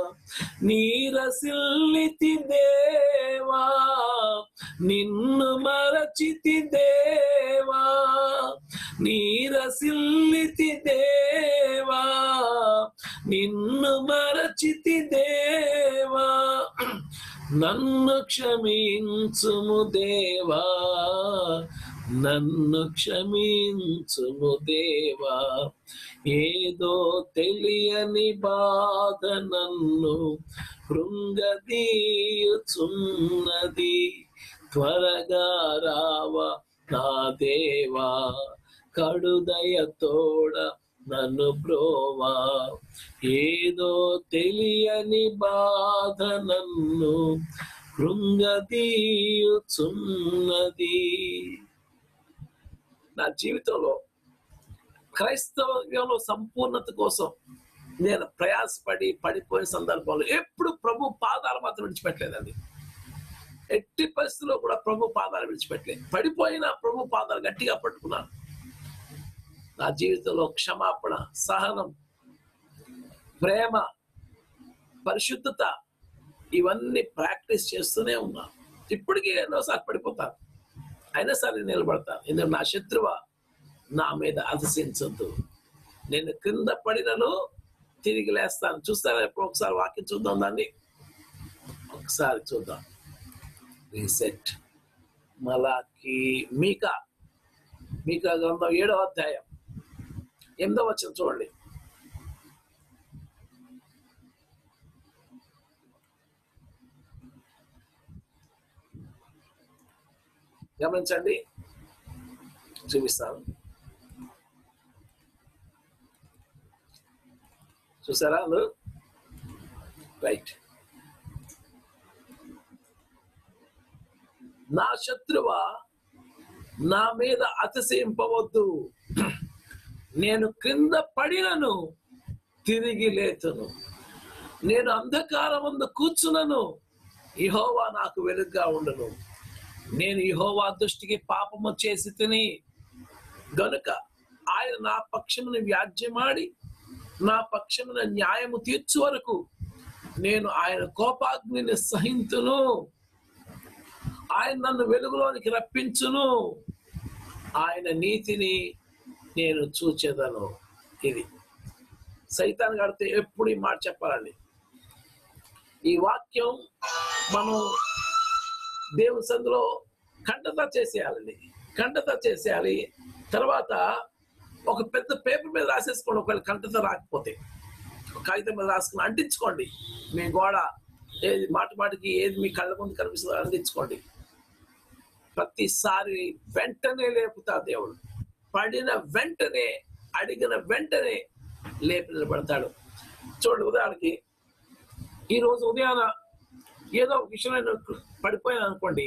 నీరసిల్లితి దేవా నిన్ను మరచితి దేవా నీరసిల్లితి దేవా నిన్ను మరచితి దేవా నన్ను క్షమించుము దేవా నన్ను క్షమించుము దేవా ఏదో తెలియని బాధ నన్ను కృంగదీయుచున్నది త్వరగా రావా నా దేవా కడుదయ తోడ నన్ను బ్రోవా ఏదో తెలియని బాధ నన్ను కృంగదీయుచున్నది నా జీవితంలో క్రైస్తవ్యంలో సంపూర్ణత కోసం నేను ప్రయాసపడి పడిపోయిన సందర్భంలో ఎప్పుడు ప్రభు పాదాలు మాత్రం విడిచిపెట్టలేదండి ఎట్టి పరిస్థితుల్లో కూడా ప్రభు పాదాలు విడిచిపెట్టలేదు పడిపోయిన ప్రభు పాదాలు గట్టిగా పట్టుకున్నాను నా జీవితంలో క్షమాపణ సహనం ప్రేమ పరిశుద్ధత ఇవన్నీ ప్రాక్టీస్ చేస్తూనే ఉన్నాను ఇప్పటికీ ఎన్నోసార్లు పడిపోతాను అయినా సరే నేను నిలబడతాను ఎందుకంటే నా శత్రువ నా మీద అతిశించొద్దు నేను క్రింద పడినను తిరిగి లేస్తాను చూస్తారా ఎప్పుడు ఒకసారి వాక్యం చూద్దాం దాన్ని ఒకసారి చూద్దాం రీసెట్ మలాకి మీకా మీకా గ్రంథం ఏడవ అధ్యాయం ఎనిమిదవ వచ్చిన చూడండి గమనించండి చూపిస్తాను చూసారా అందరూ రైట్ నా శత్రువ నా మీద అతిశయింపవద్దు నేను క్రింద పడినను తిరిగి లేతును నేను అంధకారం ముందు కూర్చునను ఇహోవా నాకు వెలుగ్గా ఉండను నేను ఇహోవా దృష్టికి పాపము చేసి తిని గనుక ఆయన నా పక్షమును వ్యాజ్యమాడి నా పక్షమున న్యాయము తీర్చు వరకు నేను ఆయన కోపాగ్నిని సహింతును ఆయన నన్ను వెలుగులోనికి రప్పించును ఆయన నీతిని నేను చూచేదను ఇది సైతాన్ గడితే ఎప్పుడు ఈ మాట చెప్పాలండి ఈ వాక్యం మనం దేవుని సందులో కంటత చేసేయాలండి కంటత చేసేయాలి తర్వాత ఒక పెద్ద పేపర్ మీద రాసేసుకోండి ఒకవేళ కంటత రాకపోతే ఒక కాగితం మీద రాసుకుని అంటించుకోండి మీ గోడ ఏది మాటి మాటికి ఏది మీ కళ్ళ ముందు కనిపిస్తుందో అంటించుకోండి ప్రతిసారి వెంటనే లేపుతా దేవుడు పడిన వెంటనే అడిగిన వెంటనే లేపి నిలబడతాడు చూడండి ఉదాహరణకి ఈ రోజు ఉదయాన ఏదో ఒక విషయం నేను పడిపోయాను అనుకోండి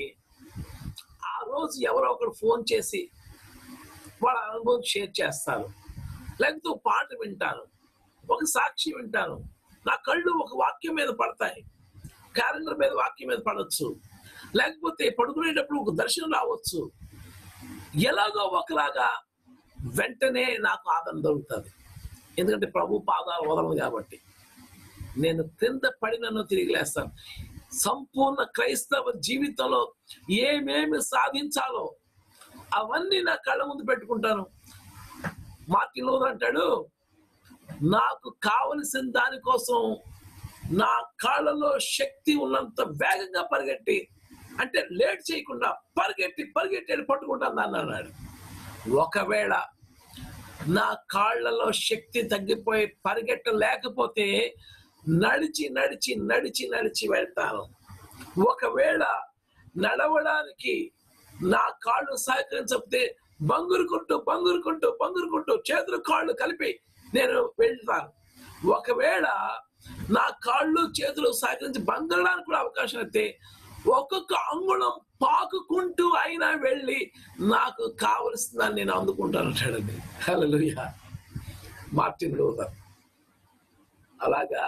ఆ రోజు ఎవరో ఒకరు ఫోన్ చేసి వాళ్ళ అనుభవం షేర్ చేస్తారు లేకపోతే ఒక పాట వింటాను ఒక సాక్షి వింటాను నా కళ్ళు ఒక వాక్యం మీద పడతాయి క్యాలెండర్ మీద వాక్యం మీద పడవచ్చు లేకపోతే పడుకునేటప్పుడు ఒక దర్శనం రావచ్చు ఎలాగో ఒకలాగా వెంటనే నాకు ఆదరణ దొరుకుతుంది ఎందుకంటే ప్రభు పాదాలు వదలదు కాబట్టి నేను క్రింద పడినను తిరిగి లేస్తాను సంపూర్ణ క్రైస్తవ జీవితంలో ఏమేమి సాధించాలో అవన్నీ నా కళ్ళ ముందు పెట్టుకుంటాను మార్టిన్ లూథర్ అంటాడు నాకు కావలసిన దానికోసం నా కాళ్ళలో శక్తి ఉన్నంత వేగంగా పరిగెట్టి అంటే లేట్ చేయకుండా పరిగెట్టి పరిగెట్టి వెళ్ళి పట్టుకుంటాను దాన్ని అన్నాడు ఒకవేళ నా కాళ్ళలో శక్తి తగ్గిపోయి పరిగెట్ట లేకపోతే నడిచి నడిచి నడిచి నడిచి వెళ్తాను ఒకవేళ నడవడానికి నా కాళ్ళు సహకరించకపోతే బంగురుకుంటూ బంగురుకుంటూ బంగురుకుంటూ చేతులు కాళ్ళు కలిపి నేను వెళ్తాను ఒకవేళ నా కాళ్ళు చేతులు సహకరించి బంగరడానికి కూడా అవకాశం అయితే ఒక్కొక్క అంగుళం పాకుకుంటూ అయినా వెళ్ళి నాకు కావలసిందని నేను అందుకుంటాను అంటాడండి హల్లెలూయా మార్టిన్ లూథర్ అలాగా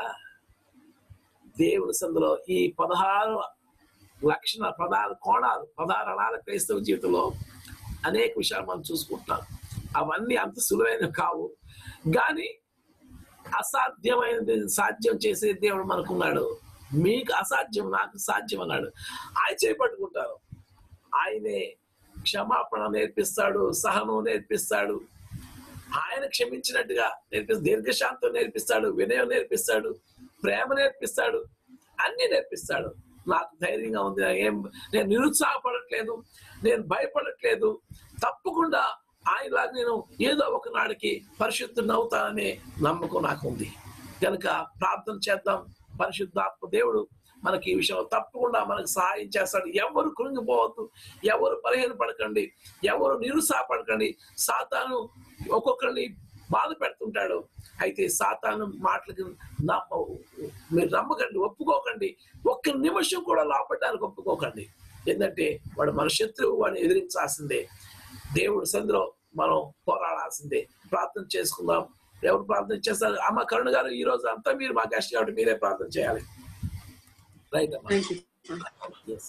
దేవుని సందులో ఈ పదహారు లక్షణ పదహారు కోణాలు పదహారు అణాల క్రైస్తవ జీవితంలో అనేక విషయాలు మనం చూసుకుంటున్నాం అవన్నీ అంత సులువైనవి కావు కానీ అసాధ్యమైనది సాధ్యం చేసే దేవుడు మనకున్నాడు మీకు అసాధ్యం నాకు సాధ్యం అన్నాడు ఆయన చేపట్టుకుంటారు ఆయనే క్షమాపణ నేర్పిస్తాడు సహనం నేర్పిస్తాడు ఆయన క్షమించినట్టుగా నేర్పి దీర్ఘశాంతం నేర్పిస్తాడు వినయం నేర్పిస్తాడు ప్రేమ నేర్పిస్తాడు అన్ని నేర్పిస్తాడు నాకు ధైర్యంగా ఉంది ఏం నేను నిరుత్సాహపడట్లేదు నేను భయపడట్లేదు తప్పకుండా ఆయనలాగా నేను ఏదో ఒక నాడికి పరిశుద్ధుని అవుతాననే నమ్మకం నాకు ఉంది కనుక ప్రార్థన చేద్దాం పరిశుద్ధాత్మ దేవుడు మనకి ఈ విషయంలో తప్పకుండా మనకు సహాయం చేస్తాడు ఎవరు కృంగిపోవద్దు ఎవరు బలహీన పడకండి ఎవరు నిరుత్సాహపడకండి సాతాను ఒక్కొక్కరిని బాధ పెడుతుంటాడు అయితే సాతాను మాటలకి నమ్మ మీరు నమ్మకండి ఒప్పుకోకండి ఒక్క నిమిషం కూడా లాపడానికి ఒప్పుకోకండి ఎందుకంటే వాడు మన శత్రువు వాడిని ఎదిరించాల్సిందే దేవుడు సందులో మనం పోరాడాల్సిందే ప్రార్థన చేసుకుందాం ఎవరు ప్రార్థన చేస్తారు అమ్మ కరుణ గారు ఈ రోజు అంతా మీరు మా గెస్ట్ కాబట్టి మీరే ప్రార్థన చేయాలి రైట్ అమ్మా Yes.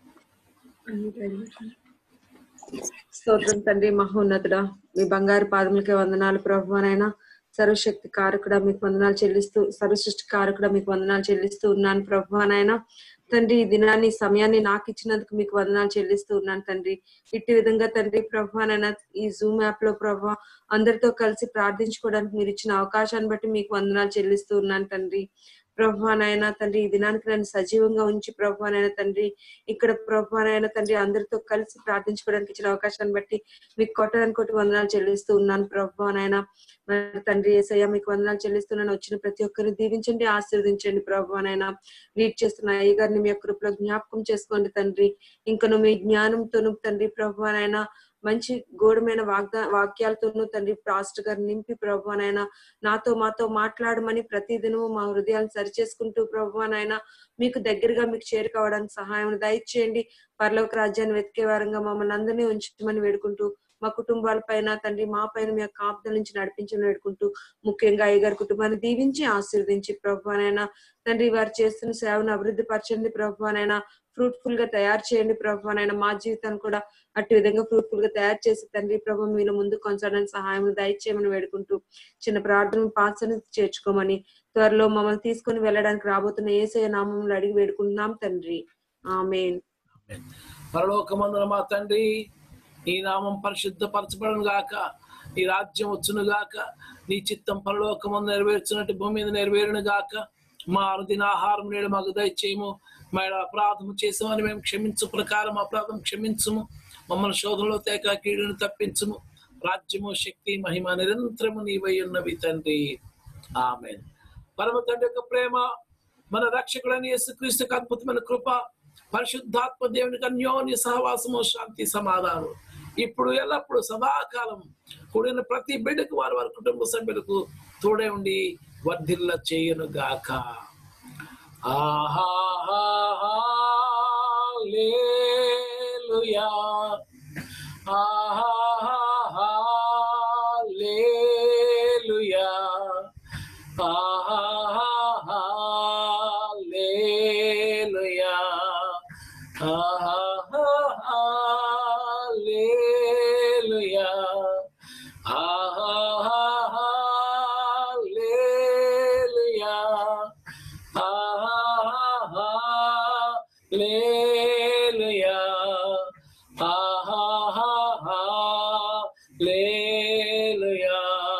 స్తోత్రం తండ్రి మహోన్నతుడా మీ బంగారు పాదములకే వందనాలు ప్రభువనైనా సర్వశక్తి కారకుడా మీకు వందనాలు చెల్లిస్తూ సర్వసృష్టి కారకుడా మీకు వందనాలు చెల్లిస్తూ ఉన్నాను ప్రభువనైనా తండ్రి ఈ దినాన్ని ఈ సమయాన్ని నాకు ఇచ్చినందుకు మీకు వందనాలు చెల్లిస్తూ ఉన్నాను తండ్రి ఇట్టి విధంగా తండ్రి ప్రభువనైనా ఈ జూమ్ యాప్ లో ప్రభు అందరితో కలిసి ప్రార్థించుకోవడానికి మీరు ఇచ్చిన అవకాశాన్ని బట్టి మీకు వందనాలు చెల్లిస్తూ ఉన్నాను తండ్రి ప్రభువానైనా తండ్రి ఈ దినానికి నన్ను సజీవంగా ఉంచి ప్రభువానైనా తండ్రి ఇక్కడ ప్రభువానైనా తండ్రి అందరితో కలిసి ప్రార్థించుకోవడానికి ఇచ్చిన అవకాశాన్ని బట్టి మీకు కొట్టడానికి కొట్టి వందనాలు చెల్లిస్తూ ఉన్నాను ప్రభువానైనా మరి తండ్రి ఏసయ్య మీకు వందనాలు చెల్లిస్తున్నాను వచ్చిన ప్రతి ఒక్కరిని దీవించండి ఆశీర్వదించండి ప్రభువానైనా లీడ్ చేస్తున్న అయ్య గారిని మీ యొక్క కృపలో జ్ఞాపకం చేసుకోండి తండ్రి ఇంకను మీ జ్ఞానంతోను తండ్రి ప్రభువానైనా మంచి గూఢమైన వాగ్దా వాక్యాలతోనూ తండ్రి పాస్టర్ గారు నింపి ప్రభువానైనా నాతో మాతో మాట్లాడమని ప్రతిదినము మా హృదయాలను సరిచేసుకుంటూ ప్రభువానైనా మీకు దగ్గరగా మీకు చేరుకోవడానికి సహాయం దయచేయండి పరలోక రాజ్యాన్ని వెతికే వారంగా మమ్మల్ని అందరినీ ఉంచమని వేడుకుంటూ మా కుటుంబాల పైన తండ్రి మా పైన మీ యొక్క కాపుదల నుంచి నడిపించమని వేడుకుంటూ ముఖ్యంగా అయ్యగారి కుటుంబాన్ని దీవించి ఆశీర్వదించి ప్రభువానైనా తండ్రి వారు చేస్తున్న సేవను అభివృద్ధి పరచండి ప్రభువానైనా ఫ్రూట్ఫుల్ గా తయారు చేయండి ప్రభువానైనా మా జీవితాన్ని కూడా అట్టి విధంగా ఫ్రూట్ఫుల్ గా తయారు చేసి తండ్రి ప్రభు మీరు ముందు కొనసాగడానికి సహాయం దయచేయమని వేడుకుంటూ చిన్న ప్రార్థన పాత్రను చేర్చుకోమని త్వరలో మమ్మల్ని తీసుకొని వెళ్ళడానికి రాబోతున్న ఏసయ నామంలో అడిగి వేడుకుంటున్నాం తండ్రి ఆమెన్ పరలోకమందున మా తండ్రి నీ నామం పరిశుద్ధపరచబడను గాక నీ రాజ్యం వచ్చును గాక నీ చిత్తం పరలోకమందు నెరవేర్చినట్టు భూమి మీద నెరవేరును గాక మా అనుదిన ఆహారం నేడు మాకు దయచేయము మా అపరాధము చేసామని మేము క్షమించు ప్రకారం అపరాధం క్షమించుము మమ్మల్ని శోధనలో తేక కీడును తప్పించుము రాజ్యము శక్తి మహిమ నిరంతరము నీవై ఉన్నవి తండ్రి ఆమె పరమ తండ్రి యొక్క ప్రేమ మన రక్షకుడైన యేసుక్రీస్తుకు అద్భుతమైన కృప పరిశుద్ధాత్మ దేవునికి అన్యోన్య సహవాసము శాంతి సమాధానం ఇప్పుడు ఎల్లప్పుడు సదాకాలం కూడిన ప్రతి బిడ్డకు వారి వారి కుటుంబ సభ్యులకు తోడే ఉండి వర్ధిల్ల చేయను గాక ఆహాలేలుయా ఆహాలేలుయా ఆహాలేలుయా ఆహాలేలుయా ఆహాలేలుయా ఆహాలేలుయా ఆహాలేలుయా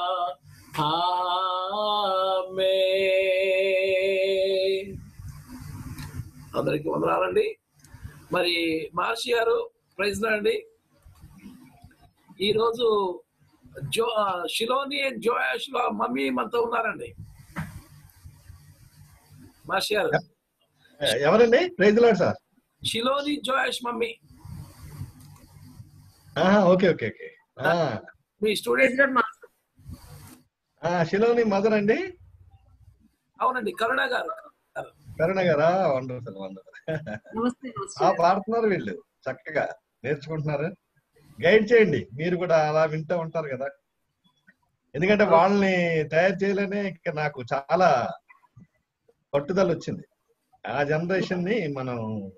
ఆమేన్ అందరికి వందనాలండి మరి మహర్షి గారు ప్రైజ్ అండి ఈరోజు జో షిలోని అండ్ జోయాష్ లో మమ్మీ మనతో ఉన్నారండి మహర్షి గారు ఎవరండి praise lord sir Shiloni Joyash mummy okay okay okay మీ స్టూడెంట్ శిలోని మదర్ అండి అవునండి కరుణ గారు కరుణ గారా వండర్ఫుల్ వండర్ఫుల్ నమస్తే ఆ పాడుతున్నారు వీళ్ళు చక్కగా నేర్చుకుంటున్నారు గైడ్ చేయండి మీరు కూడా అలా వింటూ ఉంటారు కదా ఎందుకంటే వాళ్ళని తయారు చేయలేనే ఇక నాకు చాలా పట్టుదల వచ్చింది ఆ జనరేషన్ ని మనం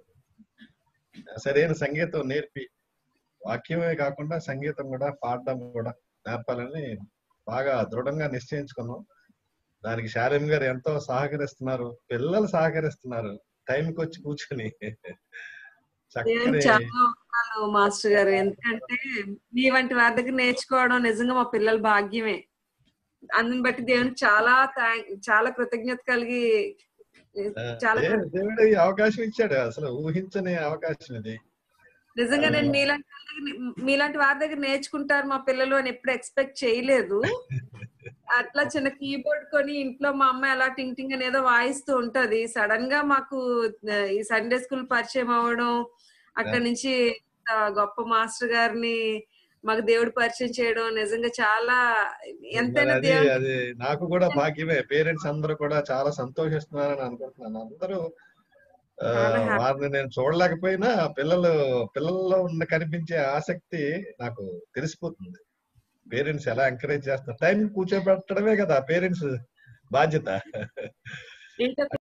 సరైన సంగీతం నేర్పి వాక్యమే కాకుండా సంగీతం కూడా పాడడం కూడా నేర్పాలని బాగా దృఢంగా నిశ్చయించుకున్నాం దానికి శాలిం గారు ఎంతో సహకరిస్తున్నారు పిల్లలు సహకరిస్తున్నారు టైంకి వచ్చి కూర్చొని దేవుని చక్కని చాలా వందనాలు మాస్టర్ గారు ఎందుకంటే మీ వంటి వారి దగ్గర నేర్చుకోవడం నిజంగా మా పిల్లల భాగ్యమే అందుని బట్టి దేవునికి చాలా థ్యాంక్ చాలా కృతజ్ఞత కలిగి చాలా దే- దేవుడు ఈ అవకాశం ఇచ్చాడు అసలు ఊహించని అవకాశం ఇది నిజంగా నేను మీలాంటి వాళ్ళ దగ్గర మీలాంటి వారి దగ్గర నేర్చుకుంటారు మా పిల్లలు అని ఎప్పుడు ఎక్స్పెక్ట్ చేయలేదు అట్లా చిన్న కీబోర్డ్ కొని ఇంట్లో మా అమ్మ ఎలా టింగ్ టింగ్ అని ఏదో వాయిస్తూ ఉంటది సడన్ గా మాకు ఆ, ఈ సండే స్కూల్ పరిచయం అవ్వడం అక్కడి నుంచి ఆ, గొప్ప మాస్టర్ గారిని మాకు దేవుడు పరిచయం చేయడం నిజంగా చాలా ఎంతైనా అది దేవుడు అది నాకు కూడా భాగ్యమే పేరెంట్స్ అందరూ కూడా చాలా సంతోషిస్తున్నారని అనుకుంటున్నాను అందరూ ఆ, చాలా happy. వారిని నేను చూడలేకపోయినా పిల్లలు పిల్లల్లో ఉన్న కనిపించే ఆసక్తి నాకు తెలిసిపోతుంది పేరెంట్స్ ఎలా ఎంకరేజ్ చేస్తారు టైం కూర్చోబెట్టడమే కదా పేరెంట్స్ బాధ్యత ఇంకొక